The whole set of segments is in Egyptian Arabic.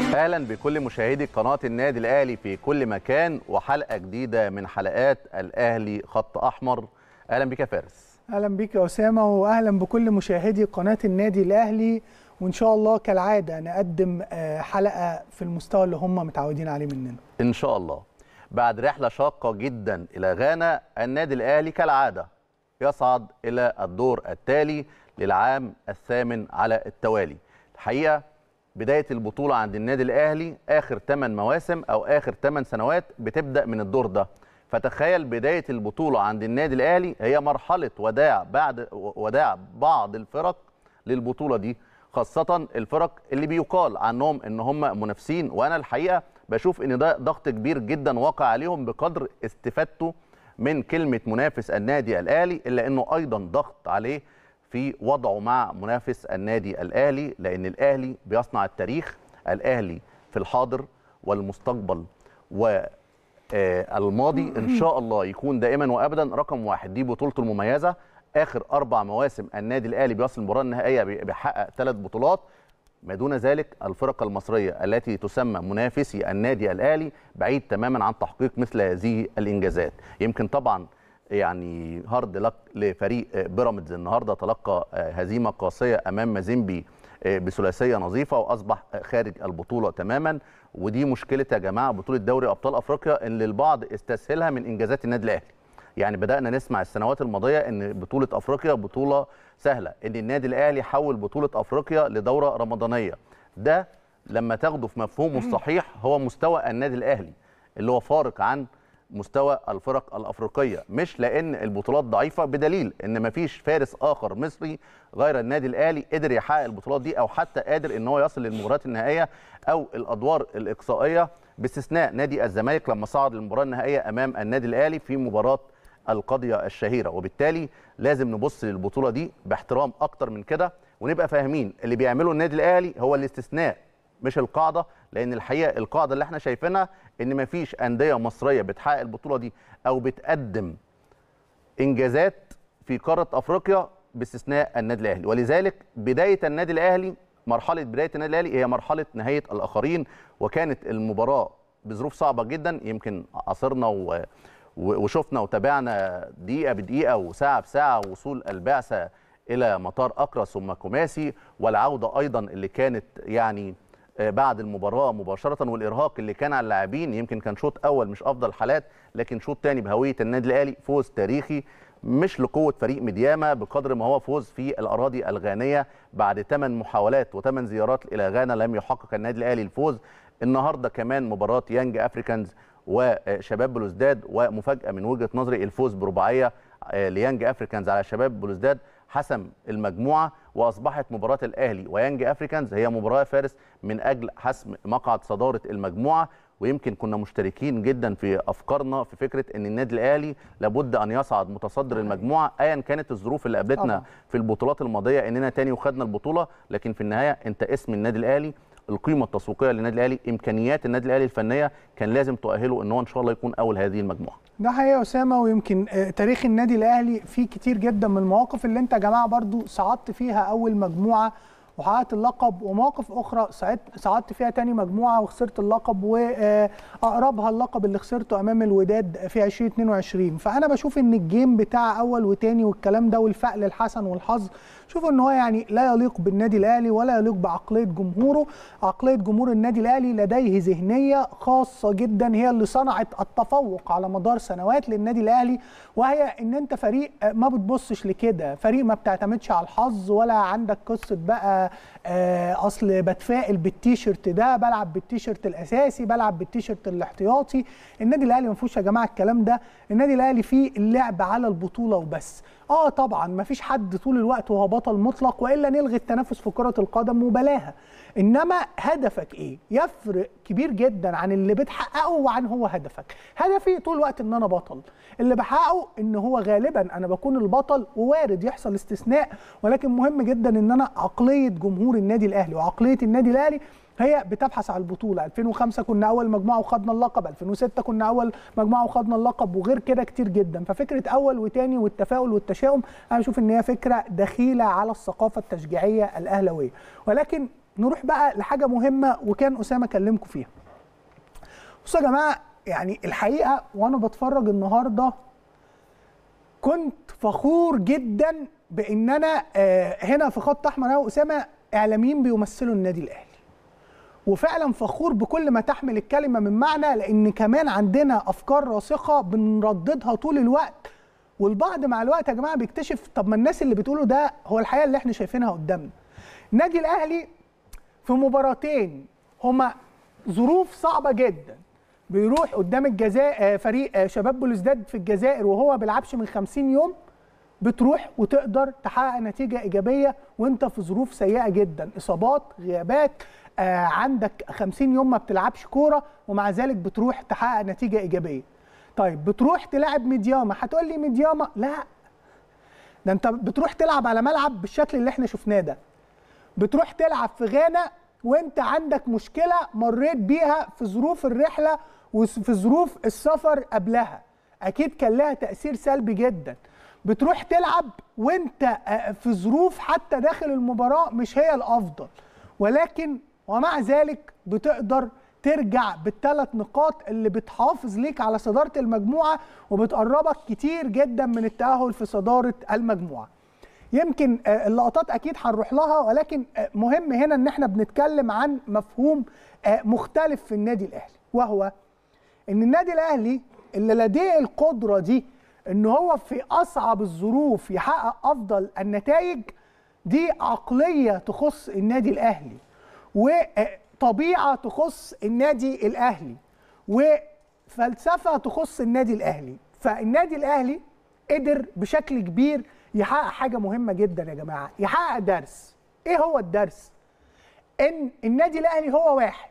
اهلا بكل مشاهدي قناه النادي الاهلي في كل مكان وحلقه جديده من حلقات الاهلي خط احمر اهلا بك يا فارس اهلا بيك يا اسامه واهلا بكل مشاهدي قناه النادي الاهلي وان شاء الله كالعاده نقدم حلقه في المستوى اللي هم متعودين عليه مننا ان شاء الله بعد رحله شاقه جدا الى غانا النادي الاهلي كالعاده يصعد الى الدور التالي للعام الثامن على التوالي الحقيقه بدايه البطوله عند النادي الاهلي اخر 8 مواسم او اخر 8 سنوات بتبدا من الدور ده فتخيل بدايه البطوله عند النادي الاهلي هي مرحله وداع بعد وداع بعض الفرق للبطوله دي خاصه الفرق اللي بيقال عنهم ان هم منافسين وانا الحقيقه بشوف ان ده ضغط كبير جدا واقع عليهم بقدر استفادته من كلمه منافس النادي الاهلي الا انه ايضا ضغط عليه في وضعه مع منافس النادي الاهلي لان الاهلي بيصنع التاريخ الاهلي في الحاضر والمستقبل والماضي ان شاء الله يكون دائما وابدا رقم واحد دي بطولته المميزه اخر اربع مواسم النادي الاهلي بيصل المباراه النهائيه بيحقق ثلاث بطولات ما دون ذلك الفرق المصريه التي تسمى منافسي النادي الاهلي بعيد تماما عن تحقيق مثل هذه الانجازات يمكن طبعا يعني هارد لك لفريق بيراميدز النهارده تلقى هزيمه قاسيه امام مازيمبي بثلاثيه نظيفه واصبح خارج البطوله تماما ودي مشكله يا جماعه بطوله دوري ابطال افريقيا اللي البعض استسهلها من انجازات النادي الاهلي يعني بدانا نسمع السنوات الماضيه ان بطوله افريقيا بطوله سهله ان النادي الاهلي حول بطوله افريقيا لدوره رمضانيه ده لما تاخده في مفهومه الصحيح هو مستوى النادي الاهلي اللي هو فارق عن مستوى الفرق الافريقيه مش لان البطولات ضعيفه بدليل ان مفيش فارس اخر مصري غير النادي الاهلي قدر يحقق البطولات دي او حتى قادر ان هو يصل للمباريات النهائيه او الادوار الاقصائيه باستثناء نادي الزمالك لما صعد للمباراه النهائيه امام النادي الاهلي في مباراه القضيه الشهيره وبالتالي لازم نبص للبطوله دي باحترام اكتر من كده ونبقى فاهمين اللي بيعمله النادي الاهلي هو الاستثناء مش القاعده لان الحقيقه القاعده اللي احنا شايفينها ان مفيش انديه مصريه بتحقق البطوله دي او بتقدم انجازات في قاره افريقيا باستثناء النادي الاهلي ولذلك بدايه النادي الاهلي مرحله بدايه النادي الاهلي هي مرحله نهايه الاخرين وكانت المباراه بظروف صعبه جدا يمكن عاصرنا و... وشفنا وتابعنا دقيقه بدقيقه وساعه بساعه وصول البعثه الى مطار اقرا ثم كوماسي والعوده ايضا اللي كانت يعني بعد المباراه مباشره والارهاق اللي كان على اللاعبين يمكن كان شوط اول مش افضل حالات لكن شوط ثاني بهويه النادي الاهلي فوز تاريخي مش لقوه فريق مدياما بقدر ما هو فوز في الاراضي الغانيه بعد ثمان محاولات وثمان زيارات الى غانا لم يحقق النادي الاهلي الفوز النهارده كمان مباراه يانج افريكانز وشباب بلوزداد ومفاجاه من وجهه نظري الفوز برباعيه ليانج افريكانز على شباب بلوزداد حسم المجموعه واصبحت مباراه الاهلي ويانج افريكانز هي مباراه فارس من اجل حسم مقعد صداره المجموعه ويمكن كنا مشتركين جدا في افكارنا في فكره ان النادي الاهلي لابد ان يصعد متصدر المجموعه ايا كانت الظروف اللي قابلتنا في البطولات الماضيه اننا تاني وخدنا البطوله لكن في النهايه انت اسم النادي الاهلي القيمه التسويقيه للنادي الاهلي امكانيات النادي الاهلي الفنيه كان لازم تؤهله ان هو ان شاء الله يكون اول هذه المجموعه ده حقيقه اسامه ويمكن تاريخ النادي الاهلي فيه كتير جدا من المواقف اللي انت يا جماعه برضو صعدت فيها اول مجموعه وحققت اللقب ومواقف اخرى صعدت صعدت فيها تاني مجموعه وخسرت اللقب واقربها اللقب اللي خسرته امام الوداد في 2022 فانا بشوف ان الجيم بتاع اول وتاني والكلام ده والفعل الحسن والحظ شوف ان هو يعني لا يليق بالنادي الاهلي ولا يليق بعقليه جمهوره عقليه جمهور النادي الاهلي لديه ذهنيه خاصه جدا هي اللي صنعت التفوق على مدار سنوات للنادي الاهلي وهي ان انت فريق ما بتبصش لكده فريق ما بتعتمدش على الحظ ولا عندك قصه بقى اصل بتفائل بالتيشيرت ده بلعب بالتيشيرت الاساسي بلعب بالتيشيرت الاحتياطي النادي الاهلي ما فيهوش يا جماعه الكلام ده النادي الاهلي فيه اللعب على البطوله وبس اه طبعا ما فيش حد طول الوقت وهو بطل مطلق والا نلغي التنافس في كره القدم وبلاها انما هدفك ايه يفرق كبير جدا عن اللي بتحققه وعن هو هدفك هدفي طول الوقت ان انا بطل اللي بحققه ان هو غالبا انا بكون البطل ووارد يحصل استثناء ولكن مهم جدا ان انا عقليه جمهور النادي الاهلي وعقليه النادي الاهلي هي بتبحث عن البطوله 2005 كنا اول مجموعه وخدنا اللقب 2006 كنا اول مجموعه وخدنا اللقب وغير كده كتير جدا ففكره اول وتاني والتفاؤل والتشاؤم انا بشوف ان هي فكره دخيله على الثقافه التشجيعيه الاهلاويه ولكن نروح بقى لحاجه مهمه وكان اسامه كلمكم فيها بصوا يا جماعه يعني الحقيقه وانا بتفرج النهارده كنت فخور جدا بان انا آه، هنا في خط احمر انا واسامه اعلاميين بيمثلوا النادي الاهلي وفعلا فخور بكل ما تحمل الكلمه من معنى لان كمان عندنا افكار راسخه بنرددها طول الوقت والبعض مع الوقت يا جماعه بيكتشف طب ما الناس اللي بتقوله ده هو الحقيقه اللي احنا شايفينها قدامنا النادي الاهلي في مباراتين هما ظروف صعبه جدا بيروح قدام الجزائر فريق آه، شباب بلوزداد في الجزائر وهو بيلعبش من 50 يوم بتروح وتقدر تحقق نتيجه ايجابيه وانت في ظروف سيئه جدا اصابات غيابات آه عندك 50 يوم ما بتلعبش كوره ومع ذلك بتروح تحقق نتيجه ايجابيه طيب بتروح تلعب ميدياما هتقول لي ميدياما لا ده انت بتروح تلعب على ملعب بالشكل اللي احنا شفناه ده بتروح تلعب في غانا وانت عندك مشكله مريت بيها في ظروف الرحله وفي ظروف السفر قبلها اكيد كان لها تاثير سلبي جدا بتروح تلعب وانت آه، في ظروف حتى داخل المباراه مش هي الافضل ولكن ومع ذلك بتقدر ترجع بالثلاث نقاط اللي بتحافظ ليك على صداره المجموعه وبتقربك كتير جدا من التاهل في صداره المجموعه يمكن آه، اللقطات اكيد هنروح لها ولكن آه، مهم هنا ان احنا بنتكلم عن مفهوم آه، مختلف في النادي الاهلي وهو ان النادي الاهلي اللي لديه القدره دي ان هو في اصعب الظروف يحقق افضل النتائج دي عقليه تخص النادي الاهلي وطبيعه تخص النادي الاهلي وفلسفه تخص النادي الاهلي فالنادي الاهلي قدر بشكل كبير يحقق حاجه مهمه جدا يا جماعه يحقق درس ايه هو الدرس ان النادي الاهلي هو واحد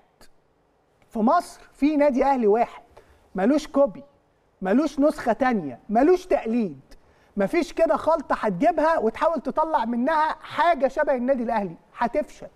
في مصر في نادي اهلي واحد ملوش كوبي ملوش نسخه تانية ملوش تقليد مفيش كده خلطه هتجيبها وتحاول تطلع منها حاجه شبه النادي الاهلي هتفشل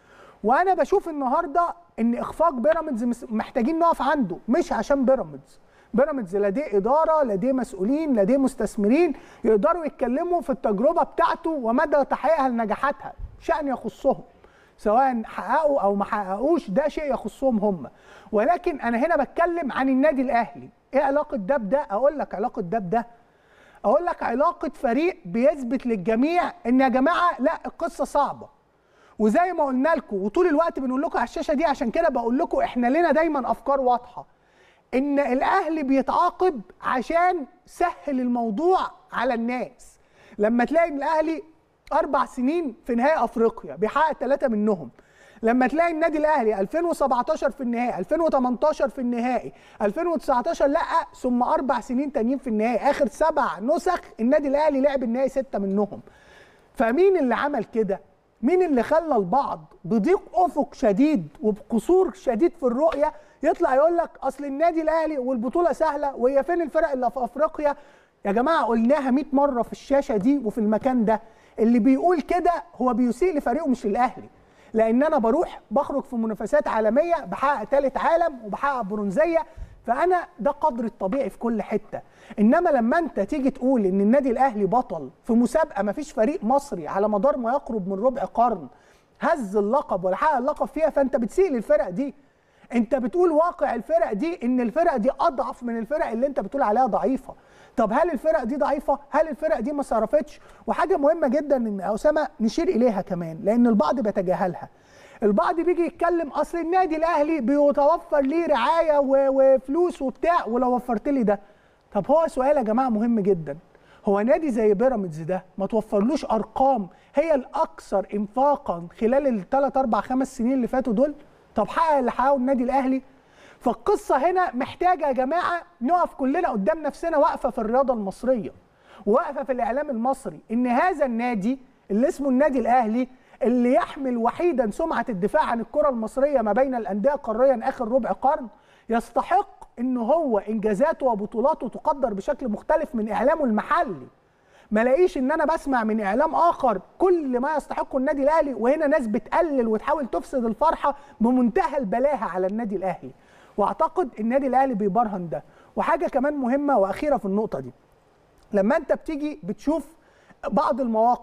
وانا بشوف النهارده ان اخفاق بيراميدز مس- محتاجين نقف عنده مش عشان بيراميدز بيراميدز لديه اداره لديه مسؤولين لديه مستثمرين يقدروا يتكلموا في التجربه بتاعته ومدى تحقيقها لنجاحاتها شان يخصهم سواء حققوا او ما حققوش ده شيء يخصهم هم ولكن انا هنا بتكلم عن النادي الاهلي ايه علاقه ده بده اقول لك علاقه ده بده اقول لك علاقه فريق بيثبت للجميع ان يا جماعه لا القصه صعبه وزي ما قلنا لكم وطول الوقت بنقول لكم على الشاشه دي عشان كده بقول لكم احنا لنا دايما افكار واضحه ان الاهلي بيتعاقب عشان سهل الموضوع على الناس لما تلاقي ان الاهلي اربع سنين في نهائي افريقيا بيحقق ثلاثه منهم لما تلاقي النادي الاهلي 2017 في النهائي 2018 في النهائي 2019 لا ثم اربع سنين تانيين في النهائي اخر سبع نسخ النادي الاهلي لعب النهائي سته منهم فمين اللي عمل كده مين اللي خلى البعض بضيق افق شديد وبقصور شديد في الرؤيه يطلع يقول لك اصل النادي الاهلي والبطوله سهله وهي فين الفرق اللي في افريقيا يا جماعه قلناها 100 مره في الشاشه دي وفي المكان ده اللي بيقول كده هو بيسيء لفريقه مش للاهلي لان انا بروح بخرج في منافسات عالميه بحقق ثالث عالم وبحقق برونزيه فانا ده قدر الطبيعي في كل حته انما لما انت تيجي تقول ان النادي الاهلي بطل في مسابقه ما فيش فريق مصري على مدار ما يقرب من ربع قرن هز اللقب ولا حقق اللقب فيها فانت بتسيء للفرق دي انت بتقول واقع الفرق دي ان الفرق دي اضعف من الفرق اللي انت بتقول عليها ضعيفه طب هل الفرق دي ضعيفه هل الفرق دي ما صرفتش وحاجه مهمه جدا ان اسامه نشير اليها كمان لان البعض بيتجاهلها البعض بيجي يتكلم اصل النادي الاهلي بيتوفر ليه رعايه و- وفلوس وبتاع ولو وفرت لي ده طب هو سؤال يا جماعه مهم جدا هو نادي زي بيراميدز ده ما توفرلوش ارقام هي الاكثر انفاقا خلال الثلاث اربع خمس سنين اللي فاتوا دول طب حقق اللي حققه النادي الاهلي فالقصه هنا محتاجه يا جماعه نقف كلنا قدام نفسنا واقفه في الرياضه المصريه واقفه في الاعلام المصري ان هذا النادي اللي اسمه النادي الاهلي اللي يحمل وحيدا سمعه الدفاع عن الكره المصريه ما بين الانديه قاريا اخر ربع قرن يستحق ان هو انجازاته وبطولاته تقدر بشكل مختلف من اعلامه المحلي ما لاقيش ان انا بسمع من اعلام اخر كل ما يستحقه النادي الاهلي وهنا ناس بتقلل وتحاول تفسد الفرحه بمنتهى البلاهه على النادي الاهلي واعتقد النادي الاهلي بيبرهن ده وحاجه كمان مهمه واخيره في النقطه دي لما انت بتيجي بتشوف بعض المواقع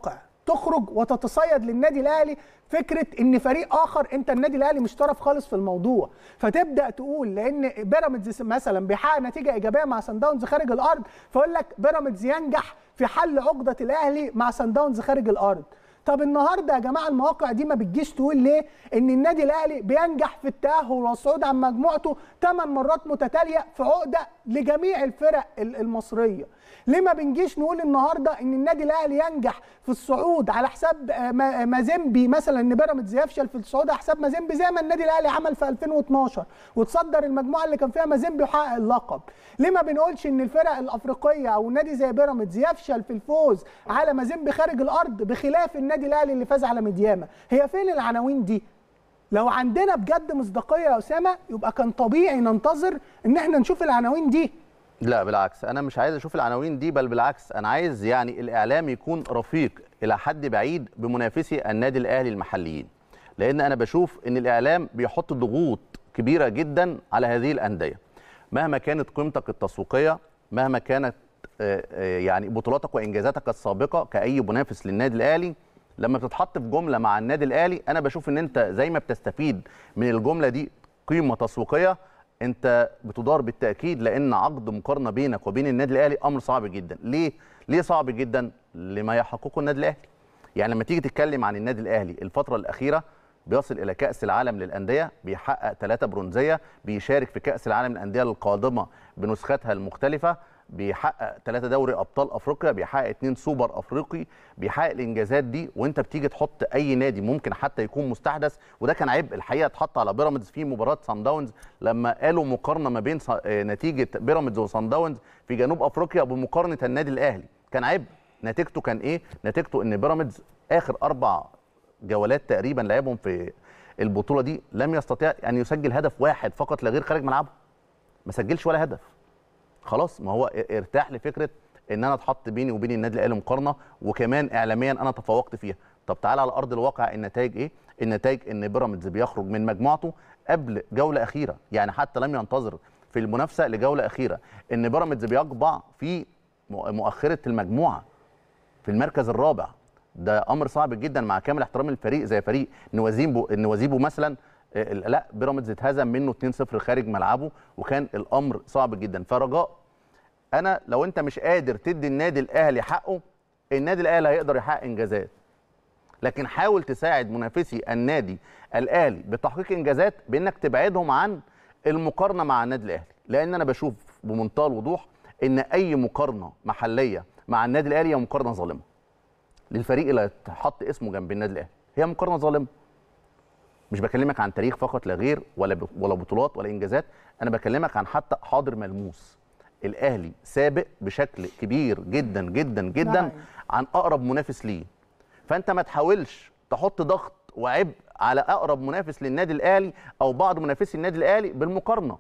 تخرج وتتصيد للنادي الاهلي فكره ان فريق اخر انت النادي الاهلي مش طرف خالص في الموضوع فتبدا تقول لان بيراميدز مثلا بيحقق نتيجه ايجابيه مع سان داونز خارج الارض فيقول لك بيراميدز ينجح في حل عقده الاهلي مع سان داونز خارج الارض طب النهارده يا جماعه المواقع دي ما بتجيش تقول ليه ان النادي الاهلي بينجح في التاهل والصعود عن مجموعته 8 مرات متتاليه في عقده لجميع الفرق المصريه ليه ما بنجيش نقول النهارده ان النادي الاهلي ينجح في الصعود على حساب مازيمبي مثلا ان بيراميدز يفشل في الصعود على حساب مازيمبي زي ما النادي الاهلي عمل في 2012 وتصدر المجموعه اللي كان فيها مازيمبي وحقق اللقب ليه ما بنقولش ان الفرق الافريقيه او نادي زي بيراميدز يفشل في الفوز على مازيمبي خارج الارض بخلاف النادي الاهلي اللي فاز على مدياما هي فين العناوين دي لو عندنا بجد مصداقيه يا اسامه يبقى كان طبيعي ننتظر ان احنا نشوف العناوين دي لا بالعكس انا مش عايز اشوف العناوين دي بل بالعكس انا عايز يعني الاعلام يكون رفيق الى حد بعيد بمنافسي النادي الاهلي المحليين لان انا بشوف ان الاعلام بيحط ضغوط كبيره جدا على هذه الانديه مهما كانت قيمتك التسويقيه مهما كانت يعني بطولاتك وانجازاتك السابقه كاي منافس للنادي الاهلي لما بتتحط في جمله مع النادي الاهلي انا بشوف ان انت زي ما بتستفيد من الجمله دي قيمه تسويقيه انت بتدار بالتاكيد لان عقد مقارنه بينك وبين النادي الاهلي امر صعب جدا ليه ليه صعب جدا لما يحققه النادي الاهلي يعني لما تيجي تتكلم عن النادي الاهلي الفتره الاخيره بيصل الى كاس العالم للانديه بيحقق ثلاثه برونزيه بيشارك في كاس العالم للانديه القادمه بنسختها المختلفه بيحقق ثلاثة دوري ابطال افريقيا بيحقق اثنين سوبر افريقي بيحقق الانجازات دي وانت بتيجي تحط اي نادي ممكن حتى يكون مستحدث وده كان عيب الحقيقه اتحط على بيراميدز في مباراه سان داونز لما قالوا مقارنه ما بين نتيجه بيراميدز وسان داونز في جنوب افريقيا بمقارنه النادي الاهلي كان عيب نتيجته كان ايه نتيجته ان بيراميدز اخر اربع جولات تقريبا لعبهم في البطوله دي لم يستطيع ان يسجل هدف واحد فقط لا غير خارج ملعبه ما سجلش ولا هدف خلاص ما هو ارتاح لفكره ان انا اتحط بيني وبين النادي الاهلي مقارنه وكمان اعلاميا انا تفوقت فيها طب تعالى على ارض الواقع النتائج ايه النتائج ان بيراميدز بيخرج من مجموعته قبل جوله اخيره يعني حتى لم ينتظر في المنافسه لجوله اخيره ان بيراميدز بيقبع في مؤخره المجموعه في المركز الرابع ده امر صعب جدا مع كامل احترام الفريق زي فريق نوازيبو نوازيبو مثلا لا بيراميدز اتهزم منه 2-0 خارج ملعبه وكان الامر صعب جدا فرجاء انا لو انت مش قادر تدي النادي الاهلي حقه النادي الاهلي هيقدر يحقق انجازات لكن حاول تساعد منافسي النادي الاهلي بتحقيق انجازات بانك تبعدهم عن المقارنه مع النادي الاهلي لان انا بشوف بمنتهى الوضوح ان اي مقارنه محليه مع النادي الاهلي هي مقارنه ظالمه للفريق اللي هتحط اسمه جنب النادي الاهلي هي مقارنه ظالمه مش بكلمك عن تاريخ فقط لا غير ولا ولا بطولات ولا انجازات انا بكلمك عن حتى حاضر ملموس الاهلي سابق بشكل كبير جدا جدا جدا نعم. عن اقرب منافس ليه فانت ما تحاولش تحط ضغط وعبء على اقرب منافس للنادي الاهلي او بعض منافسي النادي الاهلي بالمقارنه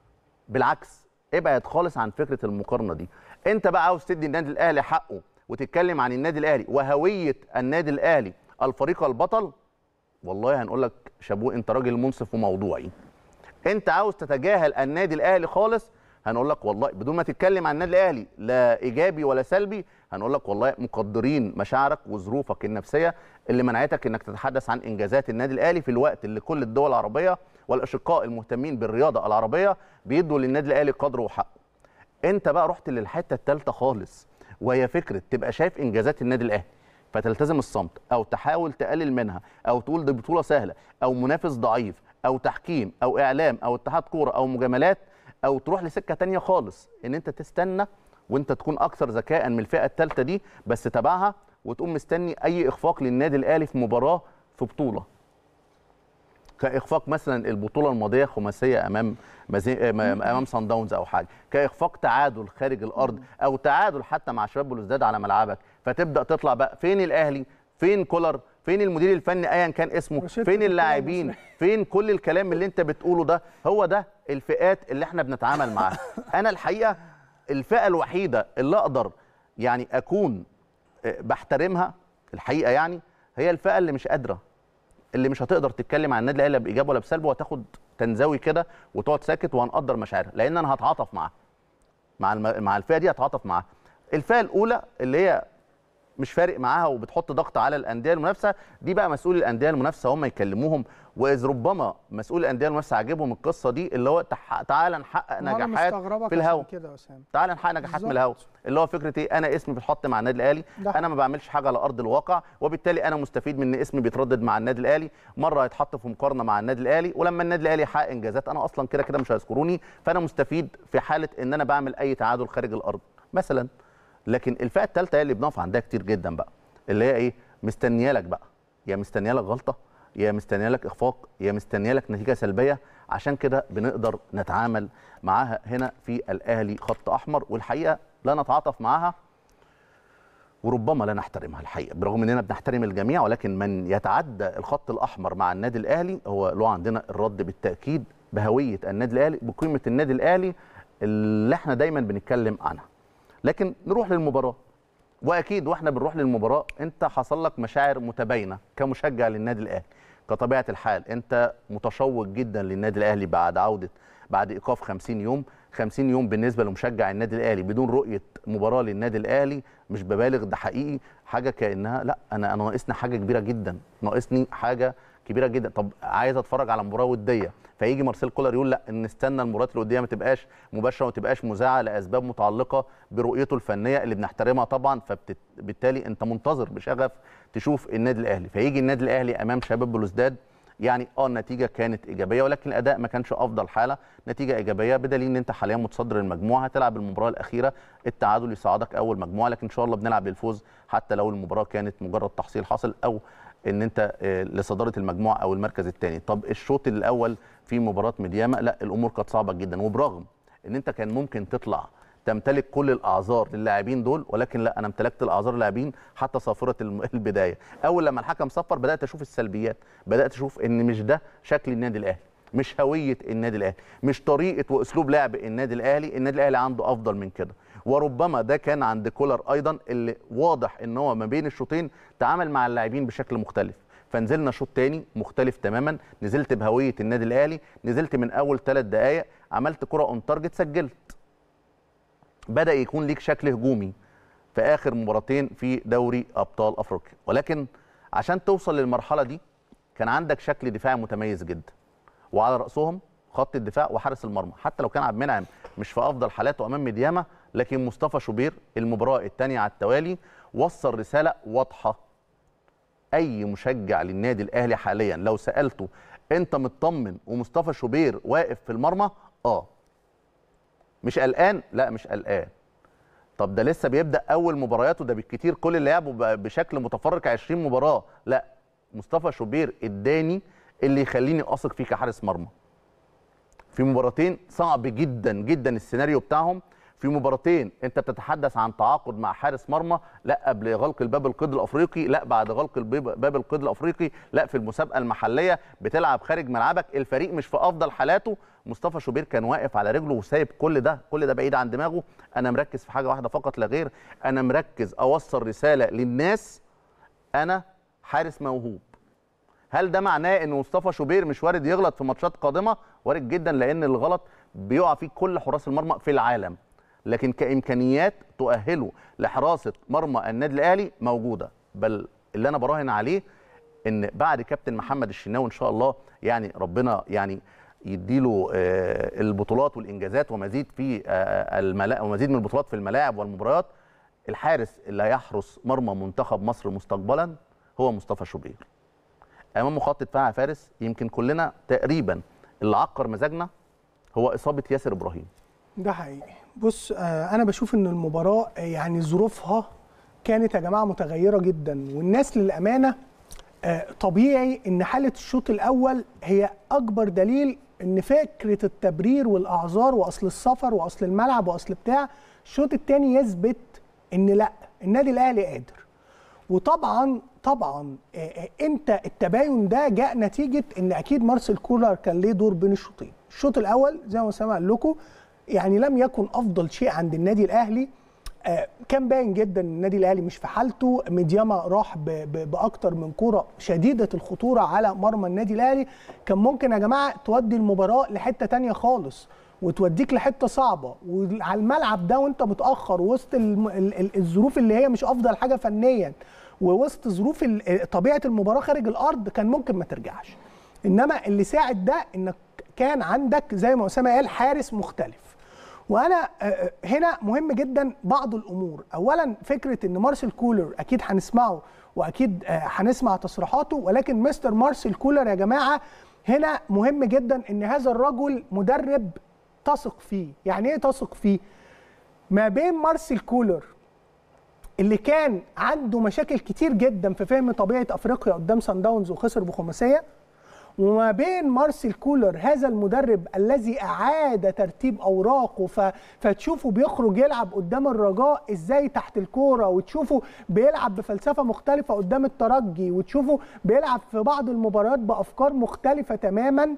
بالعكس ابعد خالص عن فكره المقارنه دي انت بقى عاوز تدي النادي الاهلي حقه وتتكلم عن النادي الاهلي وهويه النادي الاهلي الفريق البطل والله هنقول لك شابوه انت راجل منصف وموضوعي انت عاوز تتجاهل النادي الاهلي خالص هنقول لك والله بدون ما تتكلم عن النادي الاهلي لا ايجابي ولا سلبي هنقول لك والله مقدرين مشاعرك وظروفك النفسيه اللي منعتك انك تتحدث عن انجازات النادي الاهلي في الوقت اللي كل الدول العربيه والاشقاء المهتمين بالرياضه العربيه بيدوا للنادي الاهلي قدره وحقه انت بقى رحت للحته الثالثه خالص وهي فكره تبقى شايف انجازات النادي الاهلي فتلتزم الصمت او تحاول تقلل منها او تقول دي بطوله سهله او منافس ضعيف او تحكيم او اعلام او اتحاد كوره او مجاملات او تروح لسكه تانية خالص ان انت تستنى وانت تكون اكثر ذكاء من الفئه الثالثه دي بس تبعها وتقوم مستني اي اخفاق للنادي الاهلي في مباراه في بطوله كاخفاق مثلا البطوله الماضيه خماسيه امام مزي... امام سان داونز او حاجه كاخفاق تعادل خارج الارض او تعادل حتى مع شباب بلوزداد على ملعبك فتبدا تطلع بقى فين الاهلي فين كولر فين المدير الفني ايا كان اسمه روشيتا فين الكرة اللاعبين فين كل الكلام اللي انت بتقوله ده هو ده الفئات اللي احنا بنتعامل معاها انا الحقيقه الفئه الوحيده اللي اقدر يعني اكون آه، بحترمها الحقيقه يعني هي الفئه اللي مش قادره اللي مش هتقدر تتكلم عن النادي الاهلي لا بايجاب ولا بسلب وهتاخد تنزوي كده وتقعد ساكت وهنقدر مشاعرها لان انا هتعاطف معاها مع الم... مع الفئه دي هتعاطف معاها الفئه الاولى اللي هي مش فارق معاها وبتحط ضغط على الانديه المنافسه دي بقى مسؤول الانديه المنافسه هم يكلموهم واذ ربما مسؤول الانديه المنافسه عاجبهم القصه دي اللي هو تح- تعالى نحقق ما أنا نجاحات مستغربك في عشان الهوا كده يا اسامه تعالى نحقق نجاحات من بالظبط. الهوا اللي هو فكره ايه انا اسمي بيتحط مع النادي الاهلي ده انا ما بعملش حاجه على ارض الواقع وبالتالي انا مستفيد من ان اسمي بيتردد مع النادي الاهلي مره هيتحط في مقارنه مع النادي الاهلي ولما النادي الاهلي يحقق انجازات انا اصلا كده كده مش هيذكروني فانا مستفيد في حاله ان انا بعمل اي تعادل خارج الارض مثلا لكن الفئه الثالثه هي اللي بنقف عندها كتير جدا بقى اللي هي ايه مستنيه لك بقى يا مستنيه لك غلطه يا مستنيه لك اخفاق يا مستنيه لك نتيجه سلبيه عشان كده بنقدر نتعامل معاها هنا في الاهلي خط احمر والحقيقه لا نتعاطف معاها وربما لا نحترمها الحقيقه برغم اننا بنحترم الجميع ولكن من يتعدى الخط الاحمر مع النادي الاهلي هو له عندنا الرد بالتاكيد بهويه النادي الاهلي بقيمه النادي الاهلي اللي احنا دايما بنتكلم عنها لكن نروح للمباراه واكيد واحنا بنروح للمباراه انت حصل لك مشاعر متباينه كمشجع للنادي الاهلي كطبيعه الحال انت متشوق جدا للنادي الاهلي بعد عوده بعد ايقاف 50 يوم 50 يوم بالنسبه لمشجع النادي الاهلي بدون رؤيه مباراه للنادي الاهلي مش ببالغ ده حقيقي حاجه كانها لا انا انا ناقصني حاجه كبيره جدا ناقصني حاجه كبيره جدا طب عايز اتفرج على مباراه وديه فيجي مارسيل كولر يقول لا نستنى المباريات الوديه ما تبقاش مباشره وما تبقاش مذاعه لاسباب متعلقه برؤيته الفنيه اللي بنحترمها طبعا فبالتالي انت منتظر بشغف تشوف النادي الاهلي فيجي النادي الاهلي امام شباب بلوزداد يعني اه النتيجه كانت ايجابيه ولكن الاداء ما كانش افضل حاله نتيجه ايجابيه بدليل ان انت حاليا متصدر المجموعه هتلعب المباراه الاخيره التعادل يصعدك اول مجموعه لكن ان شاء الله بنلعب للفوز حتى لو المباراه كانت مجرد تحصيل حاصل او ان انت آه، لصداره المجموعه او المركز الثاني طب الشوط الاول في مباراه ميدياما لا الامور كانت صعبه جدا وبرغم ان انت كان ممكن تطلع تمتلك كل الاعذار للاعبين دول ولكن لا انا امتلكت الاعذار للاعبين حتى صافره الم- البدايه اول لما الحكم صفر بدات اشوف السلبيات بدات اشوف ان مش ده شكل النادي الاهلي مش هويه النادي الاهلي مش طريقه واسلوب لعب النادي الاهلي النادي الاهلي عنده افضل من كده وربما ده كان عند كولر ايضا اللي واضح ان هو ما بين الشوطين تعامل مع اللاعبين بشكل مختلف فنزلنا شوط تاني مختلف تماما نزلت بهويه النادي الاهلي نزلت من اول ثلاث دقائق عملت كره اون تارجت سجلت بدا يكون ليك شكل هجومي في اخر مباراتين في دوري ابطال افريقيا ولكن عشان توصل للمرحله دي كان عندك شكل دفاعي متميز جدا وعلى راسهم خط الدفاع وحارس المرمى حتى لو كان عبد المنعم مش في افضل حالاته امام ميدياما لكن مصطفى شوبير المباراه الثانيه على التوالي وصل رساله واضحه اي مشجع للنادي الاهلي حاليا لو سالته انت مطمن ومصطفى شوبير واقف في المرمى اه مش قلقان لا مش قلقان طب ده لسه بيبدا اول مبارياته ده بالكتير كل اللي لعبه ب- بشكل متفرق 20 مباراه لا مصطفى شوبير اداني اللي يخليني اثق فيه كحارس مرمى في مباراتين صعب جدا جدا السيناريو بتاعهم في مباراتين انت بتتحدث عن تعاقد مع حارس مرمى لا قبل غلق الباب القيد الافريقي لا بعد غلق الباب باب القيد الافريقي لا في المسابقه المحليه بتلعب خارج ملعبك الفريق مش في افضل حالاته مصطفى شوبير كان واقف على رجله وسايب كل ده كل ده بعيد عن دماغه انا مركز في حاجه واحده فقط لا غير انا مركز اوصل رساله للناس انا حارس موهوب هل ده معناه ان مصطفى شوبير مش وارد يغلط في ماتشات قادمه وارد جدا لان الغلط بيقع فيه كل حراس المرمى في العالم لكن كامكانيات تؤهله لحراسه مرمى النادي الاهلي موجوده بل اللي انا براهن عليه ان بعد كابتن محمد الشناوي ان شاء الله يعني ربنا يعني يديله آه، البطولات والانجازات ومزيد في آه، الملا ومزيد من البطولات في الملاعب والمباريات الحارس اللي هيحرس مرمى منتخب مصر مستقبلا هو مصطفى شوبير امامه خط دفاع فارس يمكن كلنا تقريبا اللي عكر مزاجنا هو اصابه ياسر ابراهيم ده حقيقي بص آه، انا بشوف ان المباراه آه، يعني ظروفها كانت يا جماعه متغيره جدا والناس للامانه آه، طبيعي ان حاله الشوط الاول هي اكبر دليل ان فكره التبرير والاعذار واصل السفر واصل الملعب واصل بتاع الشوط الثاني يثبت ان لا النادي الاهلي قادر وطبعا طبعا آه، آه، انت التباين ده جاء نتيجه ان اكيد مارسيل كولر كان ليه دور بين الشوطين الشوط الاول زي ما اسامه قال لكم يعني لم يكن افضل شيء عند النادي الاهلي آه، كان باين جدا ان النادي الاهلي مش في حالته ميدياما راح ب- ب- باكتر من كوره شديده الخطوره على مرمى النادي الاهلي كان ممكن يا جماعه تودي المباراه لحته تانية خالص وتوديك لحته صعبه وعلى الملعب ده وانت متاخر وسط الم- ال- ال- الظروف اللي هي مش افضل حاجه فنيا ووسط ظروف ال- طبيعه المباراه خارج الارض كان ممكن ما ترجعش انما اللي ساعد ده انك كان عندك زي ما اسامه قال حارس مختلف وانا آه، آه، هنا مهم جدا بعض الامور اولا فكره ان مارسيل كولر اكيد هنسمعه واكيد آه، هنسمع تصريحاته ولكن مستر مارسيل كولر يا جماعه هنا مهم جدا ان هذا الرجل مدرب تثق فيه يعني ايه تثق فيه ما بين مارسيل كولر اللي كان عنده مشاكل كتير جدا في فهم طبيعه افريقيا قدام سان داونز وخسر بخماسيه وما بين مارسيل كولر هذا المدرب الذي اعاد ترتيب اوراقه ف... فتشوفه بيخرج يلعب قدام الرجاء ازاي تحت الكوره وتشوفه بيلعب بفلسفه مختلفه قدام الترجي وتشوفه بيلعب في بعض المباريات بافكار مختلفه تماما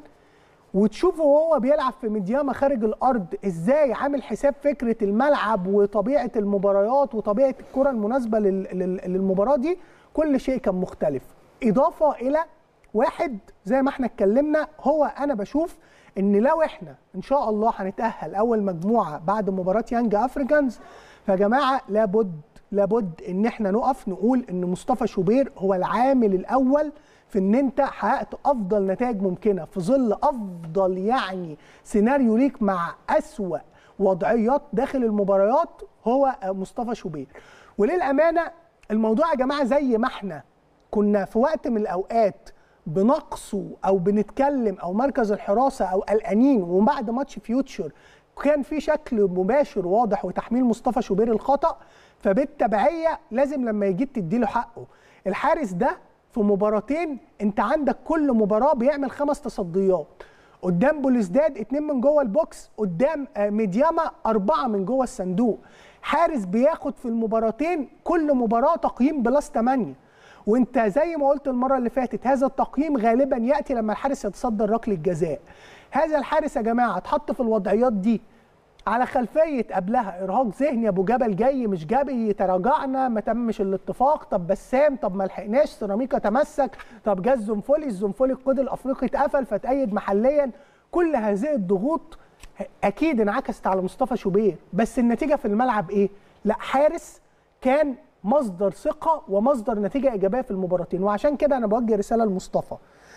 وتشوفه وهو بيلعب في ميدياما خارج الارض ازاي عامل حساب فكره الملعب وطبيعه المباريات وطبيعه الكره المناسبه لل... لل... للمباراه دي كل شيء كان مختلف اضافه الى واحد زي ما احنا اتكلمنا هو انا بشوف ان لو احنا ان شاء الله هنتاهل اول مجموعه بعد مباراه يانج افريكانز فيا جماعه لابد لابد ان احنا نقف نقول ان مصطفى شوبير هو العامل الاول في ان انت حققت افضل نتائج ممكنه في ظل افضل يعني سيناريو ليك مع اسوا وضعيات داخل المباريات هو مصطفى شوبير وللامانه الموضوع يا جماعه زي ما احنا كنا في وقت من الاوقات بنقصه او بنتكلم او مركز الحراسه او قلقانين وبعد ماتش فيوتشر كان في شكل مباشر واضح وتحميل مصطفى شوبير الخطا فبالتبعيه لازم لما يجي تديله حقه الحارس ده في مباراتين انت عندك كل مباراه بيعمل خمس تصديات قدام بوليسداد اتنين من جوه البوكس قدام آه، ميدياما اربعه من جوه الصندوق حارس بياخد في المباراتين كل مباراه تقييم بلس 8 وانت زي ما قلت المره اللي فاتت هذا التقييم غالبا ياتي لما الحارس يتصدر ركله الجزاء هذا الحارس يا جماعه اتحط في الوضعيات دي على خلفيه قبلها ارهاق ذهني ابو جبل جاي مش جاي تراجعنا ما تمش الاتفاق طب بسام طب ما لحقناش سيراميكا تمسك طب جه الزنفولي الزنفولي القيد الافريقي اتقفل فتأيد محليا كل هذه الضغوط اكيد انعكست على مصطفى شوبير بس النتيجه في الملعب ايه لا حارس كان مصدر ثقه ومصدر نتيجه ايجابيه في المباراتين وعشان كده انا بوجه رساله لمصطفى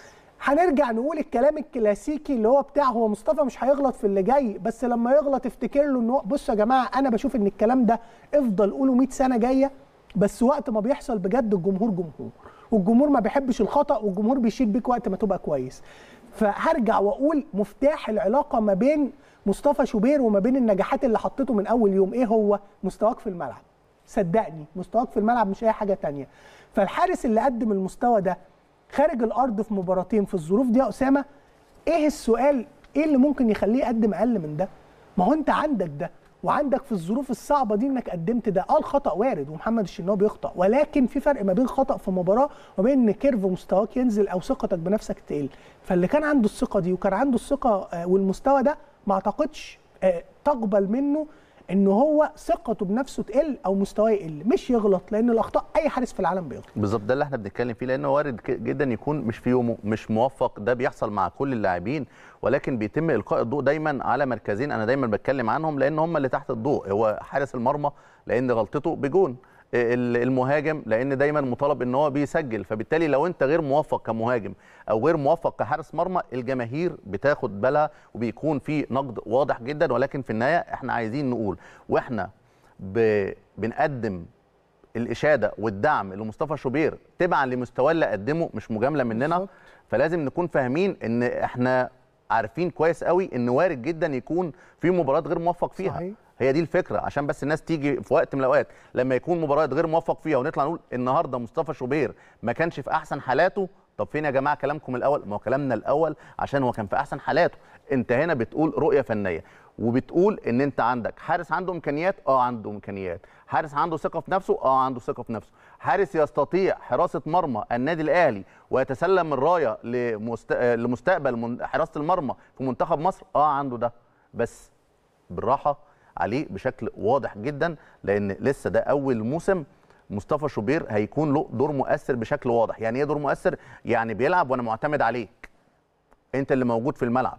هنرجع نقول الكلام الكلاسيكي اللي هو بتاع هو مصطفى مش هيغلط في اللي جاي بس لما يغلط افتكر له ان هو بصوا يا جماعه انا بشوف ان الكلام ده افضل قوله 100 سنه جايه بس وقت ما بيحصل بجد الجمهور جمهور والجمهور ما بيحبش الخطا والجمهور بيشيد بيك وقت ما تبقى كويس فهرجع واقول مفتاح العلاقه ما بين مصطفى شوبير وما بين النجاحات اللي حطيته من اول يوم ايه هو مستواك في الملعب صدقني مستواك في الملعب مش اي حاجه تانية فالحارس اللي قدم المستوى ده خارج الارض في مباراتين في الظروف دي يا اسامه ايه السؤال ايه اللي ممكن يخليه يقدم اقل من ده ما هو انت عندك ده وعندك في الظروف الصعبه دي انك قدمت ده اه الخطا وارد ومحمد الشناوي بيخطا ولكن في فرق ما بين خطا في مباراه وبين ان كيرف مستواك ينزل او ثقتك بنفسك تقل فاللي كان عنده الثقه دي وكان عنده الثقه آه، والمستوى ده ما اعتقدش آه، تقبل منه ان هو ثقته بنفسه تقل او مستواه يقل مش يغلط لان الاخطاء اي حارس في العالم بيغلط بالظبط ده اللي احنا بنتكلم فيه لانه وارد ك- جدا يكون مش في يومه مش موفق ده بيحصل مع كل اللاعبين ولكن بيتم القاء الضوء دايما على مركزين انا دايما بتكلم عنهم لان هم اللي تحت الضوء هو حارس المرمى لان غلطته بجون ال- المهاجم لان دايما مطالب ان هو بيسجل فبالتالي لو انت غير موفق كمهاجم او غير موفق كحارس مرمى الجماهير بتاخد بالها وبيكون في نقد واضح جدا ولكن في النهايه احنا عايزين نقول واحنا ب... بنقدم الاشاده والدعم لمصطفى شوبير تبعا لمستواه اللي قدمه مش مجامله مننا بالظبط. فلازم نكون فاهمين ان احنا عارفين كويس قوي ان وارد جدا يكون في مباراه غير موفق فيها صحيح. هي دي الفكره عشان بس الناس تيجي في وقت من الاوقات لما يكون مباراه غير موفق فيها ونطلع نقول النهارده مصطفى شوبير ما كانش في احسن حالاته طب فين يا جماعه كلامكم الاول ما هو كلامنا الاول عشان هو كان في احسن حالاته انت هنا بتقول رؤيه فنيه وبتقول ان انت عندك حارس عنده امكانيات اه عنده امكانيات حارس عنده ثقه في نفسه اه عنده ثقه في نفسه حارس يستطيع حراسه مرمى النادي الاهلي ويتسلم الرايه لمست... لمستقبل من... حراسه المرمى في منتخب مصر اه عنده ده بس بالراحه عليه بشكل واضح جدا لان لسه ده اول موسم مصطفى شوبير هيكون له دور مؤثر بشكل واضح يعني ايه دور مؤثر يعني بيلعب وانا معتمد عليك انت اللي موجود في الملعب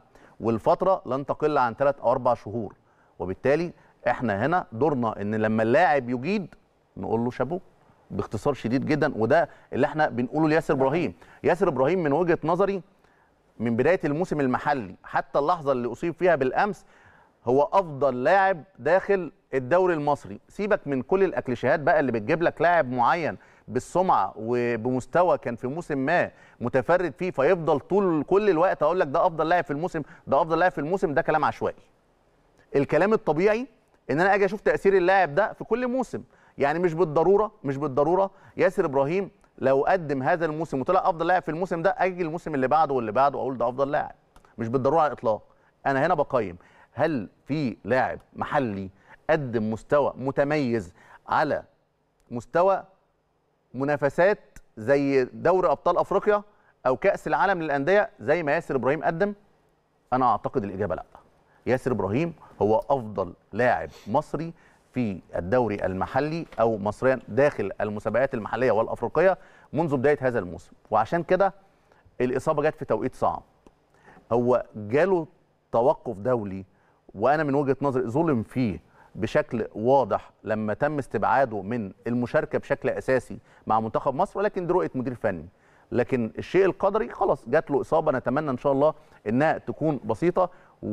والفتره لن تقل عن ثلاث او اربع شهور وبالتالي احنا هنا دورنا ان لما اللاعب يجيد نقول له شابوه باختصار شديد جدا وده اللي احنا بنقوله لياسر ابراهيم ياسر ابراهيم من وجهه نظري من بدايه الموسم المحلي حتى اللحظه اللي اصيب فيها بالامس هو افضل لاعب داخل الدوري المصري سيبك من كل الاكليشيهات بقى اللي بتجيب لك لاعب معين بالسمعه وبمستوى كان في موسم ما متفرد فيه فيفضل طول كل الوقت اقول لك ده افضل لاعب في الموسم ده افضل لاعب في الموسم ده كلام عشوائي الكلام الطبيعي ان انا اجي اشوف تاثير اللاعب ده في كل موسم يعني مش بالضروره مش بالضروره ياسر ابراهيم لو قدم هذا الموسم وطلع افضل لاعب في الموسم ده اجي الموسم اللي بعده واللي بعده اقول ده افضل لاعب مش بالضروره على الاطلاق انا هنا بقيم هل في لاعب محلي قدم مستوى متميز على مستوى منافسات زي دوري ابطال افريقيا او كاس العالم للانديه زي ما ياسر ابراهيم قدم انا اعتقد الاجابه لا ياسر ابراهيم هو افضل لاعب مصري في الدوري المحلي او مصريا داخل المسابقات المحليه والافريقيه منذ بدايه هذا الموسم وعشان كده الاصابه جت في توقيت صعب هو جاله توقف دولي وانا من وجهه نظري ظلم فيه بشكل واضح لما تم استبعاده من المشاركه بشكل اساسي مع منتخب مصر ولكن دي رؤيه مدير فني لكن الشيء القدري خلاص جات له اصابه نتمنى ان شاء الله انها تكون بسيطه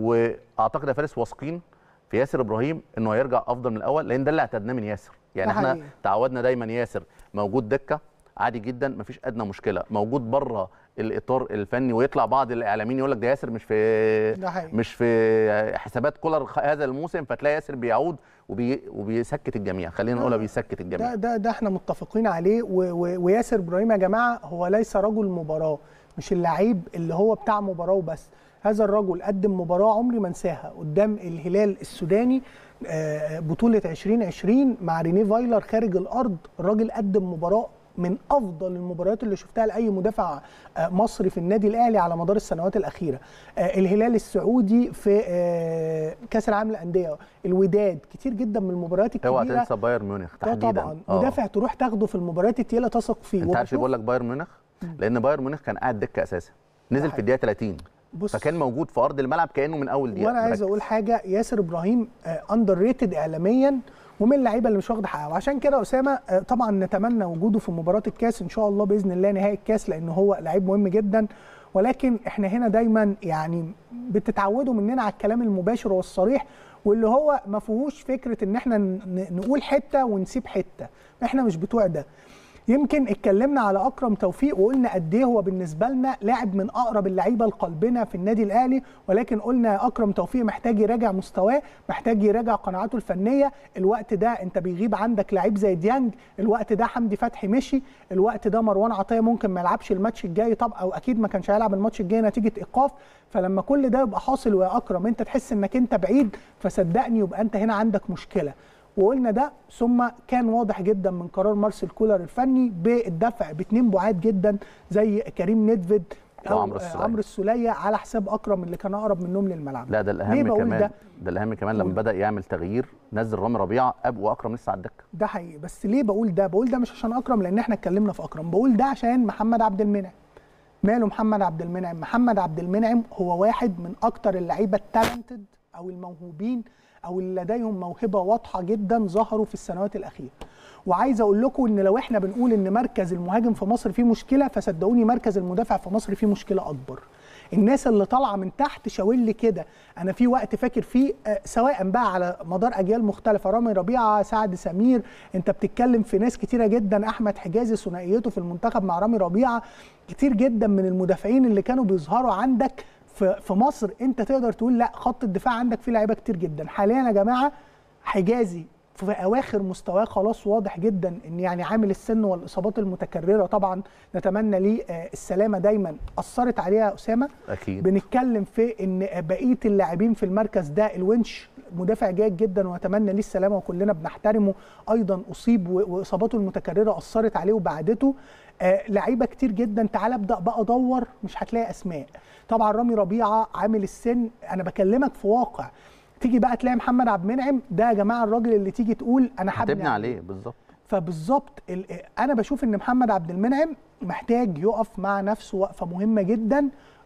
واعتقد يا فارس واثقين في ياسر ابراهيم انه هيرجع افضل من الاول لان ده اللي اعتدناه من ياسر يعني ده احنا حقيقي. تعودنا دايما ياسر موجود دكه عادي جدا مفيش ادنى مشكله موجود بره الاطار الفني ويطلع بعض الاعلاميين يقول لك ده ياسر مش في ده حقيقي. مش في حسابات كولر خ- هذا الموسم فتلاقي ياسر بيعود وبي وبيسكت الجميع خلينا نقولها بيسكت الجميع ده ده ده احنا متفقين عليه و و وياسر ابراهيم يا جماعه هو ليس رجل مباراه مش اللعيب اللي هو بتاع مباراه وبس هذا الرجل قدم مباراه عمري ما انساها قدام الهلال السوداني آه، بطوله 2020 مع رينيه فايلر خارج الارض الراجل قدم مباراه من افضل المباريات اللي شفتها لاي مدافع آه، مصري في النادي الاهلي على مدار السنوات الاخيره آه، الهلال السعودي في آه، كاس العالم للانديه الوداد كتير جدا من المباريات الكبيره اوعى تنسى بايرن ميونخ اه تحديدا طبعا آه. مدافع تروح تاخده في المباريات التقيله تثق فيه انت عارف ليه وبشوف- بقول لك بايرن ميونخ لان بايرن ميونخ كان قاعد دكه اساسا نزل في حقيقي. الدقيقه 30 بص فكان موجود في ارض الملعب كانه من اول دقيقه وانا عايز مركز. اقول حاجه ياسر ابراهيم اندر ريتد اعلاميا ومن اللعيبه اللي مش واخده حقها وعشان كده اسامه آه، طبعا نتمنى وجوده في مباراه الكاس ان شاء الله باذن الله نهائي الكاس لان هو لعيب مهم جدا ولكن احنا هنا دايما يعني بتتعودوا مننا على الكلام المباشر والصريح واللي هو ما فيهوش فكره ان احنا ن- نقول حته ونسيب حته احنا مش بتوع ده يمكن اتكلمنا على اكرم توفيق وقلنا قد ايه هو بالنسبه لنا لاعب من اقرب اللعيبه لقلبنا في النادي الاهلي ولكن قلنا يا اكرم توفيق محتاج يراجع مستواه محتاج يراجع قناعاته الفنيه الوقت ده انت بيغيب عندك لعيب زي ديانج الوقت ده حمدي فتحي مشي الوقت ده مروان عطيه ممكن ما يلعبش الماتش الجاي طب او اكيد ما كانش هيلعب الماتش الجاي نتيجه ايقاف فلما كل ده يبقى حاصل ويا اكرم انت تحس انك انت بعيد فصدقني يبقى انت هنا عندك مشكله وقلنا ده ثم كان واضح جدا من قرار مارسيل كولر الفني بالدفع باثنين بعاد جدا زي كريم ندفيد او وعمرو السولية. عمرو السوليه على حساب اكرم اللي كان اقرب منهم للملعب لا ده ليه الاهم بقول كمان ده؟ ده, الاهم كمان لما قول. بدا يعمل تغيير نزل رامي ربيعه اب واكرم لسه على الدكه ده حقيقي بس ليه بقول ده بقول ده مش عشان اكرم لان احنا اتكلمنا في اكرم بقول ده عشان محمد عبد المنعم ماله محمد عبد المنعم محمد عبد المنعم هو واحد من اكتر اللعيبه التالنتد او الموهوبين او اللي لديهم موهبه واضحه جدا ظهروا في السنوات الاخيره وعايز اقول لكم ان لو احنا بنقول ان مركز المهاجم في مصر فيه مشكله فصدقوني مركز المدافع في مصر فيه مشكله اكبر الناس اللي طالعه من تحت شاور لي كده انا في وقت فاكر فيه آه، سواء بقى على مدار اجيال مختلفه رامي ربيعه سعد سمير انت بتتكلم في ناس كتيره جدا احمد حجازي ثنائيته في المنتخب مع رامي ربيعه كتير جدا من المدافعين اللي كانوا بيظهروا عندك في في مصر انت تقدر تقول لا خط الدفاع عندك فيه لعيبه كتير جدا حاليا يا جماعه حجازي في اواخر مستواه خلاص واضح جدا ان يعني عامل السن والاصابات المتكرره طبعا نتمنى ليه آه، السلامه دايما اثرت عليها يا اسامه اكيد بنتكلم في ان بقيه اللاعبين في المركز ده الونش مدافع جيد جدا ونتمنى ليه السلامه وكلنا بنحترمه ايضا اصيب و- واصاباته المتكرره اثرت عليه وبعدته آه لعيبه كتير جدا تعال ابدا بقى ادور مش هتلاقي اسماء طبعا رامي ربيعه عامل السن انا بكلمك في واقع تيجي بقى تلاقي محمد عبد المنعم ده يا جماعه الراجل اللي تيجي تقول انا هبني هتبني عليه بالظبط فبالظبط ال- انا بشوف ان محمد عبد المنعم محتاج يقف مع نفسه وقفه مهمه جدا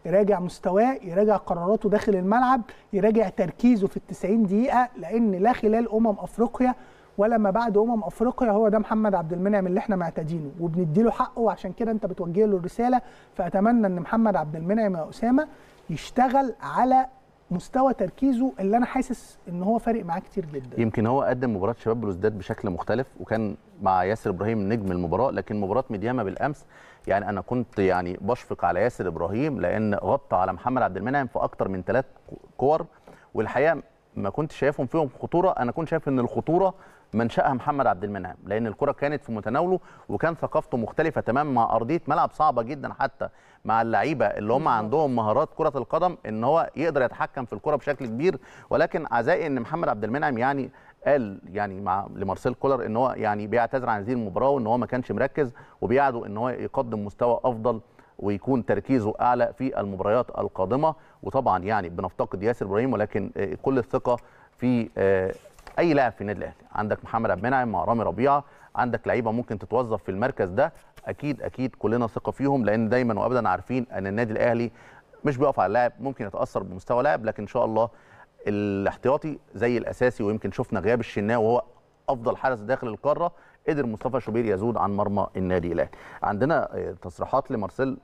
يراجع مستواه يراجع قراراته داخل الملعب يراجع تركيزه في ال 90 دقيقه لان لا خلال امم افريقيا ولا ما بعد امم افريقيا هو ده محمد عبد المنعم اللي احنا معتادينه وبنديله حقه وعشان كده انت بتوجه له الرساله فاتمنى ان محمد عبد المنعم يا اسامه يشتغل على مستوى تركيزه اللي انا حاسس ان هو فارق معاه كتير جدا يمكن هو قدم مباراه شباب بلوزداد بشكل مختلف وكان مع ياسر ابراهيم نجم المباراه لكن مباراه ميدياما بالامس يعني انا كنت يعني بشفق على ياسر ابراهيم لان غطى على محمد عبد المنعم في اكتر من ثلاث كور والحقيقه ما كنت شايفهم فيهم خطوره انا كنت شايف ان الخطوره منشاها محمد عبد المنعم لان الكره كانت في متناوله وكان ثقافته مختلفه تماما مع ارضيه ملعب صعبه جدا حتى مع اللعيبه اللي هم عندهم مهارات كره القدم ان هو يقدر يتحكم في الكره بشكل كبير ولكن عزائي ان محمد عبد المنعم يعني قال يعني مع لمارسيل كولر ان هو يعني بيعتذر عن هذه المباراه وان هو ما كانش مركز وبيعده ان هو يقدم مستوى افضل ويكون تركيزه اعلى في المباريات القادمه وطبعا يعني بنفتقد ياسر ابراهيم ولكن كل الثقه في اي لاعب في النادي الاهلي عندك محمد عبد المنعم مع رامي ربيعه عندك لعيبه ممكن تتوظف في المركز ده اكيد اكيد كلنا ثقه فيهم لان دايما وابدا عارفين ان النادي الاهلي مش بيقف على اللاعب ممكن يتاثر بمستوى لاعب لكن ان شاء الله الاحتياطي زي الاساسي ويمكن شفنا غياب الشناوي وهو افضل حارس داخل القاره قدر مصطفى شوبير يزود عن مرمى النادي الاهلي عندنا تصريحات لمارسيل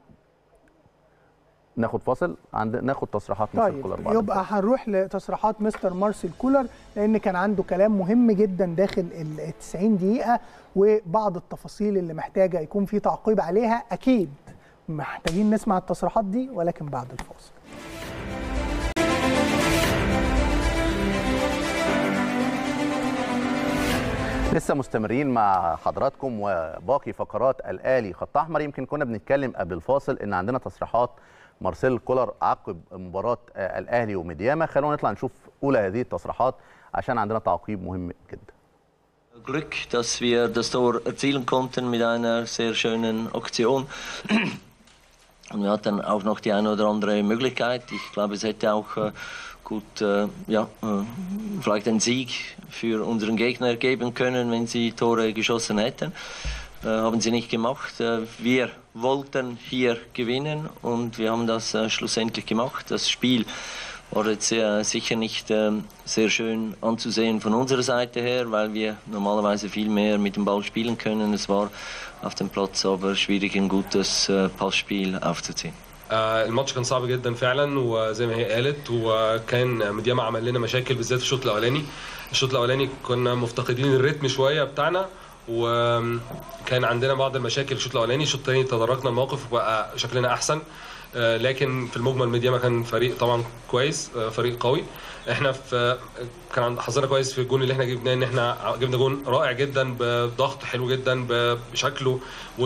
ناخد فاصل عند ناخد تصريحات مستر طيب كولر بعد يبقى هنروح لتصريحات مستر مارسيل كولر لان كان عنده كلام مهم جدا داخل ال 90 دقيقه وبعض التفاصيل اللي محتاجه يكون في تعقيب عليها اكيد محتاجين نسمع التصريحات دي ولكن بعد الفاصل لسه مستمرين مع حضراتكم وباقي فقرات الاهلي خط احمر يمكن كنا بنتكلم قبل الفاصل ان عندنا تصريحات مارسيل كولر عقب مباراه الاهلي وميدياما خلونا نطلع نشوف اولى هذه التصريحات عشان عندنا تعقيب مهم جدا Glück, dass wir das Tor erzielen konnten mit einer sehr schönen Aktion. Und wir hatten auch noch die eine oder andere Möglichkeit. Ich glaube, es hätte auch äh, gut, äh, ja, äh, vielleicht einen Sieg für unseren Gegner geben können, wenn sie Tore geschossen hätten. Äh, haben sie nicht gemacht. Äh, wir wollten hier gewinnen und wir haben das äh, schlussendlich gemacht. Das Spiel war jetzt äh, sicher nicht äh, sehr schön anzusehen von unserer Seite her, weil wir normalerweise viel mehr mit dem Ball spielen können. Es war auf dem Platz aber schwierig, ein gutes äh, Passspiel aufzuziehen. آه، الماتش كان صعب جدا فعلا وزي ما هي قالت وكان مدياما عمل لنا مشاكل بالذات في الشوط الاولاني الشوط الاولاني كنا مفتقدين الريتم شويه بتاعنا وكان عندنا بعض المشاكل في الشوط الاولاني الشوط الثاني تداركنا الموقف وبقى شكلنا احسن آه، لكن في المجمل ميدياما كان فريق طبعا كويس آه، فريق قوي احنا في كان عند- حظنا كويس في الجون اللي احنا جبناه ان احنا جبنا جون رائع جدا بضغط حلو جدا بشكله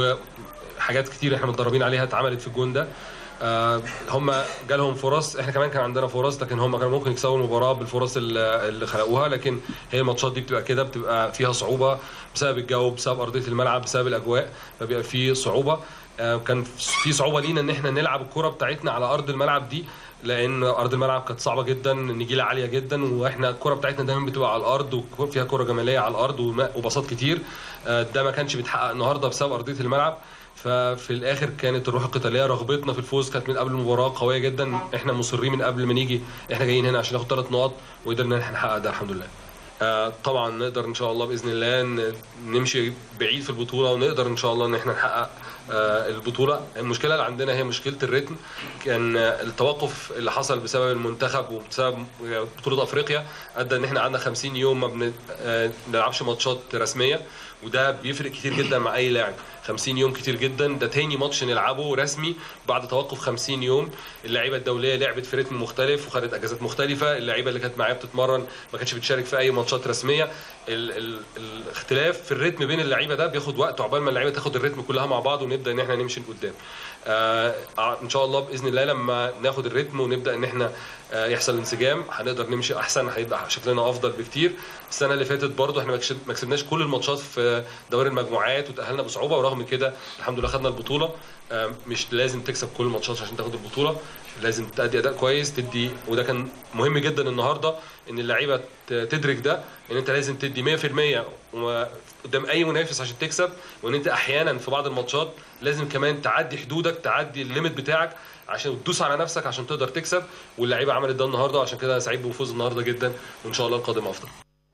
وحاجات كتير احنا متدربين عليها اتعملت في الجون ده آه، هم جالهم فرص احنا كمان كان عندنا فرص لكن هم كانوا ممكن يكسبوا المباراه بالفرص اللي اللي خلقوها لكن هي الماتشات دي بتبقى كده بتبقى فيها صعوبه بسبب الجو بسبب ارضيه الملعب بسبب الاجواء فبيبقى في صعوبه آه، كان في صعوبه لينا ان احنا نلعب الكره بتاعتنا على ارض الملعب دي لان ارض الملعب كانت صعبه جدا النجيله عاليه جدا واحنا الكره بتاعتنا دايما بتبقى على الارض وفيها كره جماليه على الارض وما- وباصات كتير آه، ده ما كانش بيتحقق النهارده بسبب ارضيه الملعب ففي الاخر كانت الروح القتاليه رغبتنا في الفوز كانت من قبل المباراه قويه جدا احنا مصرين من قبل ما نيجي احنا جايين هنا عشان ناخد ثلاث نقط وقدرنا ان احنا نحقق ده الحمد لله آه، طبعا نقدر ان شاء الله باذن الله ن- نمشي بعيد في البطوله ونقدر ان شاء الله ان احنا نحقق آه، البطوله المشكله اللي عندنا هي مشكله الريتم كان آه، التوقف اللي حصل بسبب المنتخب وبسبب بطوله افريقيا ادى ان احنا قعدنا 50 يوم ما بن- آه، بنلعبش ماتشات رسميه وده بيفرق كتير جدا مع اي لاعب 50 يوم كتير جدا ده تاني ماتش نلعبه رسمي بعد توقف 50 يوم اللعيبه الدوليه لعبت في رتم مختلف وخدت اجازات مختلفه اللعيبه اللي كانت معايا بتتمرن ما كانتش بتشارك في اي ماتشات رسميه ال ال الاختلاف في الريتم بين اللعيبه ده بياخد وقت عقبال ما اللعيبه تاخد الريتم كلها مع بعض ونبدا ان احنا نمشي لقدام آه ان شاء الله باذن الله لما ناخد الريتم ونبدا ان احنا آه يحصل انسجام هنقدر نمشي احسن هيبقى شكلنا افضل بكتير السنه اللي فاتت برضو احنا ما كسب- ما كسبناش كل الماتشات في دوري المجموعات وتاهلنا بصعوبه ورغم كده الحمد لله خدنا البطوله آه مش لازم تكسب كل الماتشات عشان تاخد البطوله لازم تأدي اداء كويس تدي وده كان مهم جدا النهارده ان اللعيبه ت- تدرك ده ان انت لازم تدي 100% وما- قدام اي منافس عشان تكسب وان انت احيانا في بعض الماتشات لازم كمان تعدي حدودك تعدي الليميت بتاعك عشان تدوس على نفسك عشان تقدر تكسب واللعيبه عملت ده النهارده عشان كده انا سعيد بفوز النهارده جدا وان شاء الله القادم افضل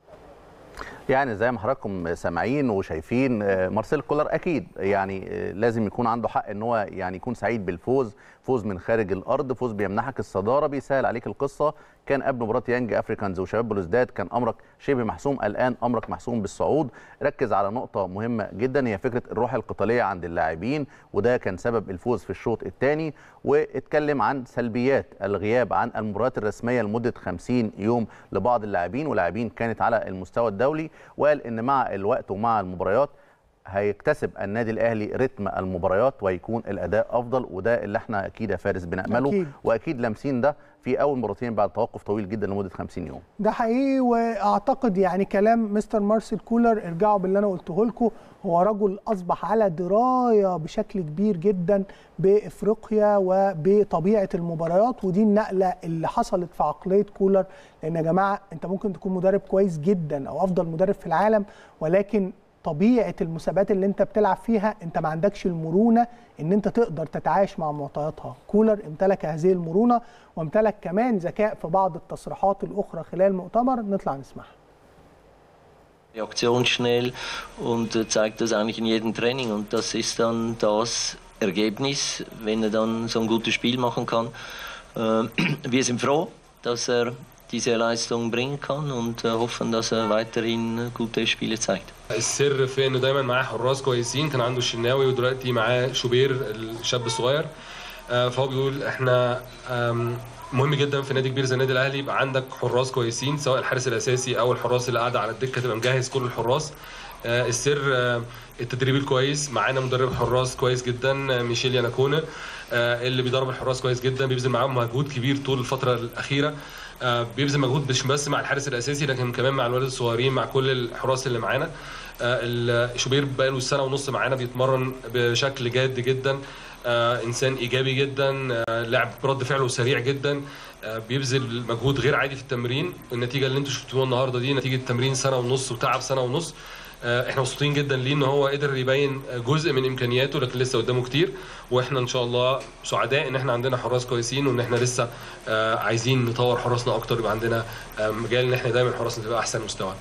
يعني زي ما حضراتكم سامعين وشايفين آه، مارسيل كولر اكيد يعني آه، لازم يكون عنده حق ان هو يعني يكون سعيد بالفوز فوز من خارج الارض فوز بيمنحك الصداره بيسهل عليك القصه كان قبل مباراه يانج افريكانز وشباب بلوزداد كان امرك شبه محسوم الان امرك محسوم بالصعود ركز على نقطه مهمه جدا هي فكره الروح القتاليه عند اللاعبين وده كان سبب الفوز في الشوط الثاني واتكلم عن سلبيات الغياب عن المباريات الرسميه لمده 50 يوم لبعض اللاعبين ولاعبين كانت على المستوى الدولي وقال ان مع الوقت ومع المباريات هيكتسب النادي الاهلي رتم المباريات ويكون الاداء افضل وده اللي احنا اكيد يا فارس بنامله أكيد. واكيد لامسين ده في اول مرتين بعد توقف طويل جدا لمده 50 يوم ده حقيقي واعتقد يعني كلام مستر مارسيل كولر ارجعوا باللي انا قلته لكم هو رجل اصبح على درايه بشكل كبير جدا بافريقيا وبطبيعه المباريات ودي النقله اللي حصلت في عقليه كولر لان يا جماعه انت ممكن تكون مدرب كويس جدا او افضل مدرب في العالم ولكن طبيعه المسابقات اللي انت بتلعب فيها انت ما عندكش المرونه ان انت تقدر تتعايش مع معطياتها كولر امتلك هذه المرونه وامتلك كمان ذكاء في بعض التصريحات الاخرى خلال المؤتمر نطلع نسمعها reaktionsschnell und äh, zeigt das eigentlich in jedem Training. Und das ist dann das Ergebnis, wenn er dann so ein gutes Spiel machen kann. Äh, wir sind froh, dass er diese Leistung bringen kann und äh, hoffen, dass er weiterhin äh, gute Spiele zeigt. السر في انه دايما معاه حراس كويسين كان عنده الشناوي ودلوقتي معاه شوبير الشاب الصغير آه، فهو بيقول احنا آم، مهم جدا في نادي كبير زي النادي الاهلي يبقى عندك حراس كويسين سواء الحارس الاساسي او الحراس اللي قاعده على الدكه تبقى مجهز كل الحراس آه، السر آه، التدريب الكويس معانا مدرب حراس كويس جدا آه، ميشيل ياناكونا آه، اللي بيدرب الحراس كويس جدا بيبذل معاهم مجهود كبير طول الفتره الاخيره آه، بيبذل مجهود مش بس مع الحارس الاساسي لكن كمان مع الولاد الصغيرين مع كل الحراس اللي معانا آه، ال- شوبير بقاله سنه ونص معانا بيتمرن بشكل جاد جدا آه، انسان ايجابي جدا آه، لاعب رد فعله سريع جدا آه، بيبذل مجهود غير عادي في التمرين النتيجه اللي انتم شفتوها النهارده دي نتيجه تمرين سنه ونص وتعب سنه ونص آه، احنا مبسوطين جدا ليه ان هو قدر يبين جزء من امكانياته لكن لسه قدامه كتير واحنا ان شاء الله سعداء ان احنا عندنا حراس كويسين وان احنا لسه آه، عايزين نطور حراسنا اكتر يبقى عندنا آه، مجال ان احنا دايما حراسنا تبقى احسن مستوى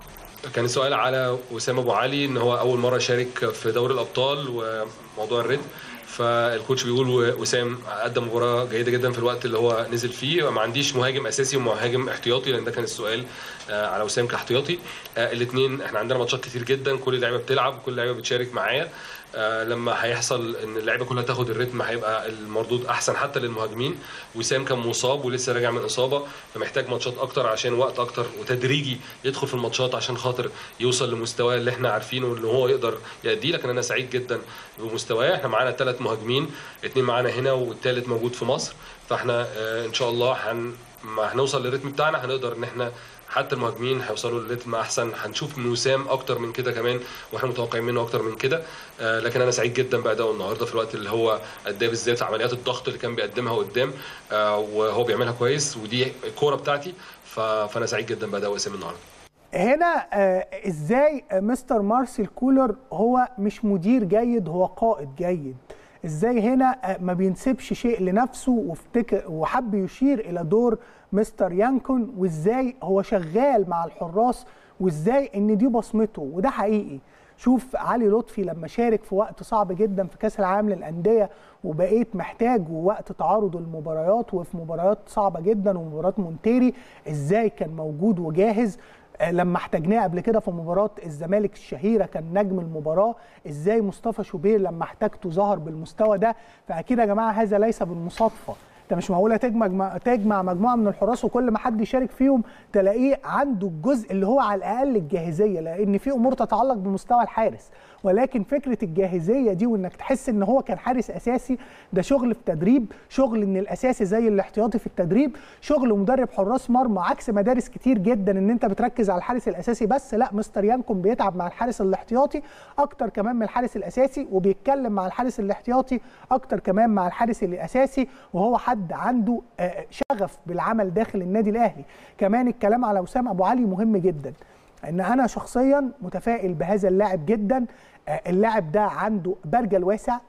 كان السؤال على وسام ابو علي ان هو اول مره يشارك في دوري الابطال وموضوع الريتم فالكوتش بيقول وسام قدم مباراه جيده جدا في الوقت اللي هو نزل فيه ما عنديش مهاجم اساسي ومهاجم احتياطي لان ده كان السؤال آه، على وسام كاحتياطي الاثنين احنا عندنا ماتشات كتير جدا كل اللعيبه بتلعب كل اللعيبه بتشارك معايا آه، لما هيحصل ان اللعيبه كلها تاخد الريتم هيبقى المردود احسن حتى للمهاجمين وسام كان مصاب ولسه راجع من اصابه فمحتاج ماتشات اكتر عشان وقت اكتر وتدريجي يدخل في الماتشات عشان خاطر يوصل لمستواه اللي احنا عارفينه اللي هو يقدر يأديه لكن انا سعيد جدا بمستواه احنا معانا ثلاث مهاجمين اثنين معانا هنا والثالث موجود في مصر فاحنا آه، ان شاء الله هن ما هنوصل للريتم بتاعنا هنقدر ان احنا حتى المهاجمين هيوصلوا لريتم احسن هنشوف من وسام اكتر من كده كمان واحنا متوقعين منه اكتر من كده آه، لكن انا سعيد جدا بادائه النهارده في الوقت اللي هو اداه بالذات في عمليات الضغط اللي كان بيقدمها قدام آه، وهو بيعملها كويس ودي الكوره بتاعتي ف- فانا سعيد جدا باداء وسام النهارده هنا آه، ازاي آه، مستر مارسيل كولر هو مش مدير جيد هو قائد جيد ازاي هنا آه، ما بينسبش شيء لنفسه وافتكر وحب يشير الى دور مستر يانكون وازاي هو شغال مع الحراس وازاي ان دي بصمته وده حقيقي شوف علي لطفي لما شارك في وقت صعب جدا في كاس العالم للانديه وبقيت محتاج وقت تعارض المباريات وفي مباريات صعبه جدا ومباراه مونتيري ازاي كان موجود وجاهز آه، لما احتاجناه قبل كده في مباراه الزمالك الشهيره كان نجم المباراه ازاي مصطفى شوبير لما احتاجته ظهر بالمستوى ده فاكيد يا جماعه هذا ليس بالمصادفه انت مش معقوله تجمع تجمع مجموعه من الحراس وكل ما حد يشارك فيهم تلاقيه عنده الجزء اللي هو على الاقل الجاهزيه لان في امور تتعلق بمستوى الحارس ولكن فكره الجاهزيه دي وانك تحس ان هو كان حارس اساسي ده شغل في تدريب شغل ان الاساسي زي الاحتياطي في التدريب شغل مدرب حراس مرمى عكس مدارس كتير جدا ان انت بتركز على الحارس الاساسي بس لا مستر يانكون بيتعب مع الحارس الاحتياطي اكتر كمان من الحارس الاساسي وبيتكلم مع الحارس الاحتياطي اكتر كمان مع الحارس الاساسي وهو حد عنده آه، شغف بالعمل داخل النادي الاهلي كمان الكلام على وسام ابو علي مهم جدا ان انا شخصيا متفائل بهذا اللاعب جدا آه، اللاعب ده عنده برجل واسع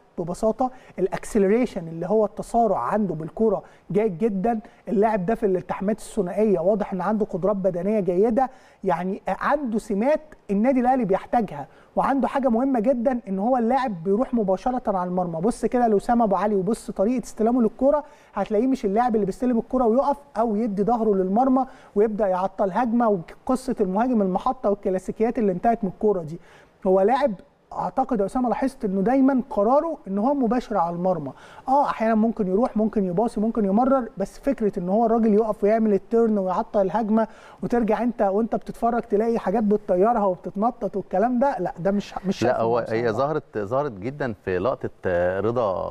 ببساطه الاكسلريشن اللي هو التسارع عنده بالكره جيد جدا اللاعب ده في الالتحامات الثنائيه واضح ان عنده قدرات بدنيه جيده يعني عنده سمات النادي الاهلي بيحتاجها وعنده حاجه مهمه جدا ان هو اللاعب بيروح مباشره على المرمى بص كده لاسامه ابو علي وبص طريقه استلامه للكره هتلاقيه مش اللاعب اللي بيستلم الكره ويقف او يدي ظهره للمرمى ويبدا يعطل هجمه وقصه المهاجم المحطه والكلاسيكيات اللي انتهت من الكوره دي هو لاعب اعتقد يا اسامه لاحظت انه دايما قراره ان هو مباشر على المرمى اه احيانا ممكن يروح ممكن يباصي ممكن يمرر بس فكره ان هو الراجل يقف ويعمل التيرن ويعطل الهجمه وترجع انت وانت بتتفرج تلاقي حاجات بتطيرها وبتتنطط والكلام ده لا ده مش مش لا شايفه هو بصراحة. هي ظهرت ظهرت جدا في لقطه آه،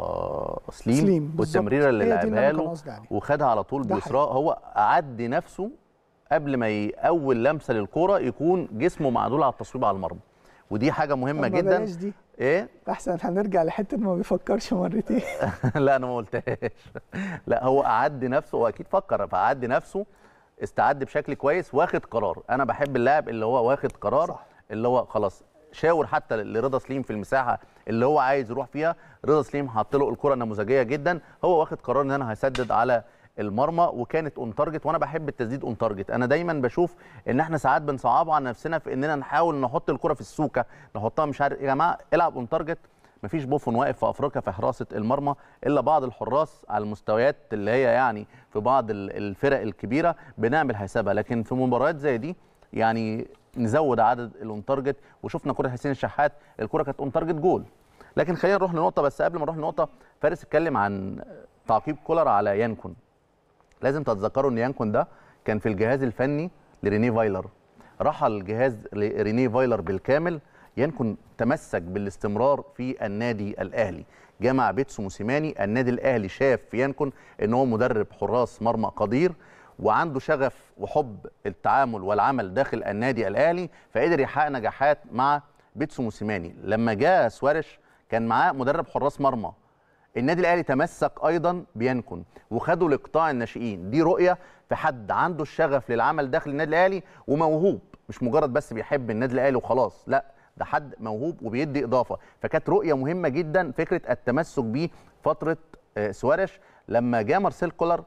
رضا سليم, سليم، بالظبط. والتمريره اللي هي دي اللي لعبها أنا كان له قصدي عليها. وخدها على طول ده بيسراه هو عدي نفسه قبل ما ي... اول لمسه للكوره يكون جسمه معدول على التصويب على المرمى ودي حاجه مهمه طب ما جدا بلاش دي ايه احسن هنرجع لحته ما بيفكرش مرتين لا انا ما قلتهاش لا هو اعد نفسه هو اكيد فكر فاعد نفسه استعد بشكل كويس واخد قرار انا بحب اللاعب اللي هو واخد قرار صح. اللي هو خلاص شاور حتى لرضا سليم في المساحه اللي هو عايز يروح فيها رضا سليم حط له الكره نموذجيه جدا هو واخد قرار ان انا هسدد على المرمى وكانت اون تارجت وانا بحب التسديد اون تارجت انا دايما بشوف ان احنا ساعات بنصعبها على نفسنا في اننا نحاول نحط الكره في السوكه نحطها مش عارف يا جماعه العب اون تارجت مفيش بوفون واقف في افريقيا في حراسه المرمى الا بعض الحراس على المستويات اللي هي يعني في بعض ال- الفرق الكبيره بنعمل حسابها لكن في مباريات زي دي يعني نزود عدد الاون تارجت وشفنا كره حسين الشحات الكره كانت اون تارجت جول لكن خلينا نروح لنقطه بس قبل ما نروح لنقطه فارس اتكلم عن تعقيب كولر على يانكون لازم تتذكروا ان يانكون ده كان في الجهاز الفني لريني فايلر رحل الجهاز لريني فايلر بالكامل يانكون تمسك بالاستمرار في النادي الاهلي جمع بيتسو موسيماني النادي الاهلي شاف في يانكون ان هو مدرب حراس مرمى قدير وعنده شغف وحب التعامل والعمل داخل النادي الاهلي فقدر يحقق نجاحات مع بيتسو موسيماني لما جاء سوارش كان معاه مدرب حراس مرمى النادي الاهلي تمسك ايضا بينكن وخدوا لقطاع الناشئين دي رؤيه في حد عنده الشغف للعمل داخل النادي الاهلي وموهوب مش مجرد بس بيحب النادي الاهلي وخلاص لا ده حد موهوب وبيدي اضافه فكانت رؤيه مهمه جدا فكره التمسك بيه فتره آه، سوارش لما جاء مارسيل كولر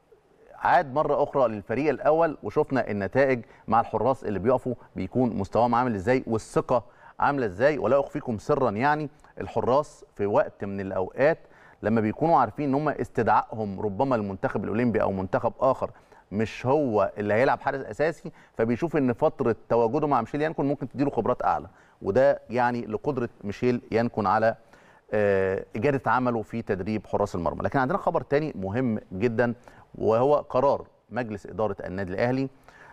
عاد مره اخرى للفريق الاول وشفنا النتائج مع الحراس اللي بيقفوا بيكون مستواهم عامل ازاي والثقه عامله ازاي ولا اخفيكم سرا يعني الحراس في وقت من الاوقات لما بيكونوا عارفين ان هم استدعائهم ربما المنتخب الاولمبي او منتخب اخر مش هو اللي هيلعب حارس اساسي فبيشوف ان فتره تواجده مع ميشيل يانكون ممكن تديله خبرات اعلى وده يعني لقدره ميشيل يانكون على آه، إجادة عمله في تدريب حراس المرمى لكن عندنا خبر تاني مهم جدا وهو قرار مجلس إدارة النادي الأهلي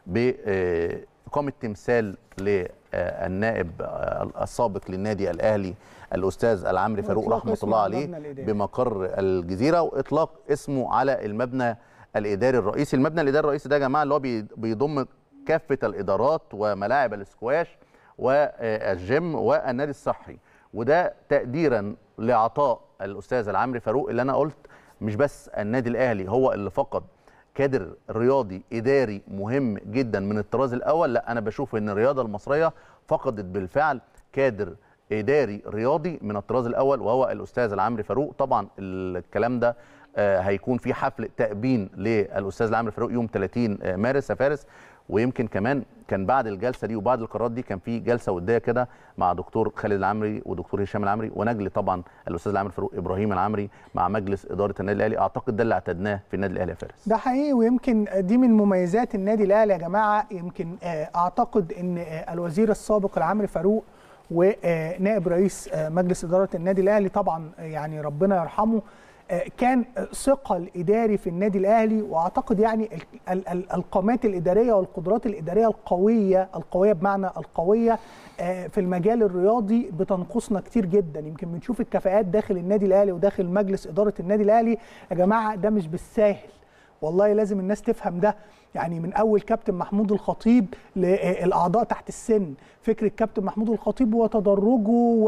بإقامة تمثال للنائب السابق للنادي الأهلي الأستاذ العمري فاروق وإطلاق رحمة اسمه الله على عليه المبنى الإداري. بمقر الجزيرة وإطلاق اسمه على المبنى الإداري الرئيسي المبنى الإداري الرئيسي ده يا جماعة اللي هو بي- بيضم كافة الإدارات وملاعب الاسكواش والجيم والنادي الصحي وده تقديرا لعطاء الاستاذ العمري فاروق اللي انا قلت مش بس النادي الاهلي هو اللي فقد كادر رياضي اداري مهم جدا من الطراز الاول لا انا بشوف ان الرياضه المصريه فقدت بالفعل كادر اداري رياضي من الطراز الاول وهو الاستاذ العمري فاروق طبعا الكلام ده آه، هيكون في حفل تأبين للاستاذ العمري فاروق يوم 30 مارس يا فارس ويمكن كمان كان بعد الجلسه دي وبعد القرارات دي كان في جلسه وديه كده مع دكتور خالد العمري ودكتور هشام العمري ونجل طبعا الاستاذ العمري فاروق ابراهيم العمري مع مجلس اداره النادي الاهلي اعتقد ده اللي اعتدناه في النادي الاهلي يا فارس ده حقيقي ويمكن دي من مميزات النادي الاهلي يا جماعه يمكن آه، اعتقد ان آه، الوزير السابق العمري فاروق ونائب رئيس آه، مجلس اداره النادي الاهلي طبعا آه، يعني ربنا يرحمه آه، كان ثقل اداري في النادي الاهلي واعتقد يعني ال- ال- ال- القامات الاداريه والقدرات الاداريه القويه القويه بمعنى القويه آه، في المجال الرياضي بتنقصنا كتير جدا يمكن بنشوف الكفاءات داخل النادي الاهلي وداخل مجلس اداره النادي الاهلي يا جماعه ده مش بالساهل والله لازم الناس تفهم ده يعني من اول كابتن محمود الخطيب للاعضاء تحت السن فكره كابتن محمود الخطيب وتدرجه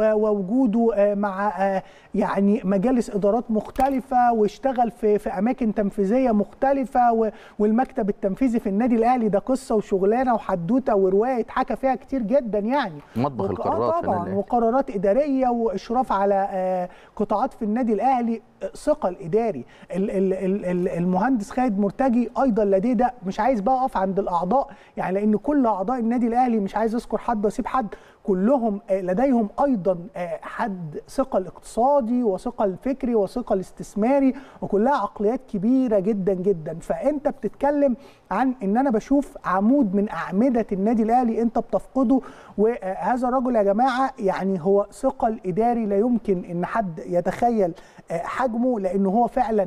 ووجوده مع يعني مجالس ادارات مختلفه واشتغل في في اماكن تنفيذيه مختلفه والمكتب التنفيذي في النادي الاهلي ده قصه وشغلانه وحدوته وروايه اتحكى فيها كتير جدا يعني مطبخ القرارات طبعا وقرارات اداريه واشراف على قطاعات في النادي الاهلي ثقل اداري المهندس خالد مرتجي ايضا لديه ده مش عايز بقى اقف عند الاعضاء يعني لان كل اعضاء النادي الاهلي مش عايز اذكر حد واسيب حد كلهم لديهم ايضا حد ثقل اقتصادي وثقل فكري وثقل استثماري وكلها عقليات كبيره جدا جدا فانت بتتكلم عن ان انا بشوف عمود من اعمده النادي الاهلي انت بتفقده وهذا الرجل يا جماعه يعني هو ثقل اداري لا يمكن ان حد يتخيل حجمه لانه هو فعلا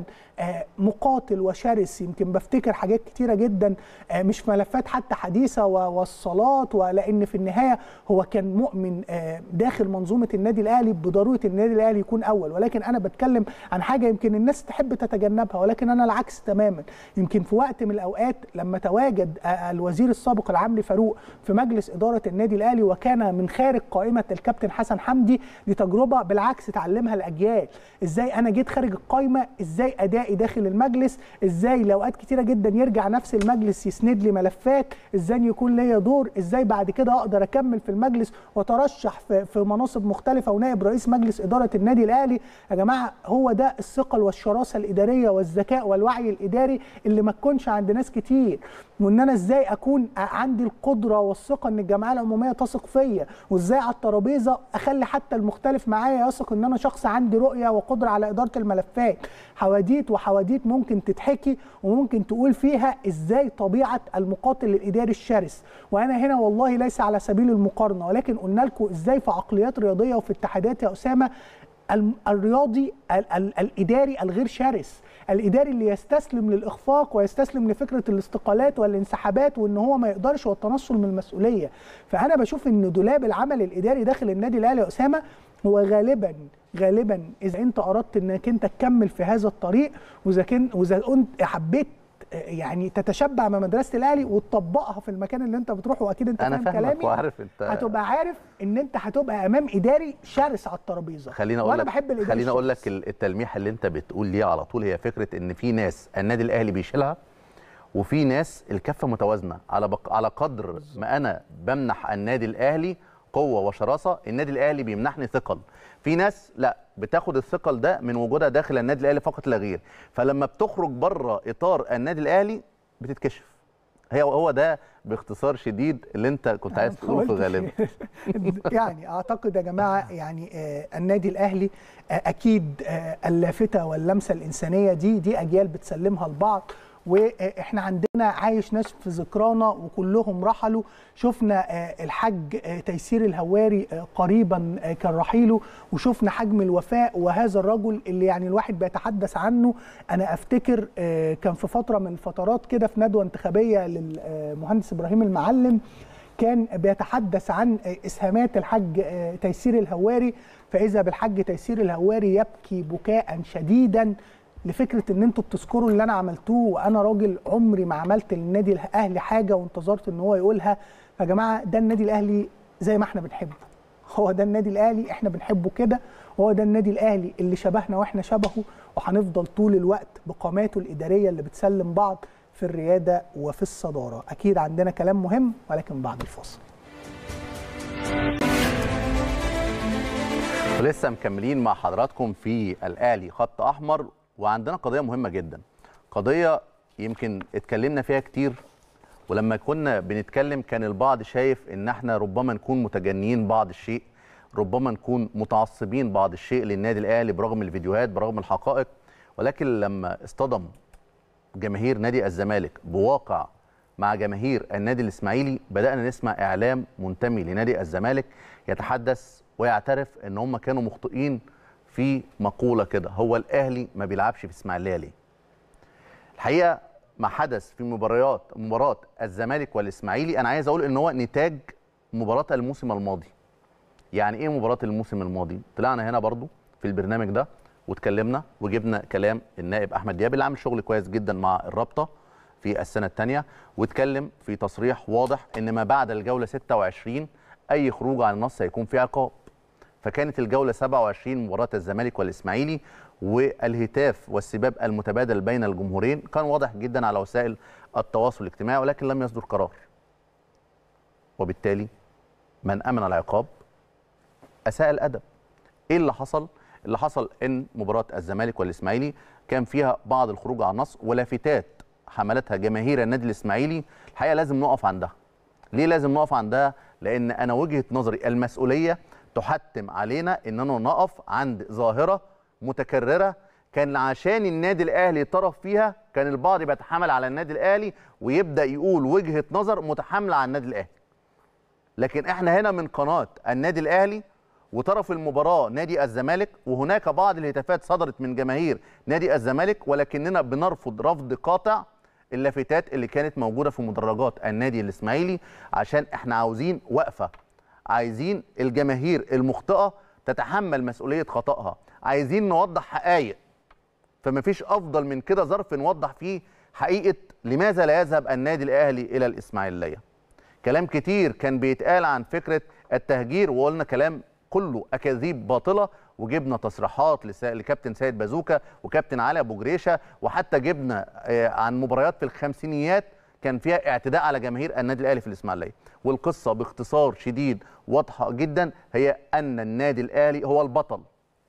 مقاتل وشرس يمكن بفتكر حاجات كتيره جدا مش ملفات حتى حديثه والصالات ولان في النهايه هو كان مؤمن داخل منظومه النادي الاهلي بضروره النادي الاهلي يكون اول ولكن انا بتكلم عن حاجه يمكن الناس تحب تتجنبها ولكن انا العكس تماما يمكن في وقت من الاوقات لما تواجد الوزير السابق العمري فاروق في مجلس اداره النادي الاهلي وكان من خارج قائمه الكابتن حسن حمدي دي تجربه بالعكس تعلمها الاجيال ازاي انا جيت خارج القائمه ازاي ادائي داخل المجلس ازاي لاوقات كتيره جدا يرجع نفس المجلس يسند لي ملفات ازاي يكون ليا دور ازاي بعد كده اقدر اكمل في المجلس واترشح في, في مناصب مختلفه ونائب رئيس مجلس اداره النادي الاهلي يا جماعه هو ده الثقل والشراسه الاداريه والذكاء والوعي الاداري اللي ما تكونش عند ناس كتير وان انا ازاي اكون عندي القدره والثقه ان الجمعيه العموميه تثق فيا وازاي على الترابيزه اخلي حتى المختلف معايا يثق ان انا شخص عندي رؤيه وقدره على اداره الملفات حواديت وحواديت ممكن تتحكي وممكن تقول فيها ازاي طبيعه المقاتل الاداري الشرس وانا هنا والله ليس على سبيل المقارنه ولكن قلنا لكم ازاي في عقليات رياضيه وفي اتحادات يا اسامه الرياضي الاداري الغير شرس الاداري اللي يستسلم للاخفاق ويستسلم لفكره الاستقالات والانسحابات وان هو ما يقدرش والتنصل من المسؤوليه فانا بشوف ان دولاب العمل الاداري داخل النادي الاهلي يا اسامه هو غالبا غالبا اذا انت اردت انك انت تكمل في هذا الطريق واذا كنت واذا انت حبيت يعني تتشبع بمدرسه الاهلي وتطبقها في المكان اللي انت بتروحه واكيد انت انا فاهم كلامي وعارف انت هتبقى عارف ان انت هتبقى امام اداري شرس على الترابيزه خليني اقول وانا لك بحب الاداري خليني اقول لك الشرس. التلميح اللي انت بتقول ليه على طول هي فكره ان في ناس النادي الاهلي بيشيلها وفي ناس الكفه متوازنه على بق... على قدر ما انا بمنح النادي الاهلي قوه وشراسه النادي الاهلي بيمنحني ثقل في ناس لا بتاخد الثقل ده من وجودها داخل النادي الاهلي فقط لا غير فلما بتخرج بره اطار النادي الاهلي بتتكشف هي هو ده باختصار شديد اللي انت كنت عايز تقوله في قلت غالبا يعني اعتقد يا جماعه يعني آه النادي الاهلي آه اكيد آه اللافته واللمسه الانسانيه دي دي اجيال بتسلمها لبعض واحنا عندنا عايش ناس في ذكرانا وكلهم رحلوا شفنا الحاج تيسير الهواري قريبا كان رحيله وشفنا حجم الوفاء وهذا الرجل اللي يعني الواحد بيتحدث عنه انا افتكر كان في فتره من الفترات كده في ندوه انتخابيه للمهندس ابراهيم المعلم كان بيتحدث عن اسهامات الحاج تيسير الهواري فاذا بالحاج تيسير الهواري يبكي بكاء شديدا لفكره ان انتوا بتذكروا اللي انا عملتوه وانا راجل عمري ما عملت للنادي الاهلي حاجه وانتظرت ان هو يقولها يا جماعه ده النادي الاهلي زي ما احنا بنحبه هو ده النادي الاهلي احنا بنحبه كده وهو ده النادي الاهلي اللي شبهنا واحنا شبهه وهنفضل طول الوقت بقاماته الاداريه اللي بتسلم بعض في الرياده وفي الصداره اكيد عندنا كلام مهم ولكن بعد الفاصل ولسه مكملين مع حضراتكم في الاهلي خط احمر وعندنا قضيه مهمه جدا قضيه يمكن اتكلمنا فيها كتير ولما كنا بنتكلم كان البعض شايف ان احنا ربما نكون متجنيين بعض الشيء ربما نكون متعصبين بعض الشيء للنادي الاهلي برغم الفيديوهات برغم الحقائق ولكن لما اصطدم جماهير نادي الزمالك بواقع مع جماهير النادي الاسماعيلي بدانا نسمع اعلام منتمي لنادي الزمالك يتحدث ويعترف ان هم كانوا مخطئين في مقوله كده هو الاهلي ما بيلعبش في اسماعيليه ليه الحقيقه ما حدث في مباريات مباراه الزمالك والاسماعيلي انا عايز اقول ان هو نتاج مباراه الموسم الماضي يعني ايه مباراه الموسم الماضي طلعنا هنا برضو في البرنامج ده واتكلمنا وجبنا كلام النائب احمد دياب اللي عامل شغل كويس جدا مع الرابطه في السنه الثانيه واتكلم في تصريح واضح ان ما بعد الجوله 26 اي خروج عن النص هيكون فيه عقاب فكانت الجوله 27 مباراه الزمالك والاسماعيلي والهتاف والسباب المتبادل بين الجمهورين كان واضح جدا على وسائل التواصل الاجتماعي ولكن لم يصدر قرار وبالتالي من امن العقاب اساء الادب ايه اللي حصل اللي حصل ان مباراه الزمالك والاسماعيلي كان فيها بعض الخروج عن النص ولافتات حملتها جماهير النادي الاسماعيلي الحقيقه لازم نقف عندها ليه لازم نقف عندها لان انا وجهه نظري المسؤوليه تحتم علينا اننا نقف عند ظاهره متكرره كان عشان النادي الاهلي طرف فيها كان البعض بيتحامل على النادي الاهلي ويبدا يقول وجهه نظر متحامله على النادي الاهلي لكن احنا هنا من قناه النادي الاهلي وطرف المباراه نادي الزمالك وهناك بعض الهتافات صدرت من جماهير نادي الزمالك ولكننا بنرفض رفض قاطع اللافتات اللي كانت موجوده في مدرجات النادي الاسماعيلي عشان احنا عاوزين وقفه عايزين الجماهير المخطئه تتحمل مسؤوليه خطأها عايزين نوضح حقائق فما فيش افضل من كده ظرف نوضح فيه حقيقه لماذا لا يذهب النادي الاهلي الى الاسماعيليه كلام كتير كان بيتقال عن فكره التهجير وقلنا كلام كله اكاذيب باطله وجبنا تصريحات لسا- لكابتن سيد بازوكا وكابتن علي ابو جريشه وحتى جبنا آه، عن مباريات في الخمسينيات كان فيها اعتداء على جماهير النادي الاهلي في الاسماعيليه والقصه باختصار شديد واضحه جدا هي ان النادي الاهلي هو البطل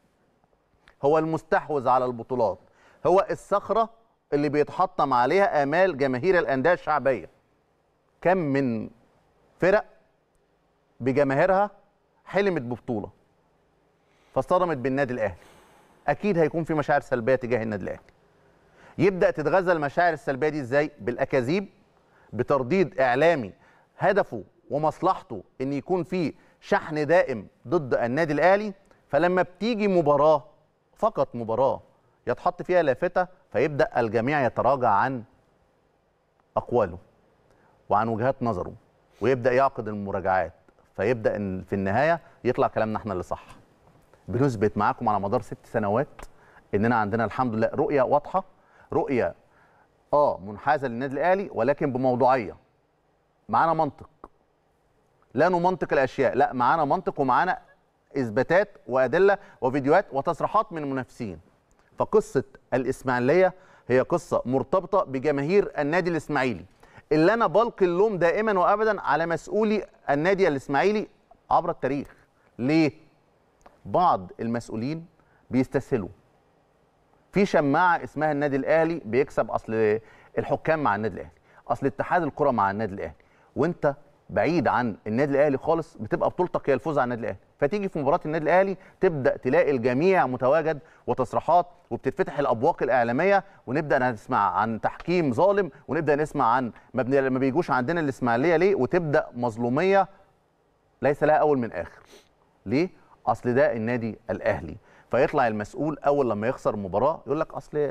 هو المستحوذ على البطولات هو الصخره اللي بيتحطم عليها امال جماهير الانديه الشعبيه كم من فرق بجماهيرها حلمت ببطوله فاصطدمت بالنادي الاهلي اكيد هيكون في مشاعر سلبيه تجاه النادي الاهلي يبدا تتغذى المشاعر السلبيه دي ازاي بالاكاذيب بترديد اعلامي هدفه ومصلحته ان يكون في شحن دائم ضد النادي الاهلي فلما بتيجي مباراه فقط مباراه يتحط فيها لافته فيبدا الجميع يتراجع عن اقواله وعن وجهات نظره ويبدا يعقد المراجعات فيبدا ان في النهايه يطلع كلامنا احنا اللي صح بنثبت معاكم على مدار ست سنوات اننا عندنا الحمد لله رؤيه واضحه رؤيه اه منحازه للنادي الاهلي ولكن بموضوعيه معانا منطق لا نمنطق الاشياء لا معانا منطق ومعانا اثباتات وادله وفيديوهات وتصريحات من المنافسين فقصه الاسماعيليه هي قصه مرتبطه بجماهير النادي الاسماعيلي اللي انا بلقي اللوم دائما وابدا على مسؤولي النادي الاسماعيلي عبر التاريخ ليه بعض المسؤولين بيستسهلوا في شماعه اسمها النادي الاهلي بيكسب اصل الحكام مع النادي الاهلي اصل اتحاد الكره مع النادي الاهلي وانت بعيد عن النادي الاهلي خالص بتبقى بطولتك هي الفوز على النادي الاهلي فتيجي في مباراه النادي الاهلي تبدا تلاقي الجميع متواجد وتصريحات وبتتفتح الابواق الاعلاميه ونبدا نسمع عن تحكيم ظالم ونبدا نسمع عن ما, بن... ما بيجوش عندنا الاسماعيليه ليه وتبدا مظلوميه ليس لها اول من اخر ليه اصل ده النادي الاهلي فيطلع المسؤول اول لما يخسر مباراه يقول لك اصل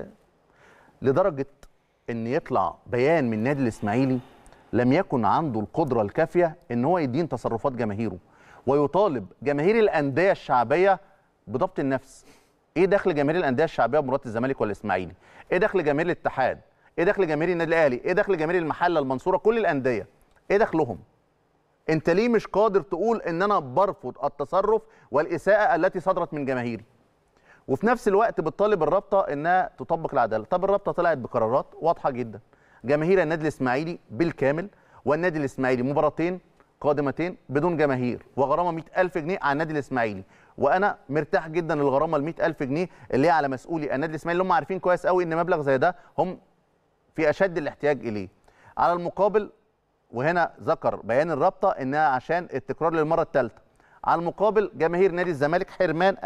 لدرجه ان يطلع بيان من النادي الاسماعيلي لم يكن عنده القدره الكافيه ان هو يدين تصرفات جماهيره ويطالب جماهير الانديه الشعبيه بضبط النفس ايه دخل جماهير الانديه الشعبيه بمباراه الزمالك والاسماعيلي ايه دخل جماهير الاتحاد ايه دخل جماهير النادي الاهلي ايه دخل جماهير المحله المنصوره كل الانديه ايه دخلهم انت ليه مش قادر تقول ان انا برفض التصرف والاساءه التي صدرت من جماهيري وفي نفس الوقت بتطالب الرابطه انها تطبق العداله طب الرابطه طلعت بقرارات واضحه جدا جماهير النادي الاسماعيلي بالكامل والنادي الاسماعيلي مباراتين قادمتين بدون جماهير وغرامه 100000 جنيه على النادي الاسماعيلي وانا مرتاح جدا للغرامه ال 100000 جنيه اللي هي على مسؤولي النادي الاسماعيلي اللي هم عارفين كويس قوي ان مبلغ زي ده هم في اشد الاحتياج اليه على المقابل وهنا ذكر بيان الرابطه انها عشان التكرار للمره الثالثه على المقابل جماهير نادي الزمالك حرمان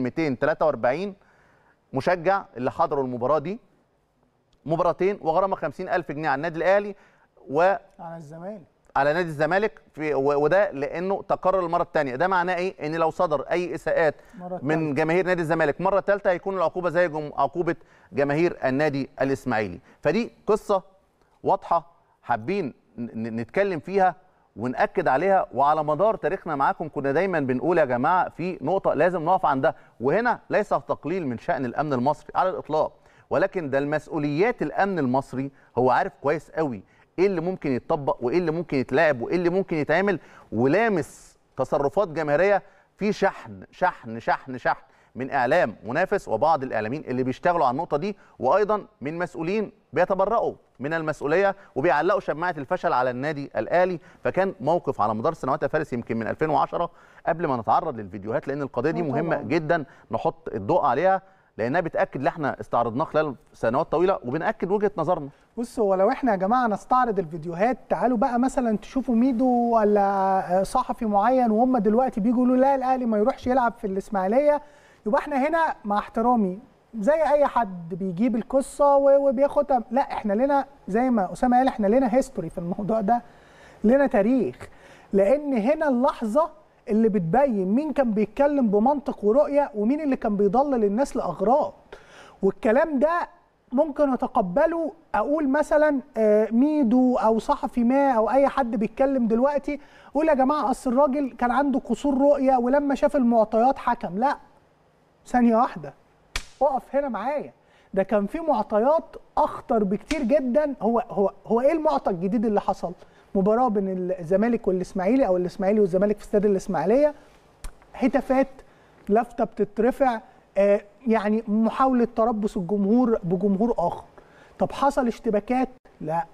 2243 مشجع اللي حضروا المباراه دي مباراتين وغرامه 50000 جنيه على النادي الاهلي وعلى على الزمالك نادي الزمالك في و- وده لانه تكرر المره الثانيه ده معناه ايه ان لو صدر اي اساءات مرة من جماهير نادي الزمالك مره ثالثه هيكون العقوبه زي جم- عقوبه جماهير النادي الاسماعيلي فدي قصه واضحه حابين ن- ن- نتكلم فيها ونأكد عليها وعلى مدار تاريخنا معاكم كنا دايما بنقول يا جماعه في نقطه لازم نقف عندها وهنا ليس تقليل من شأن الامن المصري على الاطلاق ولكن ده المسؤوليات الامن المصري هو عارف كويس قوي ايه اللي ممكن يتطبق وايه اللي ممكن يتلعب وايه اللي ممكن يتعمل ولامس تصرفات جماهيريه في شحن شحن شحن شحن من اعلام منافس وبعض الاعلاميين اللي بيشتغلوا على النقطه دي وايضا من مسؤولين بيتبرؤوا من المسؤوليه وبيعلقوا شماعه الفشل على النادي الاهلي فكان موقف على مدار سنوات يا فارس يمكن من 2010 قبل ما نتعرض للفيديوهات لان القضيه دي آه مهمه طبعاً. جدا نحط الضوء عليها لانها بتاكد اللي احنا استعرضناه خلال سنوات طويله وبناكد وجهه نظرنا بص هو لو احنا يا جماعه نستعرض الفيديوهات تعالوا بقى مثلا تشوفوا ميدو ولا صحفي معين وهم دلوقتي بيجوا يقولوا لا الاهلي ما يروحش يلعب في الاسماعيليه يبقى احنا هنا مع احترامي زي اي حد بيجيب القصه و- وبياخدها لا احنا لنا زي ما اسامه قال احنا لنا هيستوري في الموضوع ده لنا تاريخ لان هنا اللحظه اللي بتبين مين كان بيتكلم بمنطق ورؤيه ومين اللي كان بيضلل الناس لاغراض والكلام ده ممكن اتقبله اقول مثلا آه، ميدو او صحفي ما او اي حد بيتكلم دلوقتي قول يا جماعه اصل الراجل كان عنده قصور رؤيه ولما شاف المعطيات حكم لا ثانيه واحده اقف هنا معايا ده كان في معطيات اخطر بكتير جدا هو هو هو ايه المعطى الجديد اللي حصل مباراه بين الزمالك والاسماعيلي او الاسماعيلي والزمالك في استاد الاسماعيليه هتافات لافته بتترفع آه، يعني محاوله تربص الجمهور بجمهور اخر طب حصل اشتباكات لا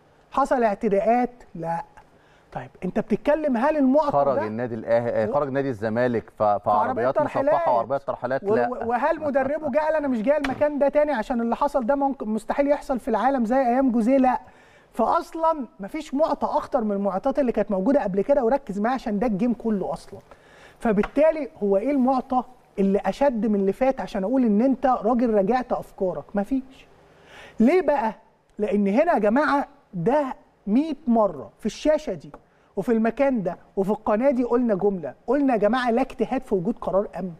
حصل اعتداءات لا طيب انت بتتكلم هل المعطى خرج ده النادي الاهلي خرج نادي الزمالك ف- في عربيات عربيات ترحيلات. مصفحه وعربيات ترحيلات و- لا و- وهل مدربه جه قال انا مش جاي المكان ده تاني عشان اللي حصل ده ممكن مستحيل يحصل في العالم زي ايام جوزيه لا فاصلا مفيش معطى اخطر من المعطيات اللي كانت موجوده قبل كده وركز معايا عشان ده الجيم كله اصلا فبالتالي هو ايه المعطى اللي اشد من اللي فات عشان اقول ان انت راجل راجعت افكارك مفيش ليه بقى لان هنا يا جماعه ده 100 مره في الشاشه دي وفي المكان ده وفي القناه دي قلنا جمله قلنا يا جماعه لا اجتهاد في وجود قرار امن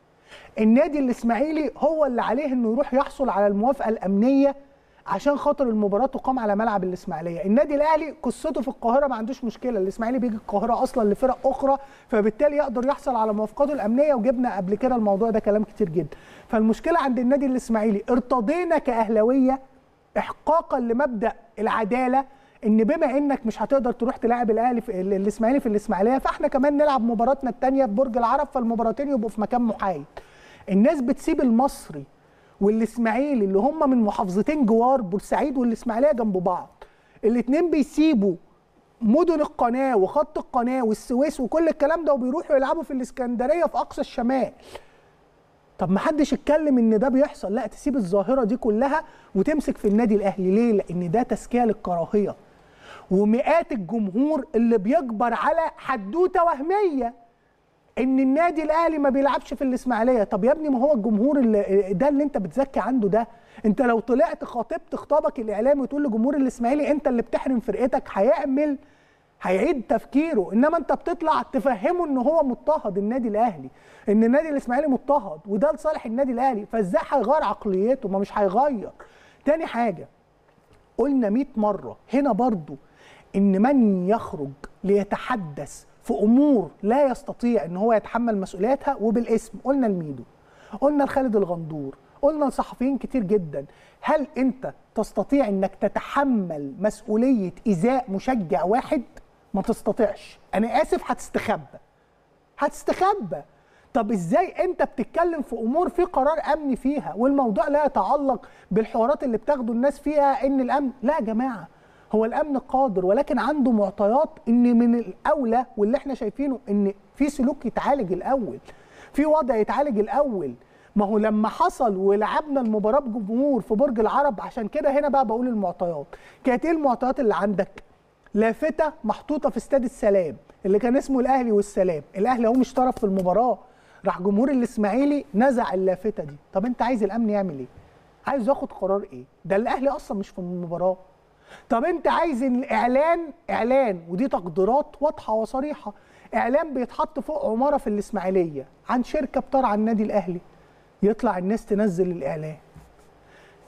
النادي الاسماعيلي هو اللي عليه انه يروح يحصل على الموافقه الامنيه عشان خاطر المباراه تقام على ملعب الاسماعيليه النادي الاهلي قصته في القاهره ما عندوش مشكله الاسماعيلي بيجي القاهره اصلا لفرق اخرى فبالتالي يقدر يحصل على موافقاته الامنيه وجبنا قبل كده الموضوع ده كلام كتير جدا فالمشكله عند النادي الاسماعيلي ارتضينا كاهلاويه احقاقا لمبدا العداله ان بما انك مش هتقدر تروح تلاعب الاهلي في ال- الاسماعيلي في الاسماعيليه فاحنا كمان نلعب مباراتنا الثانيه في برج العرب فالمباراتين يبقوا في مكان محايد الناس بتسيب المصري والاسماعيلي اللي هم من محافظتين جوار بورسعيد والاسماعيليه جنب بعض الاثنين بيسيبوا مدن القناه وخط القناه والسويس وكل الكلام ده وبيروحوا يلعبوا في الاسكندريه في اقصى الشمال طب ما حدش اتكلم ان ده بيحصل لا تسيب الظاهره دي كلها وتمسك في النادي الاهلي ليه لان ده تزكيه للكراهيه ومئات الجمهور اللي بيكبر على حدوته وهميه ان النادي الاهلي ما بيلعبش في الاسماعيليه طب يا ابني ما هو الجمهور اللي ده اللي انت بتزكي عنده ده انت لو طلعت خاطبت خطابك الاعلامي وتقول لجمهور الاسماعيلي انت اللي بتحرم فرقتك هيعمل هيعيد تفكيره انما انت بتطلع تفهمه ان هو مضطهد النادي الاهلي ان النادي الاسماعيلي مضطهد وده لصالح النادي الاهلي فازاي هيغير عقليته ما مش هيغير تاني حاجه قلنا 100 مرة هنا برضو إن من يخرج ليتحدث في أمور لا يستطيع إن هو يتحمل مسؤولياتها وبالاسم قلنا الميدو قلنا لخالد الغندور قلنا لصحفيين كتير جدا هل أنت تستطيع إنك تتحمل مسؤولية إزاء مشجع واحد ما تستطيعش أنا آسف هتستخبى هتستخبى طب ازاي انت بتتكلم في امور في قرار امني فيها والموضوع لا يتعلق بالحوارات اللي بتاخدوا الناس فيها ان الامن لا يا جماعه هو الامن قادر ولكن عنده معطيات ان من الاولى واللي احنا شايفينه ان في سلوك يتعالج الاول في وضع يتعالج الاول ما هو لما حصل ولعبنا المباراه بجمهور في برج العرب عشان كده هنا بقى بقول المعطيات كانت ايه المعطيات اللي عندك لافته محطوطه في استاد السلام اللي كان اسمه الاهلي والسلام الاهلي هو مش طرف في المباراه راح جمهور الاسماعيلي نزع اللافته دي طب انت عايز الامن يعمل ايه عايز ياخد قرار ايه ده الاهلي اصلا مش في المباراه طب انت عايز الاعلان اعلان ودي تقديرات واضحه وصريحه اعلان بيتحط فوق عماره في الاسماعيليه عن شركه بترعى النادي الاهلي يطلع الناس تنزل الاعلان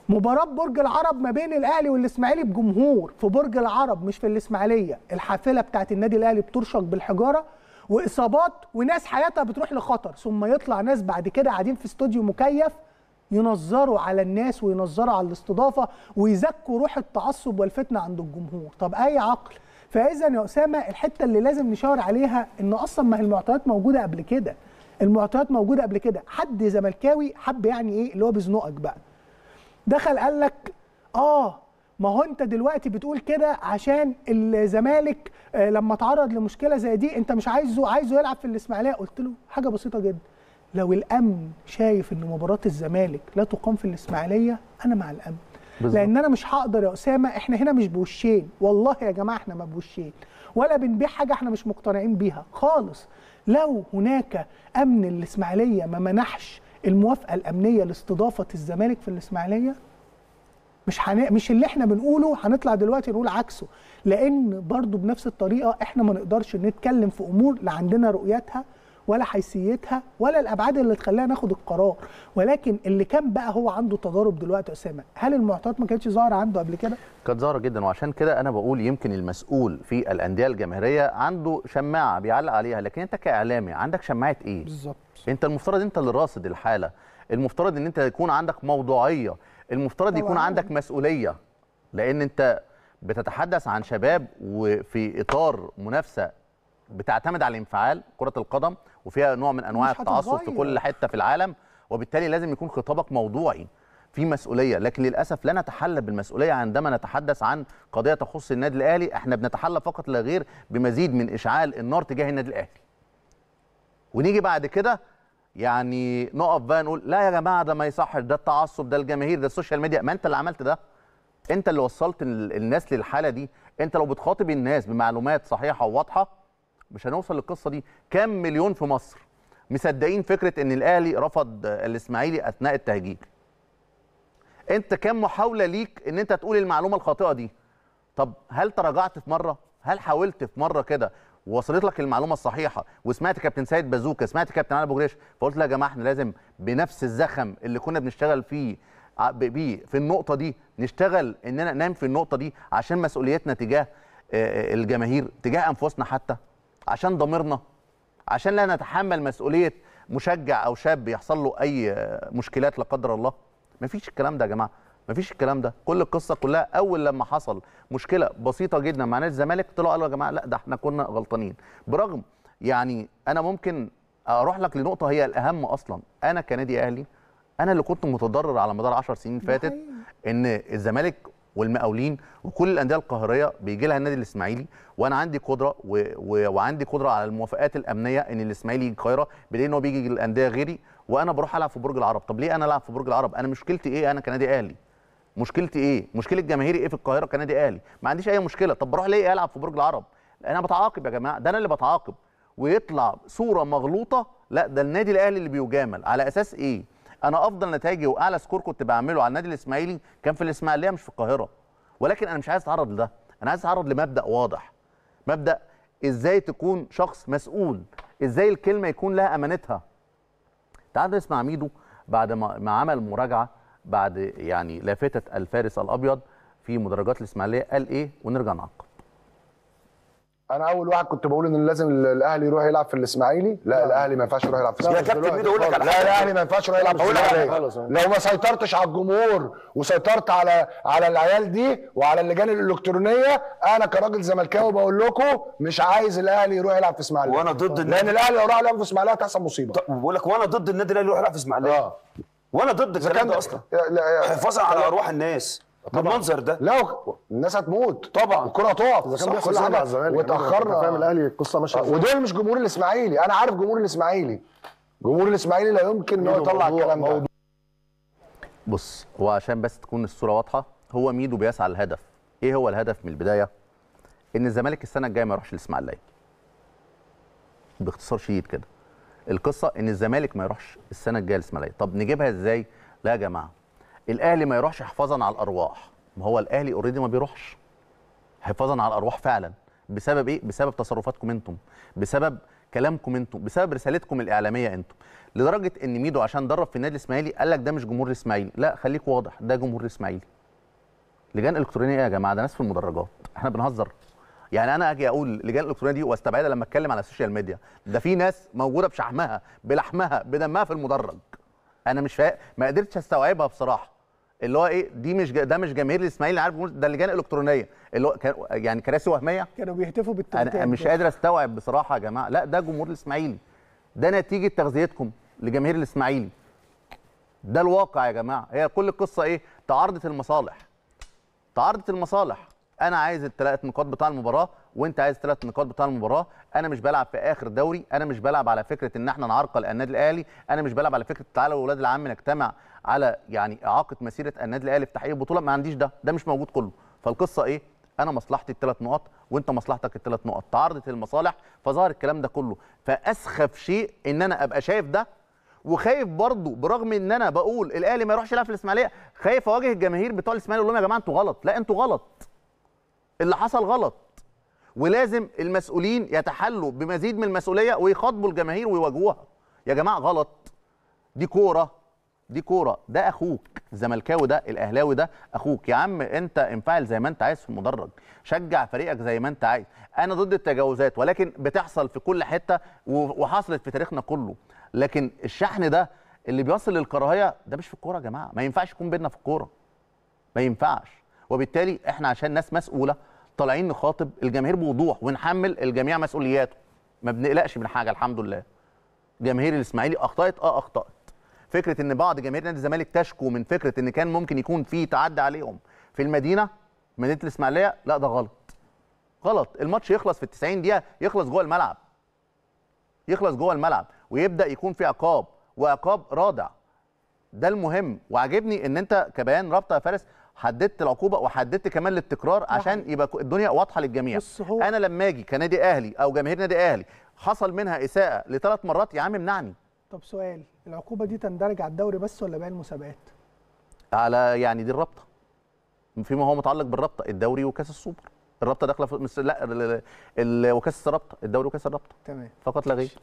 مباراه برج العرب ما بين الاهلي والاسماعيلي بجمهور في برج العرب مش في الاسماعيليه الحافله بتاعت النادي الاهلي بترشق بالحجاره واصابات وناس حياتها بتروح لخطر ثم يطلع ناس بعد كده قاعدين في استوديو مكيف ينظروا على الناس وينظروا على الاستضافه ويزكوا روح التعصب والفتنه عند الجمهور طب اي عقل فاذا يا اسامه الحته اللي لازم نشاور عليها ان اصلا ما هي المعطيات موجوده قبل كده المعطيات موجوده قبل كده حد زملكاوي حب يعني ايه اللي هو بيزنقك بقى دخل قال لك اه ما هو انت دلوقتي بتقول كده عشان الزمالك آه، لما تعرض لمشكله زي دي انت مش عايزه عايزه يلعب في الاسماعيليه قلت له حاجه بسيطه جدا لو الامن شايف ان مباراه الزمالك لا تقام في الاسماعيليه انا مع الامن بالظبط. لان انا مش هقدر يا اسامه احنا هنا مش بوشين والله يا جماعه احنا ما بوشين ولا بنبيع حاجه احنا مش مقتنعين بيها خالص لو هناك امن الاسماعيليه ما منحش الموافقه الامنيه لاستضافه الزمالك في الاسماعيليه مش حن... مش اللي احنا بنقوله هنطلع دلوقتي نقول عكسه لان برضو بنفس الطريقه احنا ما نقدرش نتكلم في امور لا عندنا رؤيتها ولا حيثيتها ولا الابعاد اللي تخلينا ناخد القرار ولكن اللي كان بقى هو عنده تضارب دلوقتي يا اسامه هل المعطيات ما كانتش ظاهره عنده قبل كده كانت ظاهره جدا وعشان كده انا بقول يمكن المسؤول في الانديه الجماهيريه عنده شماعه بيعلق عليها لكن انت كاعلامي عندك شماعه ايه بالظبط انت المفترض انت اللي راصد الحاله المفترض ان انت يكون عندك موضوعيه المفترض يكون طبعاً. عندك مسؤوليه لان انت بتتحدث عن شباب وفي اطار منافسه بتعتمد على الانفعال كره القدم وفيها نوع من انواع مش التعصب في هتتغير. كل حته في العالم وبالتالي لازم يكون خطابك موضوعي في مسؤوليه لكن للاسف لا نتحلى بالمسؤوليه عندما نتحدث عن قضيه تخص النادي الاهلي احنا بنتحلى فقط لا غير بمزيد من اشعال النار تجاه النادي الاهلي ونيجي بعد كده يعني نقف بقى نقول لا يا جماعه ده ما يصحش ده التعصب ده الجماهير ده السوشيال ميديا ما انت اللي عملت ده انت اللي وصلت ال- الناس للحاله دي انت لو بتخاطب الناس بمعلومات صحيحه وواضحه مش هنوصل للقصه دي كام مليون في مصر مصدقين فكره ان الاهلي رفض الاسماعيلي اثناء التهجير انت كام محاوله ليك ان انت تقول المعلومه الخاطئه دي طب هل تراجعت في مره هل حاولت في مره كده وصلت لك المعلومه الصحيحه وسمعت كابتن سيد بازوكا سمعت كابتن علي ابو جريش فقلت لا يا جماعه احنا لازم بنفس الزخم اللي كنا بنشتغل فيه ع- ب- بيه في النقطه دي نشتغل اننا ننام في النقطه دي عشان مسؤوليتنا تجاه آه، الجماهير تجاه انفسنا حتى عشان ضميرنا عشان لا نتحمل مسؤوليه مشجع او شاب يحصل له اي آه، مشكلات لا قدر الله مفيش الكلام ده يا جماعه مفيش الكلام ده كل القصه كلها اول لما حصل مشكله بسيطه جدا مع نادي الزمالك طلعوا قالوا يا جماعه لا ده احنا كنا غلطانين برغم يعني انا ممكن اروح لك لنقطه هي الاهم اصلا انا كنادي اهلي انا اللي كنت متضرر على مدار 10 سنين ده فاتت حقيقي. ان الزمالك والمقاولين وكل الانديه القاهريه بيجي لها النادي الاسماعيلي وانا عندي قدره و... و... وعندي قدره على الموافقات الامنيه ان الاسماعيلي يجي القاهره بدليل ان هو بيجي الانديه غيري وانا بروح العب في برج العرب طب ليه انا العب في برج العرب انا مشكلتي ايه انا كنادي اهلي مشكلتي ايه مشكله جماهيري ايه في القاهره كنادي اهلي ما عنديش اي مشكله طب بروح ليه العب في برج العرب انا بتعاقب يا جماعه ده انا اللي بتعاقب ويطلع صوره مغلوطه لا ده النادي الاهلي اللي بيجامل على اساس ايه انا افضل نتائجي واعلى سكور كنت بعمله على النادي الاسماعيلي كان في الاسماعيليه مش في القاهره ولكن انا مش عايز اتعرض لده انا عايز اتعرض لمبدا واضح مبدا ازاي تكون شخص مسؤول ازاي الكلمه يكون لها امانتها تعال نسمع ميدو بعد ما ما عمل مراجعه بعد يعني لافته الفارس الابيض في مدرجات الاسماعيليه قال ايه ونرجع نعقب انا اول واحد كنت بقول ان لازم الاهلي يروح يلعب في الاسماعيلي لا الاهلي ما ينفعش يروح يلعب في يا الاسماعيلي كابتن ميدو اقول لك على لا حاجه الاهلي ما ينفعش يروح يلعب في أقول لك على الاسماعيلي لو ما سيطرتش على الجمهور وسيطرت على على العيال دي وعلى اللجان الالكترونيه انا كراجل زملكاوي بقول لكم مش عايز الاهلي يروح يلعب في اسماعيلي وانا ضد لان النادي الاهلي لو راح يلعب في اسماعيليه هتحصل مصيبه بقول لك وانا ضد النادي الاهلي يروح يلعب في اسماعيليه اه وانا ضد اذا الكلام كان ده اصلا لا- لا- حفاظا على ارواح الناس بالمنظر ده لا الناس هتموت طبعا الكره هتقف اذا صح، كان بيحصل كل زي حاجه مع الزمالك وتاخرنا فاهم الاهلي القصه ماشيه ازاي ودول مش جمهور الاسماعيلي انا عارف جمهور الاسماعيلي جمهور الاسماعيلي لا يمكن ان هو موضوع- يطلع الكلام موضوع- ده بص هو عشان بس تكون الصوره واضحه هو ميدو بيسعى للهدف ايه هو الهدف من البدايه ان الزمالك السنه الجايه ما يروحش الاسماعيليه باختصار شديد كده القصه ان الزمالك ما يروحش السنه الجايه الاسماعيليه طب نجيبها ازاي لا يا جماعه الاهلي ما يروحش حفاظا على الارواح ما هو الاهلي اوريدي ما بيروحش حفاظا على الارواح فعلا بسبب ايه بسبب تصرفاتكم انتم بسبب كلامكم انتم بسبب رسالتكم الاعلاميه انتم لدرجه ان ميدو عشان درب في النادي الاسماعيلي قال لك ده مش جمهور الاسماعيلي لا خليك واضح ده جمهور الاسماعيلي لجان الكترونيه ايه يا جماعه ده ناس في المدرجات احنا بنهزر يعني انا اجي اقول لجان الالكترونيه دي واستبعدها لما اتكلم على السوشيال ميديا ده في ناس موجوده بشحمها بلحمها بدمها في المدرج انا مش فاهم ما قدرتش استوعبها بصراحه اللي هو ايه دي مش ج- ده مش جماهير الاسماعيلي عارف جمهور- ده اللجان الالكترونيه اللي هو كان يعني كراسي وهميه كانوا بيهتفوا بالتويتات انا مش دول. قادر استوعب بصراحه يا جماعه لا ده جمهور الاسماعيلي ده نتيجه تغذيتكم لجماهير الاسماعيلي ده الواقع يا جماعه هي كل القصه ايه تعارضه المصالح تعارضه المصالح انا عايز الثلاث نقاط بتاع المباراه وانت عايز الثلاث نقاط بتاع المباراه انا مش بلعب في اخر دوري انا مش بلعب على فكره ان احنا نعرقل النادي الاهلي انا مش بلعب على فكره تعالوا اولاد العم نجتمع على يعني اعاقه مسيره النادي الاهلي في تحقيق البطوله ما عنديش ده ده مش موجود كله فالقصه ايه انا مصلحتي الثلاث نقط وانت مصلحتك الثلاث نقط تعارضت المصالح فظهر الكلام ده كله فاسخف شيء ان انا ابقى شايف ده وخايف برضه برغم ان انا بقول الاهلي ما يروحش يلعب في الاسماعيليه خايف اواجه الجماهير بتوع الاسماعيليه اقول لهم يا جماعه انتوا غلط لا انتوا غلط اللي حصل غلط ولازم المسؤولين يتحلوا بمزيد من المسؤوليه ويخاطبوا الجماهير ويواجهوها يا جماعه غلط دي كوره دي كوره ده اخوك الزملكاوي ده الاهلاوي ده اخوك يا عم انت انفعل زي ما انت عايز في المدرج شجع فريقك زي ما انت عايز انا ضد التجاوزات ولكن بتحصل في كل حته و- وحصلت في تاريخنا كله لكن الشحن ده اللي بيصل للكراهيه ده مش في الكوره يا جماعه ما ينفعش يكون بينا في الكوره ما ينفعش وبالتالي احنا عشان ناس مسؤوله طالعين نخاطب الجماهير بوضوح ونحمل الجميع مسؤولياته ما بنقلقش من حاجه الحمد لله جماهير الاسماعيلي اخطات اه اخطات فكره ان بعض جماهير نادي الزمالك تشكو من فكره ان كان ممكن يكون في تعدي عليهم في المدينه مدينه الاسماعيليه لا ده غلط غلط الماتش يخلص في ال 90 دقيقه يخلص جوه الملعب يخلص جوه الملعب ويبدا يكون في عقاب وعقاب رادع ده المهم وعاجبني ان انت كبيان رابطه يا فارس حددت العقوبه وحددت كمان التكرار عشان يبقى ك- الدنيا واضحه للجميع بص هو- انا لما اجي كنادي اهلي او جماهير نادي اهلي حصل منها اساءه لثلاث مرات يا عم امنعني طب سؤال العقوبه دي تندرج على الدوري بس ولا باقي المسابقات على يعني دي الرابطه فيما هو متعلق بالرابطه الدوري وكاس السوبر الرابطه داخله في مس- لا ال- ال- ال- وكاس الرابطه الدوري وكاس الرابطه تمام فقط لا غير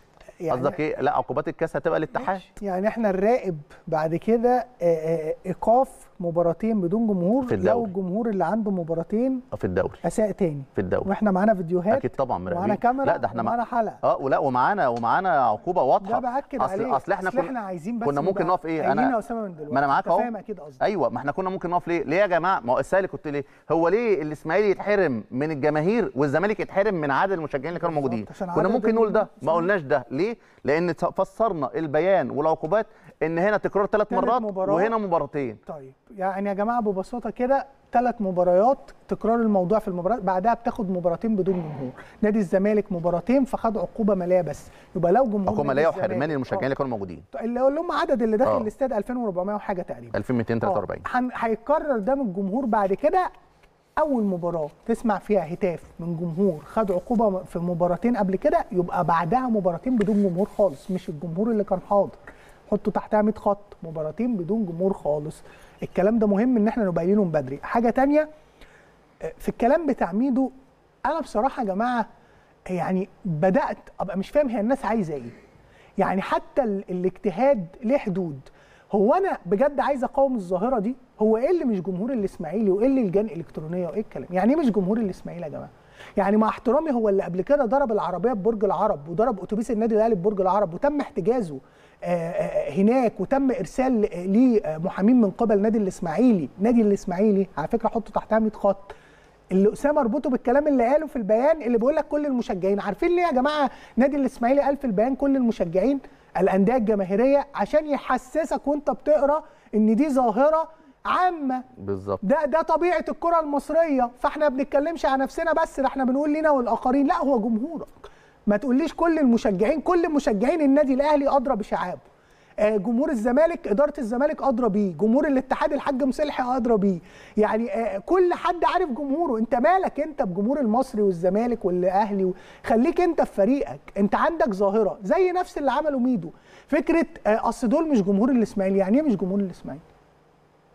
قصدك ايه لا عقوبات الكاس هتبقى للاتحاد يعني احنا نراقب بعد كده آه، آه، ايقاف مباراتين بدون جمهور في الدوري. لو الجمهور اللي عنده مباراتين في الدوري اساء تاني في الدوري واحنا معانا فيديوهات اكيد طبعا مراقبين ومعانا كاميرا لا ده احنا مع- ومعانا حلقه اه ولا ومعانا ومعانا عقوبه واضحه ده باكد اصل عليه اصل احنا اصل احنا عايزين بس كنا ممكن نبقى نقف ايه قايلين يا انا اسامه من دلوقتي ما انا معاك أنت اهو فاهم اكيد قصدي ايوه ما احنا كنا ممكن نقف ليه ليه يا جماعه ما هو السائل كنت ليه هو ليه الاسماعيلي يتحرم من الجماهير والزمالك يتحرم من عدد المشجعين اللي كانوا بالظبط، موجودين عشان كنا عدد ممكن نقول ده ما الجمهور. قلناش ده ليه لان فسرنا البيان والعقوبات ان هنا تكرار ثلاث تالت مرات مباراة. وهنا مباراتين طيب يعني يا جماعه ببساطه كده ثلاث مباريات تكرار الموضوع في المباراه بعدها بتاخد مباراتين بدون جمهور نادي الزمالك مباراتين فخد عقوبه ماليه بس يبقى لو جمهور عقوبه نادي ماليه الزمالك- وحرمان المشجعين آه. اللي كانوا موجودين اللي اللي هم عدد اللي داخل آه. الاستاد 2400 وحاجه تقريبا 2243 آه. هن- هيتكرر ده من الجمهور بعد كده اول مباراه تسمع فيها هتاف من جمهور خد عقوبه في مباراتين قبل كده يبقى بعدها مباراتين بدون جمهور خالص مش الجمهور اللي كان حاضر حطوا تحتها 100 خط مباراتين بدون جمهور خالص الكلام ده مهم ان احنا نبقى قايلينه من بدري حاجه تانية آه، في الكلام بتاع ميدو انا بصراحه يا جماعه يعني بدات ابقى مش فاهم هي الناس عايزه ايه يعني حتى ال- الاجتهاد ليه حدود هو انا بجد عايز اقاوم الظاهره دي هو ايه اللي مش جمهور الاسماعيلي وايه اللي لجان الكترونيه وايه الكلام يعني ايه مش جمهور الاسماعيلي يا جماعه يعني مع احترامي هو اللي قبل كده ضرب العربيه ببرج العرب وضرب اتوبيس النادي الاهلي ببرج العرب وتم احتجازه آه، آه، هناك وتم ارسال ليه آه، محامين من قبل نادي الاسماعيلي نادي الاسماعيلي على فكره حطوا تحتها 100 خط اللي اسامه اربطه بالكلام اللي قاله في البيان اللي بيقول لك كل المشجعين عارفين ليه يا جماعه نادي الاسماعيلي قال في البيان كل المشجعين الانديه الجماهيريه عشان يحسسك وانت بتقرا ان دي ظاهره عامه بالظبط ده ده طبيعه الكره المصريه فاحنا ما بنتكلمش عن نفسنا بس ده احنا بنقول لنا والاخرين لا هو جمهورك ما تقوليش كل المشجعين كل مشجعين النادي الاهلي ادرى بشعابه آه، جمهور الزمالك اداره الزمالك ادرى بيه جمهور الاتحاد الحاج مصلحي ادرى بيه يعني آه، كل حد عارف جمهوره انت مالك انت بجمهور المصري والزمالك والاهلي و... خليك انت في فريقك انت عندك ظاهره زي نفس اللي عمله ميدو فكره آه، اصل دول مش جمهور الاسماعيلي يعني ايه مش جمهور الاسماعيلي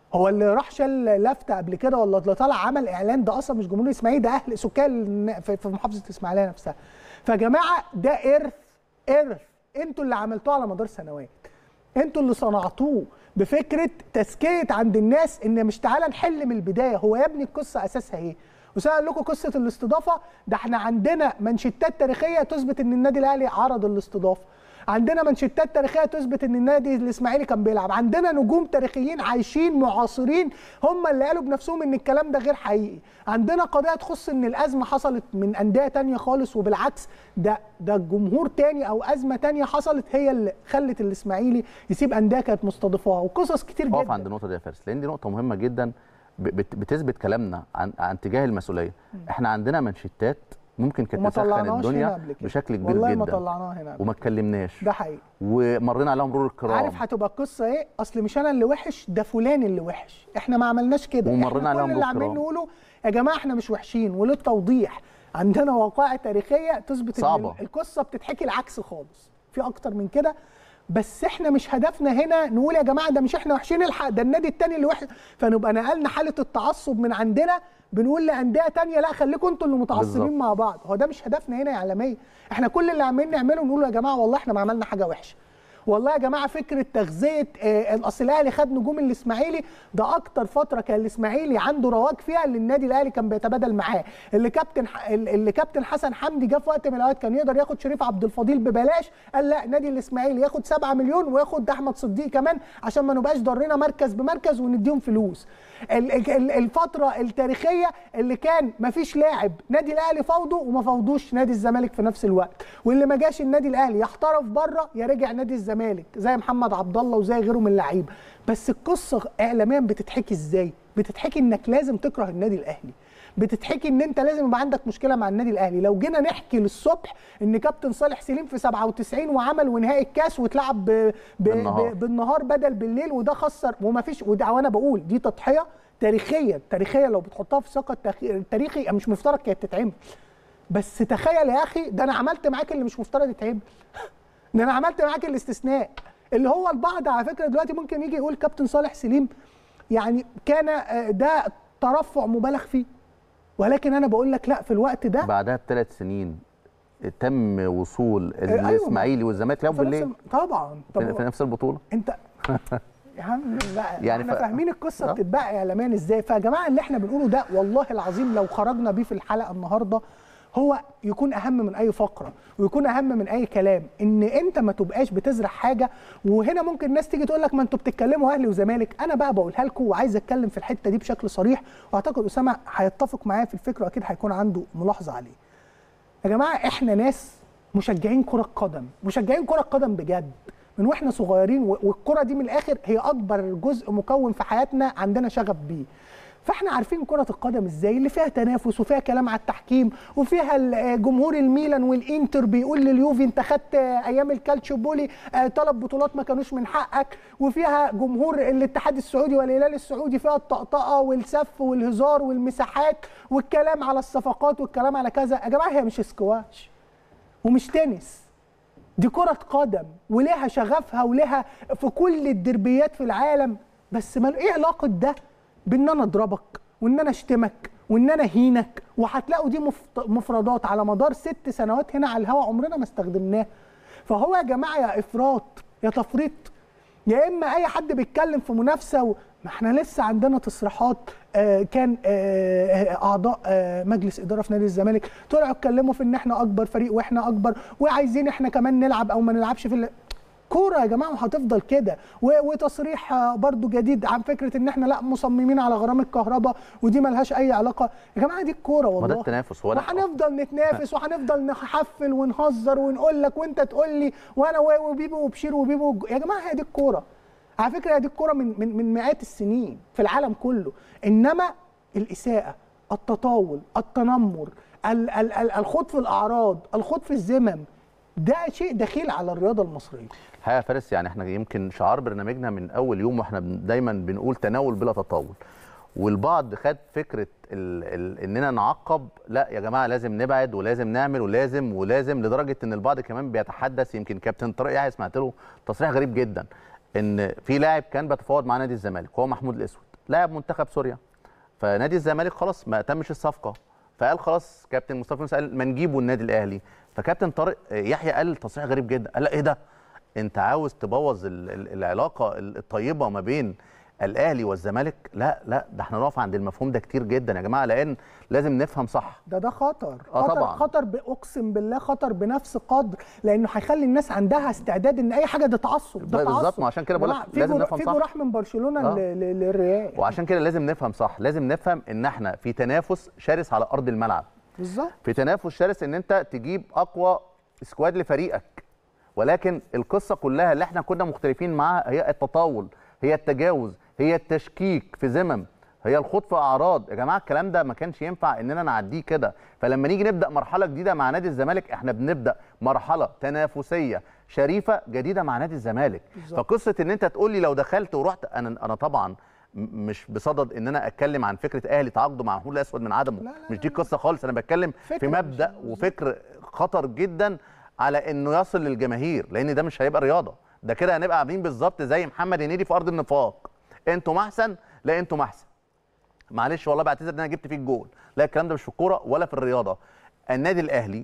هو اللي راح شال لفته قبل كده ولا اللي طلع عمل اعلان ده اصلا مش جمهور الاسماعيلي ده اهل سكان في في محافظه الاسماعيليه نفسها فيا جماعه ده ارث ارث انتوا اللي عملتوه على مدار سنوات انتوا اللي صنعتوه بفكره تزكيه عند الناس ان مش تعالى نحل من البدايه هو يا ابني القصه اساسها ايه وسأل لكم قصه الاستضافه ده احنا عندنا منشتات تاريخيه تثبت ان النادي الاهلي عرض الاستضافه عندنا منشتات تاريخيه تثبت ان النادي الاسماعيلي كان بيلعب عندنا نجوم تاريخيين عايشين معاصرين هم اللي قالوا بنفسهم ان الكلام ده غير حقيقي عندنا قضيه تخص ان الازمه حصلت من انديه تانية خالص وبالعكس ده ده جمهور تاني او ازمه تانية حصلت هي اللي خلت الاسماعيلي يسيب انديه كانت مستضيفاها وقصص كتير اقف جدا عند النقطه دي يا فارس لان دي نقطه مهمه جدا ب- بت- بتثبت كلامنا عن عن تجاه المسؤوليه احنا عندنا منشتات ممكن كانت وما تسخن طلعناش هنا الدنيا قبل كده. بشكل كبير والله جدا ما طلعناها هنا قبل وما اتكلمناش ده حقيقي ومرينا عليها مرور الكرام عارف هتبقى القصه ايه اصل مش انا اللي وحش ده فلان اللي وحش احنا ما عملناش كده ومرينا احنا عليهم كل اللي عاملين بالكرام. نقوله يا جماعه احنا مش وحشين وللتوضيح عندنا وقائع تاريخيه تثبت صعبة. ان القصه بتتحكي العكس خالص في اكتر من كده بس احنا مش هدفنا هنا نقول يا جماعه ده مش احنا وحشين الحق ده النادي التاني اللي وحش فنبقى نقلنا حاله التعصب من عندنا بنقول لانديه تانية لا خليكم انتوا اللي متعصبين بالظبط. مع بعض هو ده مش هدفنا هنا يا عالميه احنا كل اللي عمالين نعمله نقول يا جماعه والله احنا ما عملنا حاجه وحشه والله يا جماعه فكره تغذيه آه، الاصل الاهلي خد نجوم الاسماعيلي ده اكتر فتره كان الاسماعيلي عنده رواج فيها اللي النادي الاهلي كان بيتبادل معاه اللي كابتن ح- اللي كابتن حسن حمدي جه في وقت من الاوقات كان يقدر ياخد شريف عبد الفضيل ببلاش قال لا نادي الاسماعيلي ياخد 7 مليون وياخد احمد صديق كمان عشان ما نبقاش ضرنا مركز بمركز ونديهم فلوس ال- ال- الفتره التاريخيه اللي كان ما فيش لاعب نادي الاهلي فوضه وما فوضوش نادي الزمالك في نفس الوقت واللي ما جاش النادي الاهلي يحترف بره يا رجع نادي الزمالك زي محمد عبد الله وزي غيره من اللعيبه بس القصه اعلاميا بتتحكي ازاي بتتحكي انك لازم تكره النادي الاهلي بتتحكي ان انت لازم يبقى عندك مشكله مع النادي الاهلي لو جينا نحكي للصبح ان كابتن صالح سليم في 97 وعمل ونهائي الكاس واتلعب ب... ب... بالنهار. ب... بالنهار بدل بالليل وده خسر وما فيش وده وانا بقول دي تضحيه تاريخيه تاريخيه لو بتحطها في سياق التخ- التاريخي مش مفترض كانت تتعمل بس تخيل يا اخي ده انا عملت معاك اللي مش مفترض يتعمل ده انا عملت معاك الاستثناء اللي هو البعض على فكره دلوقتي ممكن يجي يقول كابتن صالح سليم يعني كان آه، ده ترفع مبالغ فيه ولكن انا بقول لك لا في الوقت ده بعدها بثلاث سنين تم وصول أيوة. الاسماعيلي والزمالك لعبوا في نفس بالليل الم- طبعا في في طبعا نفس البطوله انت يا عم لا يعني يعني احنا ف- فاهمين القصه آه. بتتباع اعلاميا ازاي فيا جماعه اللي احنا بنقوله ده والله العظيم لو خرجنا بيه في الحلقه النهارده هو يكون اهم من اي فقره ويكون اهم من اي كلام ان انت ما تبقاش بتزرع حاجه وهنا ممكن الناس تيجي تقول لك ما انتوا بتتكلموا اهلي وزمالك انا بقى بقولها لكم وعايز اتكلم في الحته دي بشكل صريح واعتقد اسامه هيتفق معايا في الفكره واكيد هيكون عنده ملاحظه عليه يا جماعه احنا ناس مشجعين كره قدم مشجعين كره قدم بجد من واحنا صغيرين و- والكره دي من الاخر هي اكبر جزء مكون في حياتنا عندنا شغف بيه فاحنا عارفين كره القدم ازاي اللي فيها تنافس وفيها كلام على التحكيم وفيها ال- جمهور الميلان والانتر بيقول لليوفي انت خدت ايام الكالتشو بولي ثلاث بطولات ما كانوش من حقك وفيها جمهور الاتحاد السعودي والهلال السعودي فيها الطقطقه والسف والهزار والمساحات والكلام على الصفقات والكلام على كذا يا جماعه هي مش سكواش ومش تنس دي كرة قدم ولها شغفها ولها في كل الدربيات في العالم بس ما ايه علاقة ده بان انا اضربك وان انا اشتمك وان انا هينك وهتلاقوا دي مفت- مفردات على مدار ست سنوات هنا على الهوا عمرنا ما استخدمناها فهو يا جماعة يا افراط يا تفريط يا اما اي حد بيتكلم في منافسه و... ما احنا لسه عندنا تصريحات آه كان آه آه، اعضاء آه مجلس اداره في نادي الزمالك طلعوا اتكلموا في ان احنا اكبر فريق واحنا اكبر وعايزين احنا كمان نلعب او ما نلعبش في ال... كوره يا جماعه وهتفضل كده و- وتصريح آه، برضو جديد عن فكره ان احنا لا مصممين على غرام الكهرباء ودي ملهاش اي علاقه يا جماعه دي الكوره والله ده التنافس، هو ده- وهنفضل نتنافس وهنفضل نحفل ونهزر ونقول لك وانت تقول لي وانا و- وبيبو وبشير وبيبو وج- يا جماعه هي دي الكوره على فكره هي دي الكوره من من من مئات السنين في العالم كله انما الاساءه التطاول التنمر ال- ال- ال- الخوض في الاعراض الخوض في الذمم ده شيء دخيل على الرياضه المصريه الحقيقه يا فارس يعني احنا يمكن شعار برنامجنا من اول يوم واحنا بن- دايما بنقول تناول بلا تطاول والبعض خد فكره ال ال اننا نعقب لا يا جماعه لازم نبعد ولازم نعمل ولازم ولازم لدرجه ان البعض كمان بيتحدث يمكن كابتن طارق يحيى سمعت له تصريح غريب جدا ان في لاعب كان بيتفاوض مع نادي الزمالك وهو محمود الاسود لاعب منتخب سوريا فنادي الزمالك خلاص ما تمش الصفقه فقال خلاص كابتن مصطفى يونس قال ما نجيبه النادي الاهلي فكابتن طارق يحيى قال تصريح غريب جدا قال لا ايه ده انت عاوز تبوظ ال- ال- العلاقه الطيبه ما بين الاهلي والزمالك لا لا ده احنا نقف عند المفهوم ده كتير جدا يا جماعه لان لازم نفهم صح ده ده خطر آه خطر طبعاً. خطر ب- اقسم بالله خطر بنفس قدر لانه هيخلي الناس عندها استعداد ان اي حاجه ده تعصب ده ده بالظبط، تعصب ما عشان كده بقول لك جماعة، في لازم جر- نفهم في صح. جراح من برشلونه آه. ل- ل- للريال وعشان كده لازم نفهم صح لازم نفهم ان احنا في تنافس شرس على ارض الملعب بالظبط في تنافس شرس ان انت تجيب اقوى سكواد لفريقك ولكن القصه كلها اللي احنا كنا مختلفين معاها هي التطاول هي التجاوز هي التشكيك في ذمم هي الخوض في اعراض يا جماعه الكلام ده ما كانش ينفع اننا نعديه كده فلما نيجي نبدا مرحله جديده مع نادي الزمالك احنا بنبدا مرحله تنافسيه شريفه جديده مع نادي الزمالك فقصه ان انت تقول لي لو دخلت ورحت انا انا طبعا م- مش بصدد ان انا اتكلم عن فكره اهلي تعاقده مع محمود الاسود من عدمه لا، لا، مش دي القصه خالص انا بتكلم في فكرة مبدا مش- وفكر خطر جدا على انه يصل للجماهير لان ده مش هيبقى رياضه ده كده هنبقى عاملين بالظبط زي محمد هنيدي في ارض النفاق انتوا محسن لا انتوا محسن معلش والله بعتذر ان انا جبت فيك جول لا الكلام ده مش في الكوره ولا في الرياضه النادي الاهلي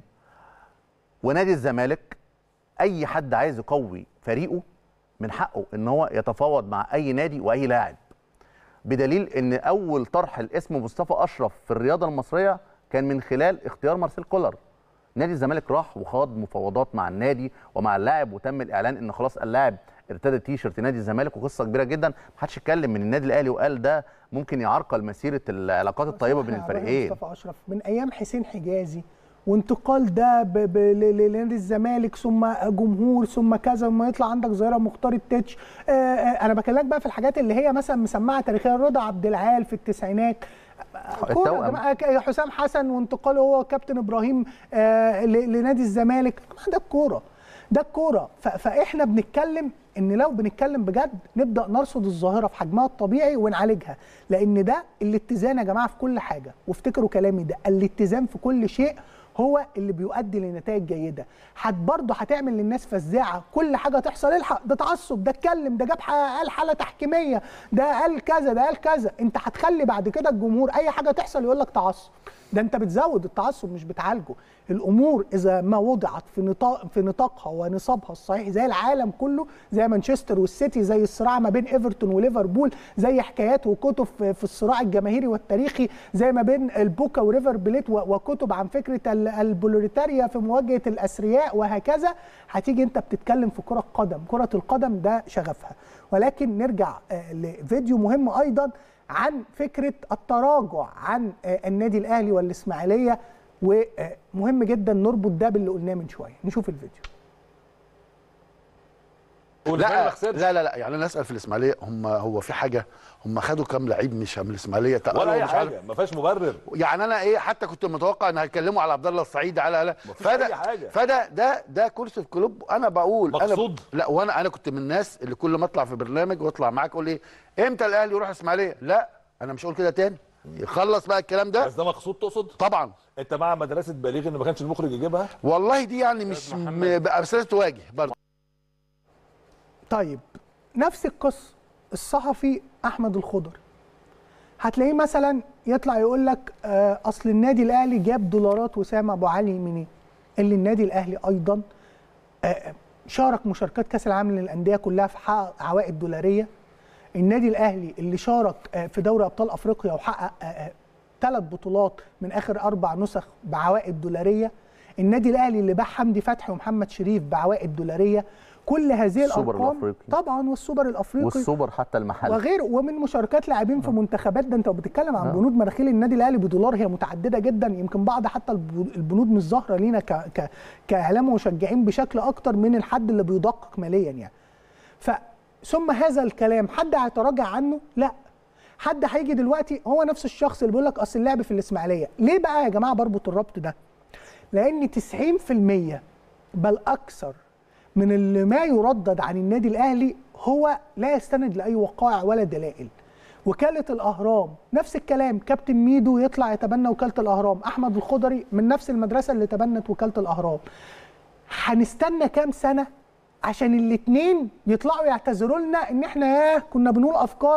ونادي الزمالك اي حد عايز يقوي فريقه من حقه ان هو يتفاوض مع اي نادي واي لاعب بدليل ان اول طرح الاسم مصطفى اشرف في الرياضه المصريه كان من خلال اختيار مارسيل كولر نادي الزمالك راح وخاض مفاوضات مع النادي ومع اللاعب وتم الاعلان ان خلاص اللاعب ارتدى تيشرت نادي الزمالك وقصه كبيره جدا محدش اتكلم من النادي الاهلي وقال ده ممكن يعرقل مسيره العلاقات الطيبه بين صراحة يا الفريقين مصطفى اشرف من ايام حسين حجازي وانتقال ده ب- ب- ل- ل- لنادي الزمالك ثم جمهور ثم كذا ثم يطلع عندك ظاهره مختار التتش آه، آه، انا بكلمك بقى في الحاجات اللي هي مثلا مسمعه تاريخيا رضا عبد العال في التسعينات كورة يا التوأم. جماعة، ك- حسام حسن وانتقاله هو كابتن ابراهيم آه، ل- لنادي الزمالك طبعاً ده الكوره ده الكوره ف- فاحنا بنتكلم ان لو بنتكلم بجد نبدا نرصد الظاهره في حجمها الطبيعي ونعالجها لان ده الاتزان يا جماعه في كل حاجه وافتكروا كلامي ده الاتزان في كل شيء هو اللي بيؤدي لنتائج جيده هت برضه هتعمل للناس فزاعه كل حاجه تحصل الحق ده تعصب ده اتكلم ده جاب ح- قال حاله تحكيميه ده قال كذا ده قال كذا انت هتخلي بعد كده الجمهور اي حاجه تحصل يقول لك تعصب ده انت بتزود التعصب مش بتعالجه الامور اذا ما وضعت في نطاق في نطاقها ونصابها الصحيح زي العالم كله زي مانشستر والسيتي زي الصراع ما بين ايفرتون وليفربول زي حكايات وكتب في في الصراع الجماهيري والتاريخي زي ما بين البوكا وريفر بليت و- وكتب عن فكره ال- البولوريتاريا في مواجهه الاثرياء وهكذا هتيجي انت بتتكلم في كره قدم كره القدم ده شغفها ولكن نرجع آه، لفيديو مهم ايضا عن فكره التراجع عن آه، النادي الاهلي والاسماعيليه ومهم جدا نربط ده باللي قلناه من شويه نشوف الفيديو لا لا لا لا يعني انا اسال في الاسماعيليه هم هو في حاجه هم خدوا كام لعيب مش من الاسماعيليه ولا تقالوا اي مش عارف حاجه ما فيهاش مبرر يعني انا ايه حتى كنت متوقع ان هيتكلموا على عبد الله الصعيدي على على مفيش فده أي حاجة. فده ده ده كرسي في كلوب انا بقول مقصود. انا لا وانا انا كنت من الناس اللي كل ما اطلع في برنامج واطلع معاك اقول ايه امتى الاهلي يروح الاسماعيليه لا انا مش هقول كده تاني يخلص بقى الكلام ده بس ده مقصود تقصد طبعا انت مع مدرسه بليغ ان ما كانش المخرج يجيبها والله دي يعني مش م- بقى رساله تواجه برضه طيب نفس القصه الصحفي احمد الخضر هتلاقيه مثلا يطلع يقول لك آه، اصل النادي الاهلي جاب دولارات وسام ابو علي منين اللي النادي الاهلي ايضا آه، شارك مشاركات كاس العالم للانديه كلها في حقق عوائد دولاريه النادي الاهلي اللي شارك آه، في دوري ابطال افريقيا وحقق ثلاث بطولات من اخر اربع نسخ بعوائد دولاريه النادي الاهلي اللي باع حمدي فتحي ومحمد شريف بعوائد دولاريه كل هذه السوبر الارقام الأفريقي. طبعا والسوبر الافريقي والسوبر حتى المحلي وغيره ومن مشاركات لاعبين في منتخبات ده انت بتتكلم عن بنود مناخير النادي الاهلي بدولار هي متعدده جدا يمكن بعض حتى الب- البنود مش ظاهره لينا ك ك كاعلام ومشجعين بشكل اكتر من الحد اللي بيدقق ماليا يعني ف ثم هذا الكلام حد هيتراجع عنه لا حد هيجي دلوقتي هو نفس الشخص اللي بيقول لك اصل اللعب في الاسماعيليه ليه بقى يا جماعه بربط الربط ده لان 90% بل اكثر من اللي ما يردد عن النادي الاهلي هو لا يستند لاي وقائع ولا دلائل وكاله الاهرام نفس الكلام كابتن ميدو يطلع يتبنى وكاله الاهرام احمد الخضري من نفس المدرسه اللي تبنت وكاله الاهرام هنستنى كام سنه عشان الاثنين يطلعوا يعتذروا لنا ان احنا ياه كنا بنقول افكار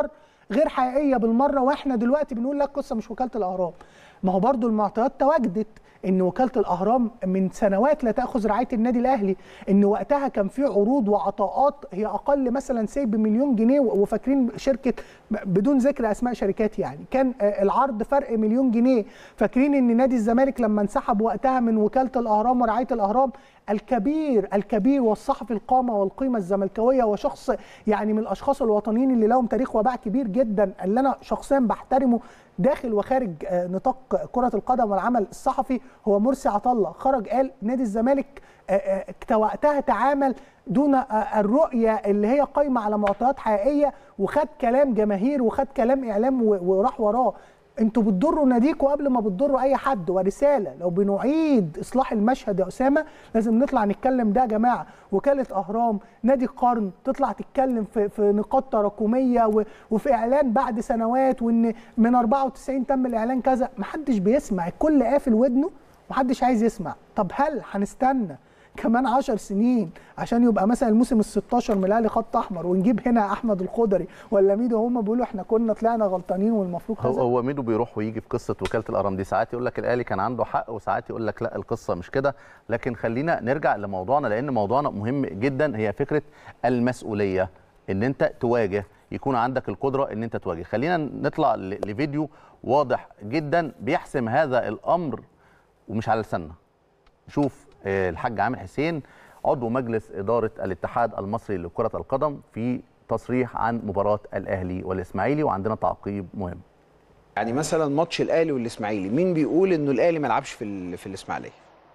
غير حقيقيه بالمره واحنا دلوقتي بنقول لك قصه مش وكاله الاهرام ما هو برضو المعطيات تواجدت ان وكاله الاهرام من سنوات لا تاخذ رعايه النادي الاهلي ان وقتها كان في عروض وعطاءات هي اقل مثلا سي بمليون جنيه وفاكرين شركه بدون ذكر اسماء شركات يعني كان آه، العرض فرق مليون جنيه فاكرين ان نادي الزمالك لما انسحب وقتها من وكاله الاهرام ورعايه الاهرام الكبير الكبير والصحفي القامه والقيمه الزملكاويه وشخص يعني من الاشخاص الوطنيين اللي لهم تاريخ وباع كبير جدا اللي انا شخصيا بحترمه داخل وخارج آه، نطاق كره القدم والعمل الصحفي هو مرسي عطله خرج قال نادي الزمالك آه، آه، وقتها تعامل دون آه، الرؤيه اللي هي قايمه على معطيات حقيقيه وخد كلام جماهير وخد كلام اعلام و- وراح وراه انتوا بتضروا ناديكوا قبل ما بتضروا اي حد ورساله لو بنعيد اصلاح المشهد يا اسامه لازم نطلع نتكلم ده يا جماعه وكاله اهرام نادي القرن تطلع تتكلم في في نقاط تراكميه و- وفي اعلان بعد سنوات وان من 94 تم الاعلان كذا محدش بيسمع الكل قافل ودنه محدش عايز يسمع طب هل هنستنى كمان 10 سنين عشان يبقى مثلا الموسم ال 16 من الاهلي خط احمر ونجيب هنا احمد الخضري ولا ميدو هم بيقولوا احنا كنا طلعنا غلطانين والمفروض هو كذا هو ميدو بيروح ويجي في قصه وكاله الاهرام دي ساعات يقول لك الاهلي كان عنده حق وساعات يقول لك لا القصه مش كده لكن خلينا نرجع لموضوعنا لان موضوعنا مهم جدا هي فكره المسؤوليه ان انت تواجه يكون عندك القدره ان انت تواجه خلينا نطلع ل- لفيديو واضح جدا بيحسم هذا الامر ومش على لساننا شوف آه، الحاج عامر حسين عضو مجلس اداره الاتحاد المصري لكره القدم في تصريح عن مباراه الاهلي والاسماعيلي وعندنا تعقيب مهم يعني مثلا ماتش الاهلي والاسماعيلي مين بيقول انه الاهلي ما لعبش في ال- في الاسماعيليه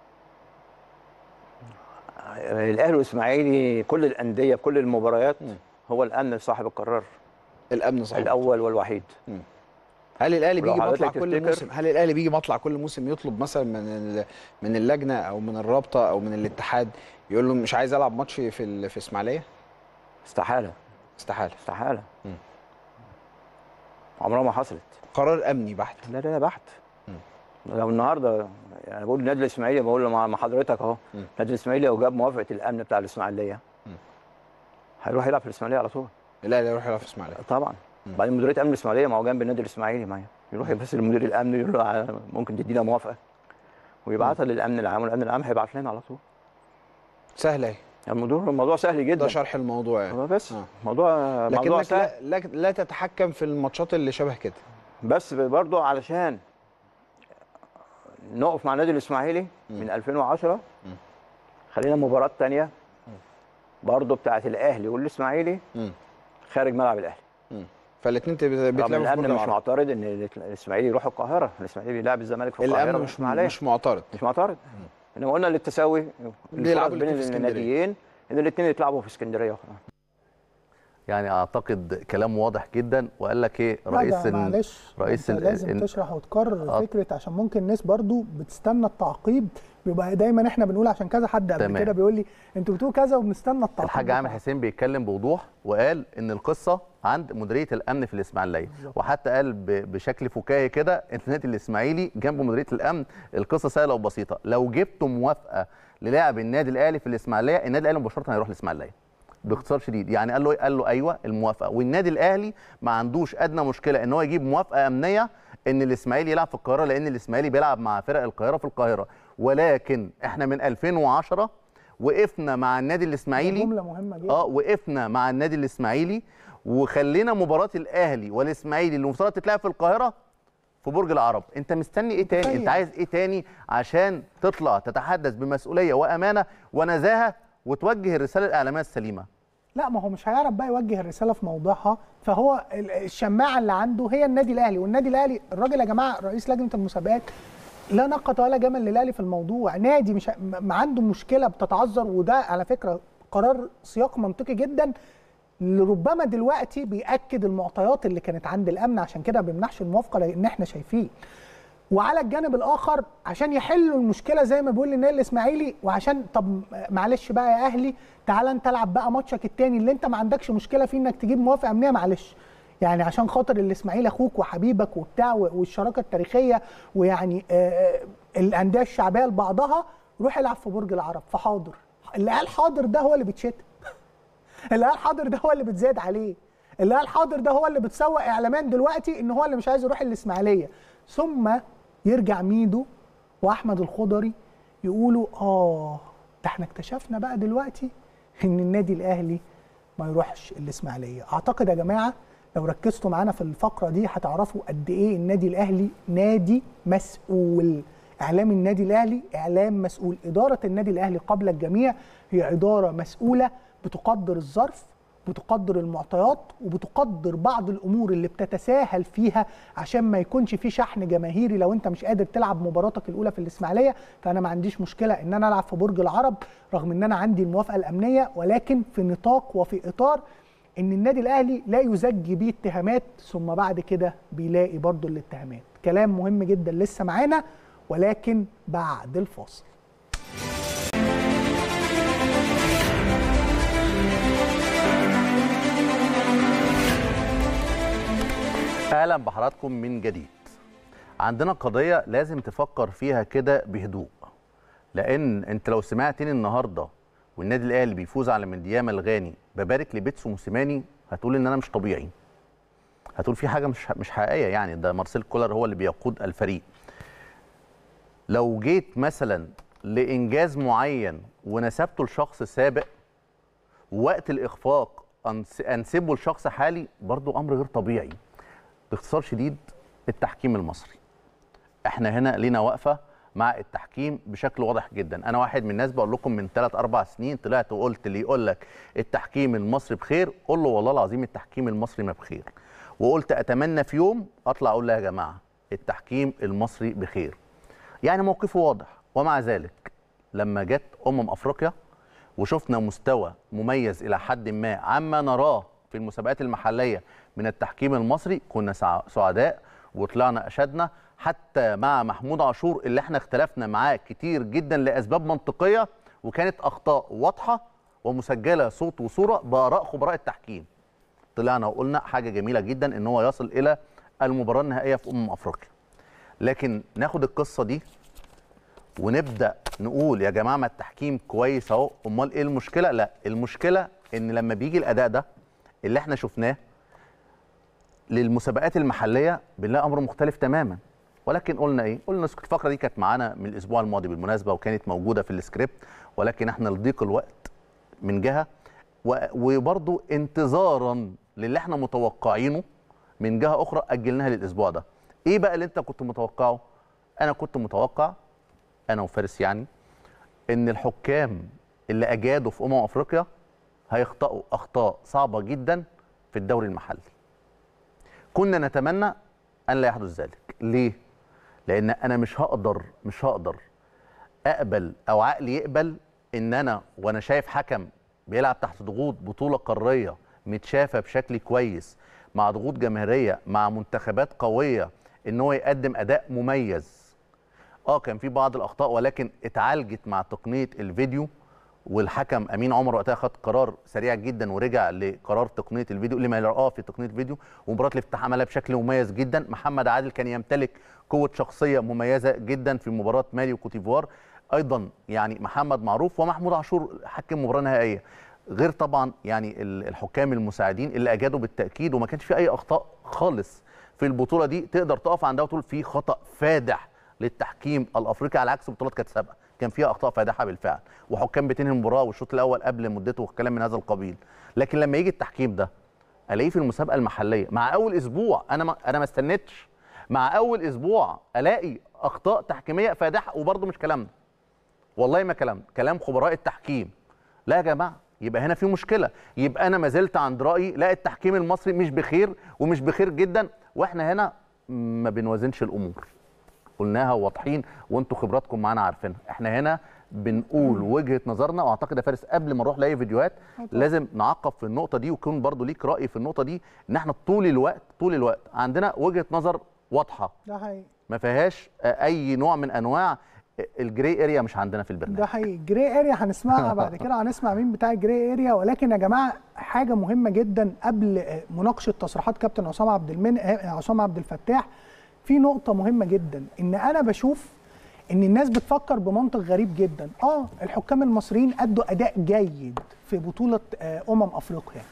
الاهلي والاسماعيلي كل الانديه بكل المباريات هو الامن صاحب القرار الامن صحيح الاول والوحيد هل الاهلي ولو بيجي حضرتك مطلع كل تفتكر- موسم هل الاهلي بيجي مطلع كل موسم يطلب مثلا من ال- من اللجنه او من الرابطه او من الاتحاد يقول له مش عايز العب ماتش في ال- في اسماعيليه استحاله استحاله استحاله عمرها ما حصلت قرار امني بحت لا لا بحت لو النهارده يعني بقول النادي الاسماعيلي بقول له مع مع حضرتك اهو النادي الاسماعيلي لو جاب موافقه الامن بتاع الاسماعيليه هيروح يلعب في الاسماعيليه على طول الاهلي يروح يلعب في اسماعيليه طبعا بعدين مديريه امن الاسماعيليه ما هو جنب النادي الاسماعيلي معايا يروح يبص لمدير الامن يقول له ع- ممكن تدينا موافقه ويبعتها للامن العام والامن العام هيبعت لنا على طول سهله اهي الموضوع الموضوع سهل جدا ده شرح الموضوع يعني هو بس موضوع موضوع لكنك سهل لا, لا, لا تتحكم في الماتشات اللي شبه كده بس برضو علشان نقف مع النادي الاسماعيلي من 2010 خلينا مباراه تانية برضو بتاعت الاهلي والاسماعيلي خارج ملعب الاهلي فالاثنين رغم بيتلعبوا في الامن برج مش العرب. معترض ان الاسماعيلي يروح القاهره الاسماعيلي بيلعب الزمالك في القاهره الامن مش مش اسماعيليه مش معترض مش معترض انما قلنا للتساوي بيلعبوا الفرص بين الاتنين في اسكندرية. الناديين ان الاثنين يتلعبوا في اسكندريه وخلاص يعني اعتقد كلام واضح جدا وقال لك ايه لا رئيس ده ال- معلش رئيس انت ال- لازم ال- تشرح وتكرر آه. فكره عشان ممكن الناس برضو بتستنى التعقيب بيبقى دايما احنا بنقول عشان كذا حد قبل تمام. كده بيقول لي انتوا بتقولوا كذا وبنستنى التعقيب الحاج عامر حسين بيتكلم بوضوح وقال ان القصه عند مديريه الامن في الاسماعيليه وحتى قال ب- بشكل فكاهي كده ان النادي الاسماعيلي جنب مديريه الامن القصه سهله وبسيطه لو جبتوا موافقه للاعب النادي الاهلي في الاسماعيليه النادي الاهلي مباشره هيروح الاسماعيليه باختصار شديد يعني قال له قال له ايوه الموافقه والنادي الاهلي ما عندوش ادنى مشكله ان هو يجيب موافقه امنيه ان الاسماعيلي يلعب في القاهره لان الاسماعيلي بيلعب مع فرق القاهره في القاهره ولكن احنا من 2010 وقفنا مع النادي الاسماعيلي جمله مهمه جدا اه وقفنا مع النادي الاسماعيلي وخلينا مباراه الاهلي والاسماعيلي اللي المفترض تتلعب في القاهره في برج العرب انت مستني ايه تاني تخيل. انت عايز ايه تاني عشان تطلع تتحدث بمسؤوليه وامانه ونزاهه وتوجه الرساله الاعلاميه السليمه لا ما هو مش هيعرف بقى يوجه الرساله في موضعها فهو ال- الشماعه اللي عنده هي النادي الاهلي والنادي الاهلي الراجل يا جماعه رئيس لجنه المسابقات لا نقط ولا جمل للاهلي في الموضوع نادي مش ه- م- ما عنده مشكله بتتعذر وده على فكره قرار سياق منطقي جدا اللي ربما دلوقتي بياكد المعطيات اللي كانت عند الامن عشان كده ما بيمنحش الموافقه لان احنا شايفين وعلى الجانب الاخر عشان يحلوا المشكله زي ما بيقول النادي الاسماعيلي وعشان طب معلش بقى يا اهلي تعالى انت العب بقى ماتشك التاني اللي انت ما عندكش مشكله فيه انك تجيب موافقه امنيه معلش يعني عشان خاطر الاسماعيلي اخوك وحبيبك وبتاع والشراكه التاريخيه ويعني آه الانديه الشعبيه لبعضها روح العب في برج العرب فحاضر اللي قال حاضر ده هو اللي بيتشتم اللي قال حاضر ده هو اللي بتزاد عليه اللي قال حاضر ده هو اللي بتسوق اعلاميا دلوقتي ان هو اللي مش عايز يروح الاسماعيليه ثم يرجع ميدو واحمد الخضري يقولوا اه ده احنا اكتشفنا بقى دلوقتي ان النادي الاهلي ما يروحش الاسماعيليه اعتقد يا جماعه لو ركزتوا معانا في الفقره دي هتعرفوا قد ايه النادي الاهلي نادي مسؤول اعلام النادي الاهلي اعلام مسؤول اداره النادي الاهلي قبل الجميع هي اداره مسؤوله بتقدر الظرف بتقدر المعطيات وبتقدر بعض الامور اللي بتتساهل فيها عشان ما يكونش في شحن جماهيري لو انت مش قادر تلعب مباراتك الاولى في الاسماعيليه فانا ما عنديش مشكله ان انا العب في برج العرب رغم ان انا عندي الموافقه الامنيه ولكن في نطاق وفي اطار ان النادي الاهلي لا يزج بيه اتهامات ثم بعد كده بيلاقي برضه الاتهامات كلام مهم جدا لسه معانا ولكن بعد الفاصل اهلا بحضراتكم من جديد عندنا قضيه لازم تفكر فيها كده بهدوء لان انت لو سمعتني النهارده والنادي الاهلي بيفوز على مندياما الغاني ببارك لبيتسو موسيماني هتقول ان انا مش طبيعي هتقول في حاجه مش مش حقيقيه يعني ده مارسيل كولر هو اللي بيقود الفريق لو جيت مثلا لانجاز معين ونسبته لشخص سابق وقت الاخفاق أنس- انسبه لشخص حالي برضو امر غير طبيعي باختصار شديد التحكيم المصري احنا هنا لينا وقفه مع التحكيم بشكل واضح جدا انا واحد من الناس بقول لكم من 3 4 سنين طلعت وقلت اللي يقول لك التحكيم المصري بخير قول له والله العظيم التحكيم المصري ما بخير وقلت اتمنى في يوم اطلع اقول له يا جماعه التحكيم المصري بخير يعني موقفه واضح ومع ذلك لما جت امم افريقيا وشفنا مستوى مميز الى حد ما عما نراه في المسابقات المحليه من التحكيم المصري كنا سع- سعداء وطلعنا اشدنا حتى مع محمود عاشور اللي احنا اختلفنا معاه كتير جدا لاسباب منطقيه وكانت اخطاء واضحه ومسجله صوت وصوره باراء خبراء التحكيم طلعنا وقلنا حاجه جميله جدا ان هو يصل الى المباراه النهائيه في امم افريقيا لكن ناخد القصه دي ونبدا نقول يا جماعه ما التحكيم كويس اهو امال ايه المشكله لا المشكله ان لما بيجي الاداء ده اللي احنا شفناه للمسابقات المحليه بنلاقي امر مختلف تماما ولكن قلنا ايه قلنا الفقره دي كانت معانا من الاسبوع الماضي بالمناسبه وكانت موجوده في السكريبت ولكن احنا لضيق الوقت من جهه و- وبرضو انتظارا للي احنا متوقعينه من جهه اخرى اجلناها للاسبوع ده ايه بقى اللي انت كنت متوقعه انا كنت متوقع انا وفارس يعني ان الحكام اللي اجادوا في امم افريقيا هيخطئوا اخطاء صعبه جدا في الدوري المحلي كنا نتمنى ان لا يحدث ذلك ليه لان انا مش هقدر مش هقدر اقبل او عقلي يقبل ان انا وانا شايف حكم بيلعب تحت ضغوط بطوله قاريه متشافه بشكل كويس مع ضغوط جماهيريه مع منتخبات قويه ان هو يقدم اداء مميز اه كان في بعض الاخطاء ولكن اتعالجت مع تقنيه الفيديو والحكم امين عمر وقتها خد قرار سريع جدا ورجع لقرار تقنيه الفيديو لما يراه في تقنيه الفيديو ومباراه الافتتاح عملها بشكل مميز جدا محمد عادل كان يمتلك قوه شخصيه مميزه جدا في مباراه مالي وكوتيفوار ايضا يعني محمد معروف ومحمود عاشور حكم مباراه نهائيه غير طبعا يعني ال- الحكام المساعدين اللي اجادوا بالتاكيد وما كانش في اي اخطاء خالص في البطوله دي تقدر تقف عندها وتقول في خطا فادح للتحكيم الافريقي على عكس بطولات كانت سابقه كان فيها اخطاء فادحه بالفعل وحكام بتنهي المباراه والشوط الاول قبل مدته وكلام من هذا القبيل لكن لما يجي التحكيم ده الاقيه في المسابقه المحليه مع اول اسبوع انا ما انا ما استنيتش مع اول اسبوع الاقي اخطاء تحكيميه فادحه وبرده مش كلامنا والله ما كلام كلام خبراء التحكيم لا يا جماعه يبقى هنا في مشكله يبقى انا ما زلت عند رايي لا التحكيم المصري مش بخير ومش بخير جدا واحنا هنا ما بنوازنش الامور قلناها واضحين وانتوا خبراتكم معانا عارفينها احنا هنا بنقول وجهه نظرنا واعتقد يا فارس قبل ما نروح لاي فيديوهات لازم نعقب في النقطه دي ويكون برضو ليك راي في النقطه دي ان احنا طول الوقت طول الوقت عندنا وجهه نظر واضحه ده حقيقي ما فيهاش آه، اي نوع من انواع الجري اريا مش عندنا في البرنامج ده حقيقي جري اريا هنسمعها بعد كده هنسمع مين بتاع الجري اريا ولكن يا جماعه حاجه مهمه جدا قبل آه، مناقشه تصريحات كابتن عصام عبد المن آه، عصام عبد الفتاح في نقطه مهمه جدا ان انا بشوف ان الناس بتفكر بمنطق غريب جدا اه الحكام المصريين ادوا اداء جيد في بطوله آه، امم افريقيا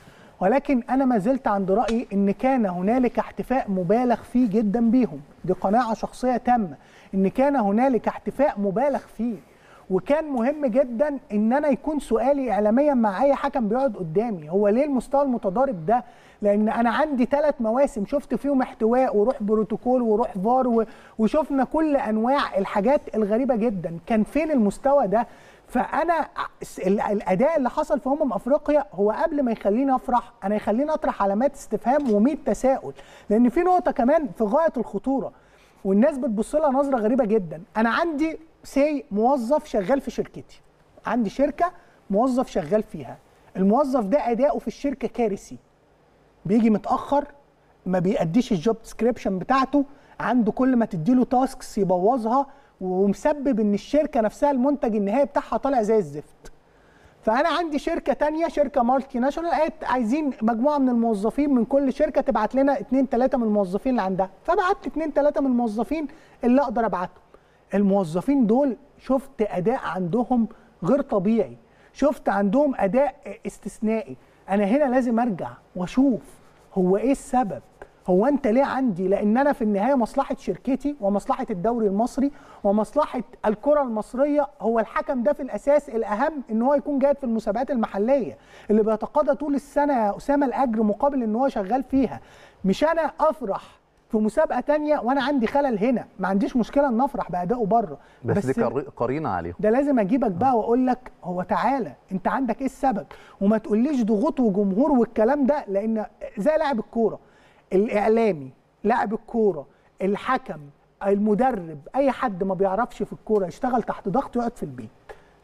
ولكن انا ما زلت عند رايي ان كان هنالك احتفاء مبالغ فيه جدا بيهم دي قناعه شخصيه تامه ان كان هنالك احتفاء مبالغ فيه وكان مهم جدا ان انا يكون سؤالي اعلاميا مع اي حكم بيقعد قدامي هو ليه المستوى المتضارب ده لان انا عندي ثلاث مواسم شفت فيهم احتواء وروح بروتوكول وروح فار و- وشفنا كل انواع الحاجات الغريبه جدا كان فين المستوى ده فانا ال- الاداء اللي حصل في امم افريقيا هو قبل ما يخليني افرح انا يخليني اطرح علامات استفهام و100 تساؤل لان في نقطه كمان في غايه الخطوره والناس بتبص لها نظره غريبه جدا انا عندي سي موظف شغال في شركتي عندي شركه موظف شغال فيها الموظف ده اداؤه في الشركه كارثي بيجي متاخر ما بيأديش الجوب ديسكريبشن بتاعته عنده كل ما تديله تاسكس يبوظها ومسبب ان الشركه نفسها المنتج النهائي بتاعها طالع زي الزفت فانا عندي شركه تانية شركه مالتي ناشونال قالت عايزين مجموعه من الموظفين من كل شركه تبعت لنا اتنين تلاته من الموظفين اللي عندها فبعت اتنين تلاته من الموظفين اللي اقدر ابعتهم الموظفين دول شفت اداء عندهم غير طبيعي شفت عندهم اداء استثنائي انا هنا لازم ارجع واشوف هو ايه السبب هو انت ليه عندي لان انا في النهايه مصلحه شركتي ومصلحه الدوري المصري ومصلحه الكره المصريه هو الحكم ده في الاساس الاهم ان هو يكون جيد في المسابقات المحليه اللي بيتقاضى طول السنه يا اسامه الاجر مقابل ان هو شغال فيها مش انا افرح في مسابقه تانية وانا عندي خلل هنا ما عنديش مشكله ان افرح بادائه بره بس, دي قر- قرينه عليهم ده لازم اجيبك بقى واقول لك هو تعالى انت عندك ايه السبب وما تقوليش ضغوط وجمهور والكلام ده لان زي لاعب الكوره الاعلامي لاعب الكوره الحكم المدرب اي حد ما بيعرفش في الكوره يشتغل تحت ضغط يقعد في البيت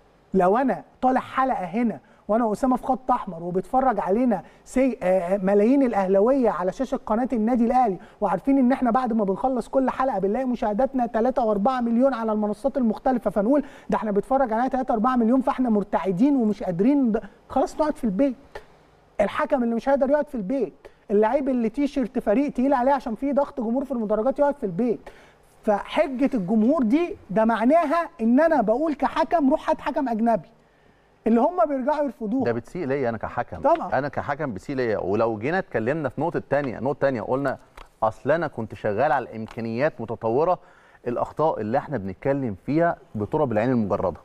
لو انا طالع حلقه هنا وانا واسامه في خط احمر وبيتفرج علينا سي آه، ملايين الاهلاويه على شاشه قناه النادي الاهلي وعارفين ان احنا بعد ما بنخلص كل حلقه بنلاقي مشاهداتنا 3 و4 مليون على المنصات المختلفه فنقول ده احنا بنتفرج عليها 3 4 مليون فاحنا مرتعدين ومش قادرين ده- خلاص نقعد في البيت الحكم اللي مش هيقدر يقعد في البيت اللعيب اللي تيشيرت فريق تقيل عليه عشان فيه ضغط جمهور في المدرجات يقعد في البيت فحجه الجمهور دي ده معناها ان انا بقول كحكم روح هات حكم اجنبي اللي هم بيرجعوا يرفضوها ده بتسيء ليا انا كحكم طبعا. انا كحكم بتسيء ليا ولو جينا اتكلمنا في نقطه تانية نقطه تانية قلنا اصل انا كنت شغال على امكانيات متطوره الاخطاء اللي احنا بنتكلم فيها بترى بالعين المجرده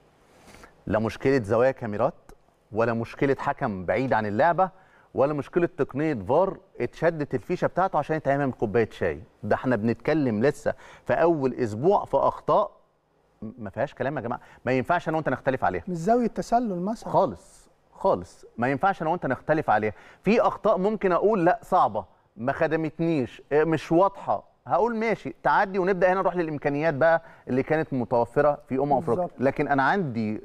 لا مشكله زوايا كاميرات ولا مشكله حكم بعيد عن اللعبه ولا مشكله تقنيه فار اتشدت الفيشه بتاعته عشان يتعمل كوبايه شاي ده احنا بنتكلم لسه في اول اسبوع في اخطاء م- ما فيهاش كلام يا جماعه ما ينفعش انا وانت نختلف عليها مش زاويه تسلل مثلا خالص خالص ما ينفعش انا وانت نختلف عليها في اخطاء ممكن اقول لا صعبه ما خدمتنيش إيه، مش واضحه هقول ماشي تعدي ونبدا هنا نروح للامكانيات بقى اللي كانت متوفره في امم افريقيا بالظبط. لكن انا عندي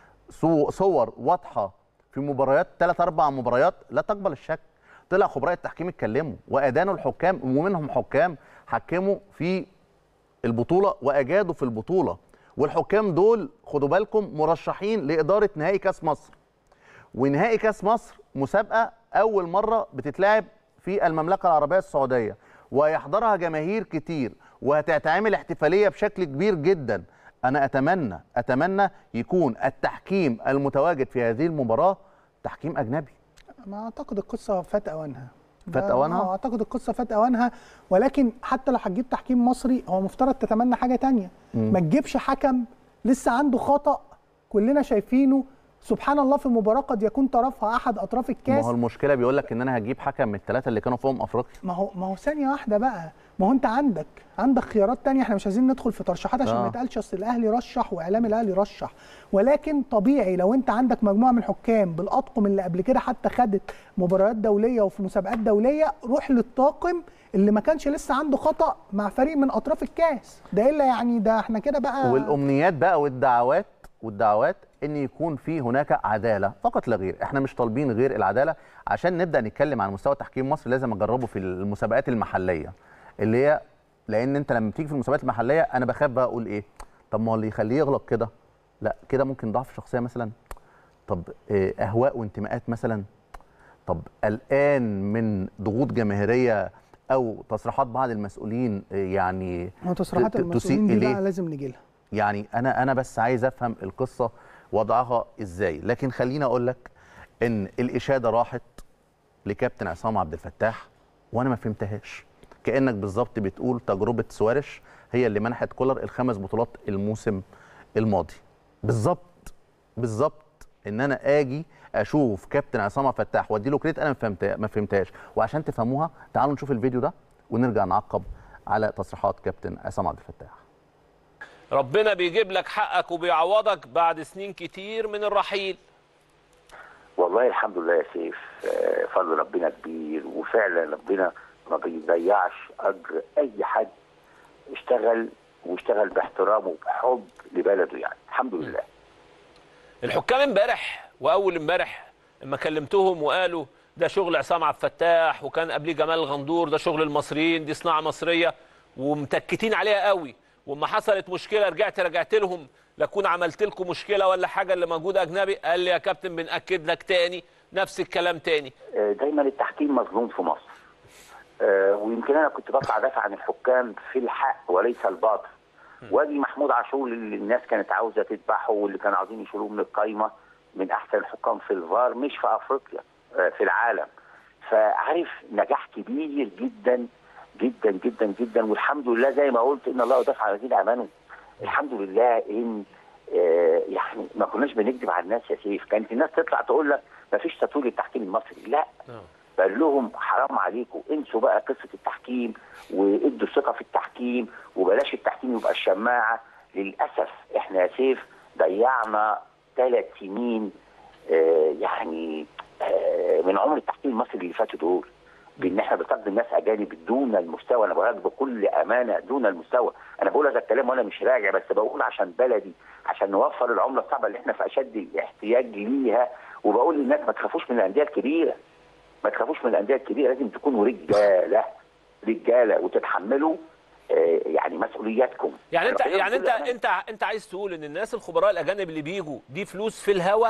صو- صور واضحه في مباريات ثلاث اربع مباريات لا تقبل الشك طلع خبراء التحكيم اتكلموا وادانوا الحكام ومنهم حكام حكموا في البطوله واجادوا في البطوله والحكام دول خدوا بالكم مرشحين لاداره نهائي كاس مصر ونهائي كاس مصر مسابقه اول مره بتتلعب في المملكه العربيه السعوديه ويحضرها جماهير كتير وهتتعمل احتفاليه بشكل كبير جدا انا اتمنى اتمنى يكون التحكيم المتواجد في هذه المباراه تحكيم اجنبي ما اعتقد القصه فات اوانها فات ده- أوانها؟ آه، اعتقد القصه فات اوانها ولكن حتى لو هتجيب تحكيم مصري هو مفترض تتمنى حاجه تانية مم. ما تجيبش حكم لسه عنده خطا كلنا شايفينه سبحان الله في مباراه قد يكون طرفها احد اطراف ما الكاس هو المشكله بيقول لك ان انا هجيب حكم من الثلاثه اللي كانوا في امم افريقيا ما هو ما هو ثانيه واحده بقى ما هو انت عندك عندك خيارات تانية احنا مش عايزين ندخل في ترشيحات عشان آه. ما يتقالش اصل الاهلي رشح واعلام الاهلي رشح ولكن طبيعي لو انت عندك مجموعه من الحكام بالاطقم اللي قبل كده حتى خدت مباريات دوليه وفي مسابقات دوليه روح للطاقم اللي ما كانش لسه عنده خطا مع فريق من اطراف الكاس ده الا يعني ده احنا كده بقى والامنيات بقى والدعوات والدعوات ان يكون في هناك عداله فقط لا غير احنا مش طالبين غير العداله عشان نبدا نتكلم عن مستوى تحكيم مصر لازم اجربه في المسابقات المحليه اللي هي لان انت لما بتيجي في المسابقات المحليه انا بخاف بقى اقول ايه طب ما هو اللي يخليه يغلط كده لا كده ممكن ضعف شخصيه مثلا طب إيه، اهواء وانتماءات مثلا طب قلقان من ضغوط جماهيريه او تصريحات بعض المسؤولين إيه، يعني ما هو تصريحات ت- ت- المسؤولين تسيء دي إليه. بقى لازم نجي لها يعني انا انا بس عايز افهم القصه وضعها ازاي لكن خليني اقول لك ان الاشاده راحت لكابتن عصام عبد الفتاح وانا ما فهمتهاش كانك بالظبط بتقول تجربه سوارش هي اللي منحت كولر الخمس بطولات الموسم الماضي بالظبط بالظبط ان انا اجي اشوف كابتن عصام عبد الفتاح وادي له كريت انا ما فهمتها ما فهمتهاش وعشان تفهموها تعالوا نشوف الفيديو ده ونرجع نعقب على تصريحات كابتن عصام عبد الفتاح ربنا بيجيب لك حقك وبيعوضك بعد سنين كتير من الرحيل والله الحمد لله يا سيف آه، فضل ربنا كبير وفعلا ربنا ما بيضيعش اجر اي حد اشتغل واشتغل باحترام وبحب لبلده يعني الحمد لله الحكام امبارح واول امبارح لما كلمتهم وقالوا ده شغل عصام عبد الفتاح وكان قبليه جمال غندور ده شغل المصريين دي صناعه مصريه ومتكتين عليها قوي واما حصلت مشكله رجعت رجعت لهم لاكون عملت لكم مشكله ولا حاجه اللي موجود اجنبي قال لي يا كابتن بناكد لك تاني نفس الكلام تاني آه، دايما التحكيم مظلوم في مصر آه، ويمكن انا كنت بطلع دافع عن الحكام في الحق وليس الباطل واجي محمود عاشور اللي الناس كانت عاوزه تذبحه واللي كانوا عاوزين يشيلوه من القايمه من احسن الحكام في الفار مش في افريقيا آه، في العالم فعارف نجاح كبير جدا جدا جدا جدا والحمد لله زي ما قلت ان الله يدافع عن الذين امنوا الحمد لله ان آه، يعني ما كناش بنكذب على الناس يا سيف كانت الناس تطلع تقول لك ما فيش تطوير للتحكيم المصري لا بقول لهم حرام عليكم انسوا بقى قصه التحكيم وادوا الثقه في التحكيم وبلاش التحكيم يبقى الشماعه للاسف احنا يا سيف ضيعنا ثلاث سنين آه، يعني آه، من عمر التحكيم المصري اللي فاتوا دول بان احنا بنستخدم ناس اجانب دون المستوى انا بقول لك بكل امانه دون المستوى انا بقول هذا الكلام وانا مش راجع بس بقول عشان بلدي عشان نوفر العمله الصعبه اللي احنا في اشد الاحتياج ليها وبقول للناس ما تخافوش من الانديه الكبيره ما تخافوش من الانديه الكبيره لازم تكونوا رجاله رجاله وتتحملوا آه، يعني مسؤولياتكم يعني انت أنا بكلمك يعني بكل انت أمانة. انت انت عايز تقول ان الناس الخبراء الاجانب اللي بيجوا دي فلوس في الهوا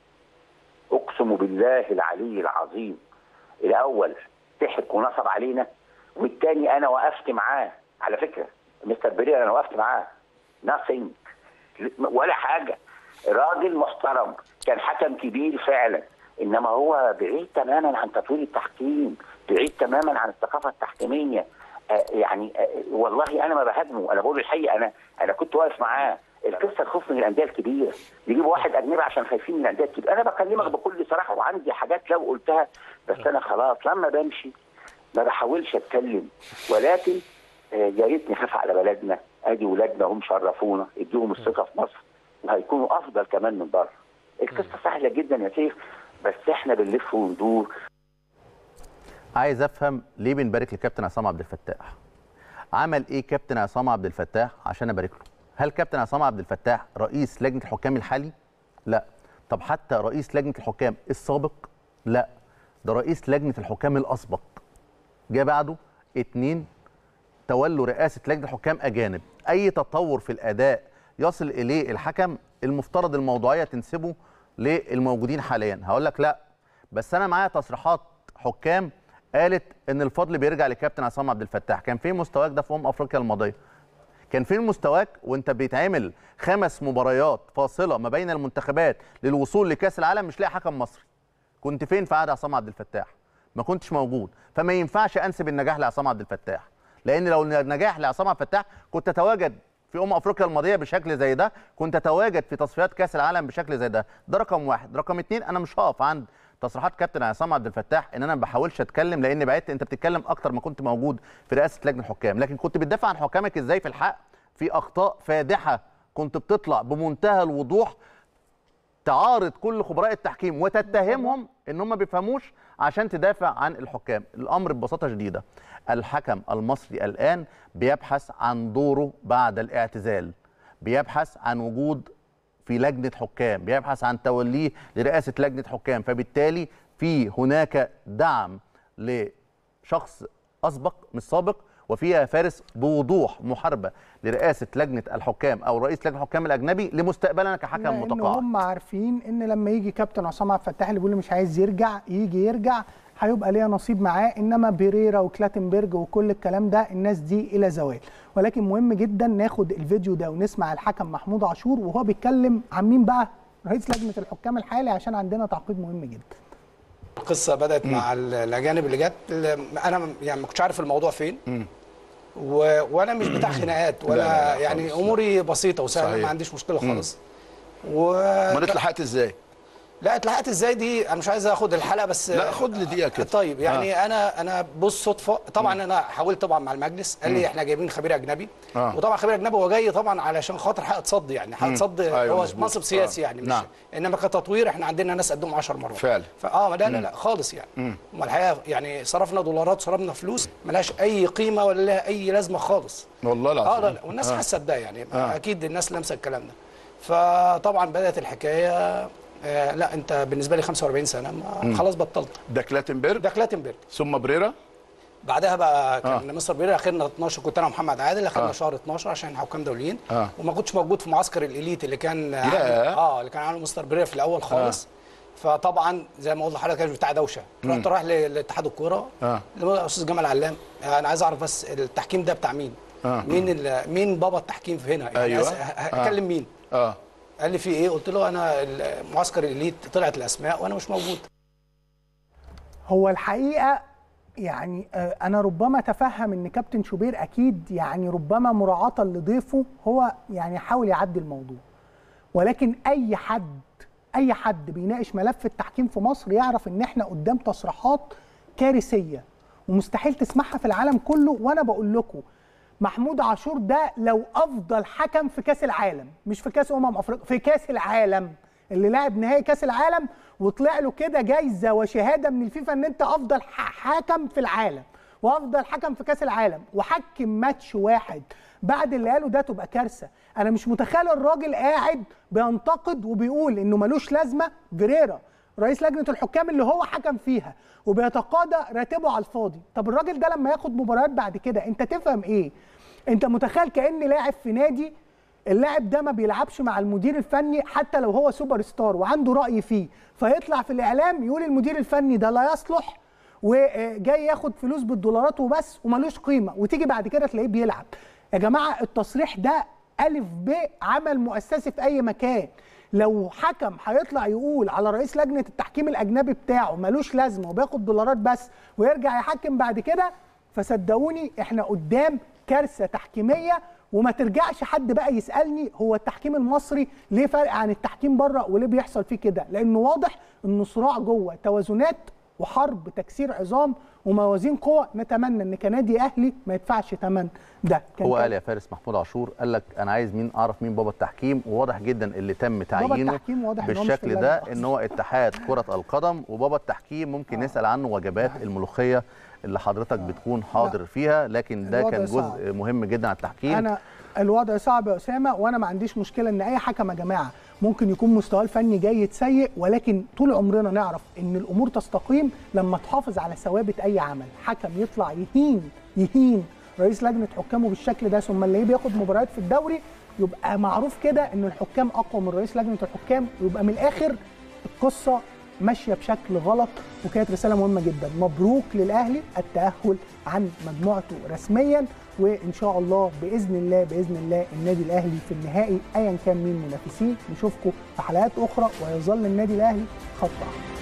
اقسم بالله العلي العظيم الاول ضحك ونصب علينا والتاني انا وقفت معاه على فكره مستر برير انا وقفت معاه nothing ولا حاجه راجل محترم كان حكم كبير فعلا انما هو بعيد تماما عن تطوير التحكيم بعيد تماما عن الثقافه التحكيميه آه، يعني آه، والله انا ما بهاجمه انا بقول الحقيقه انا انا كنت واقف معاه القصه الخوف من الانديه الكبيره يجيبوا واحد اجنبي عشان خايفين من الانديه الكبيره انا بكلمك بكل صراحه وعندي حاجات لو قلتها بس انا خلاص لما بمشي ما بحاولش اتكلم ولكن آه، يا ريت نخاف على بلدنا ادي ولادنا هم شرفونا اديهم الثقه في مصر وهيكونوا افضل كمان من بره القصه سهله جدا يا سيف بس احنا بنلف وندور عايز افهم ليه بنبارك لكابتن عصام عبد الفتاح عمل ايه كابتن عصام عبد الفتاح عشان ابارك له هل كابتن عصام عبد الفتاح رئيس لجنه الحكام الحالي لا طب حتى رئيس لجنه الحكام السابق لا ده رئيس لجنه الحكام الاسبق جه بعده اتنين تولوا رئاسه لجنه الحكام اجانب اي تطور في الاداء يصل اليه الحكم المفترض الموضوعيه تنسبه للموجودين حاليا هقول لك لا بس انا معايا تصريحات حكام قالت ان الفضل بيرجع لكابتن عصام عبد الفتاح كان فين مستواك ده في امم افريقيا الماضيه كان فين مستواك وانت بيتعمل خمس مباريات فاصله ما بين المنتخبات للوصول لكاس العالم مش لاقي حكم مصري كنت فين في عهد عصام عبد الفتاح ما كنتش موجود فما ينفعش انسب النجاح لعصام عبد الفتاح لان لو النجاح لعصام عبد الفتاح كنت اتواجد في امم افريقيا الماضيه بشكل زي ده كنت اتواجد في تصفيات كاس العالم بشكل زي ده ده رقم واحد رقم اتنين انا مش هقف عند تصريحات كابتن عصام عبد الفتاح ان انا ما بحاولش اتكلم لان بعدت انت بتتكلم اكتر ما كنت موجود في رئاسه لجنه الحكام لكن كنت بتدافع عن حكامك ازاي في الحق في اخطاء فادحه كنت بتطلع بمنتهى الوضوح تعارض كل خبراء التحكيم وتتهمهم ان هم ما بيفهموش عشان تدافع عن الحكام الامر ببساطه شديده الحكم المصري الان بيبحث عن دوره بعد الاعتزال بيبحث عن وجود في لجنه حكام بيبحث عن توليه لرئاسه لجنه حكام فبالتالي في هناك دعم لشخص اسبق مش سابق وفيها فارس بوضوح محاربه لرئاسه لجنه الحكام او رئيس لجنه الحكام الاجنبي لمستقبلنا كحكم لان متقاعد هم عارفين ان لما يجي كابتن عصام عبد الفتاح اللي بيقول مش عايز يرجع يجي يرجع هيبقى ليا نصيب معاه انما بيريرا وكلاتنبرج وكل الكلام ده الناس دي الى زوال ولكن مهم جدا ناخد الفيديو ده ونسمع الحكم محمود عاشور وهو بيتكلم عن مين بقى رئيس لجنه الحكام الحالي عشان عندنا تعقيب مهم جدا القصه بدات مع ال- الاجانب اللي جت ال- انا يعني ما كنتش عارف الموضوع فين و... وانا مش بتاع خناقات ولا لا، لا، لا، يعني خالص، لا. اموري بسيطه وسهله صحيح. ما عنديش مشكله مم. خالص و ما اتلحقت ازاي لا اتلحقت ازاي دي انا مش عايز اخد الحلقه بس لا خد لي دقيقه كده طيب يعني آه. انا انا بص صدفه طبعا انا حاولت طبعا مع المجلس قال لي احنا جايبين خبير اجنبي آه. وطبعا خبير اجنبي هو جاي طبعا علشان خاطر حق صد يعني حق مم. صد أيوة هو مظبوط. منصب سياسي آه. يعني مش نعم. انما كتطوير احنا عندنا ناس قدهم 10 مرات فعلا. فاه لا لا مم. لا خالص يعني مم. ما الحقيقه يعني صرفنا دولارات صرفنا فلوس ملهاش اي قيمه ولا لها اي لازمه خالص والله العظيم اه لا لا والناس آه. حاسه بده يعني آه. آه. اكيد الناس لامسه الكلام ده فطبعا بدات الحكايه آه لا انت بالنسبه لي 45 سنه ما مم. خلاص بطلت ده كلاتنبرج ده كلاتنبرج ثم بريرا بعدها بقى كان مستر بيريرا اخرنا 12 كنت انا ومحمد عادل اخرنا آه. شهر 12 عشان حكام دوليين آه. وما كنتش موجود في معسكر الاليت اللي كان ياه. اه اللي كان عامله مستر بيريرا في الاول خالص فطبعا زي ما قلت لحضرتك كان بتاع دوشه مم. رحت رايح ل- لاتحاد الكوره اه الاستاذ جمال علام انا عايز اعرف بس التحكيم ده بتاع مين آه. مين ال- مين بابا التحكيم في هنا يعني أيوة. عايز- ه- هكلم مين اه قال لي في ايه قلت له انا ال- معسكر الاليت طلعت الاسماء وانا مش موجود هو الحقيقه يعني آه، انا ربما اتفهم ان كابتن شوبير اكيد يعني ربما مراعاه لضيفه هو يعني حاول يعدي الموضوع ولكن اي حد اي حد بيناقش ملف التحكيم في مصر يعرف ان احنا قدام تصريحات كارثيه ومستحيل تسمعها في العالم كله وانا بقول لكم محمود عاشور ده لو افضل حكم في كاس العالم مش في كاس امم افريقيا في كاس العالم اللي لعب نهائي كاس العالم وطلع له كده جايزه وشهاده من الفيفا ان انت افضل ح- حكم في العالم وافضل حكم في كاس العالم وحكم ماتش واحد بعد اللي قاله ده تبقى كارثه انا مش متخيل الراجل قاعد بينتقد وبيقول انه ملوش لازمه فيريرا رئيس لجنه الحكام اللي هو حكم فيها وبيتقاضى راتبه على الفاضي طب الراجل ده لما ياخد مباريات بعد كده انت تفهم ايه انت متخيل كان لاعب في نادي اللاعب ده ما بيلعبش مع المدير الفني حتى لو هو سوبر ستار وعنده راي فيه فيطلع في الاعلام يقول المدير الفني ده لا يصلح وجاي ياخد فلوس بالدولارات وبس وملوش قيمه وتيجي بعد كده تلاقيه بيلعب يا جماعه التصريح ده الف ب عمل مؤسسي في اي مكان لو حكم هيطلع يقول على رئيس لجنه التحكيم الاجنبي بتاعه ملوش لازمه وبياخد دولارات بس ويرجع يحكم بعد كده فصدقوني احنا قدام كارثه تحكيميه وما ترجعش حد بقى يسالني هو التحكيم المصري ليه فرق عن التحكيم بره وليه بيحصل فيه كده لانه واضح انه صراع جوه توازنات وحرب تكسير عظام وموازين قوى نتمنى ان كنادي اهلي ما يدفعش ثمن ده كان هو كان- قال يا فارس محمود عاشور قال لك انا عايز مين اعرف مين بابا التحكيم وواضح جدا اللي تم تعيينه التحكيم واضح إن هو مش في بالشكل اللجنة ده خالص. ان هو اتحاد كره القدم وبابا التحكيم ممكن نسال عنه وجبات الملوخيه اللي حضرتك بتكون حاضر فيها لكن ده الوضع كان صعب. جزء مهم جدا على التحكيم انا الوضع صعب يا اسامه وانا ما عنديش مشكله ان اي حكم يا جماعه ممكن يكون مستواه الفني جيد سيء ولكن طول عمرنا نعرف ان الامور تستقيم لما تحافظ على ثوابت اي عمل حكم يطلع يهين يهين رئيس لجنه حكامه بالشكل ده ثم نلاقيه بياخد مباريات في الدوري يبقى معروف كده ان الحكام اقوى من رئيس لجنه الحكام ويبقى من الاخر القصه ماشيه بشكل غلط وكانت رساله مهمه جدا مبروك للاهلي التاهل عن مجموعته رسميا وان شاء الله باذن الله باذن الله النادي الاهلي في النهائي ايا كان مين منافسيه نشوفكم في حلقات اخرى ويظل النادي الاهلي خط احمر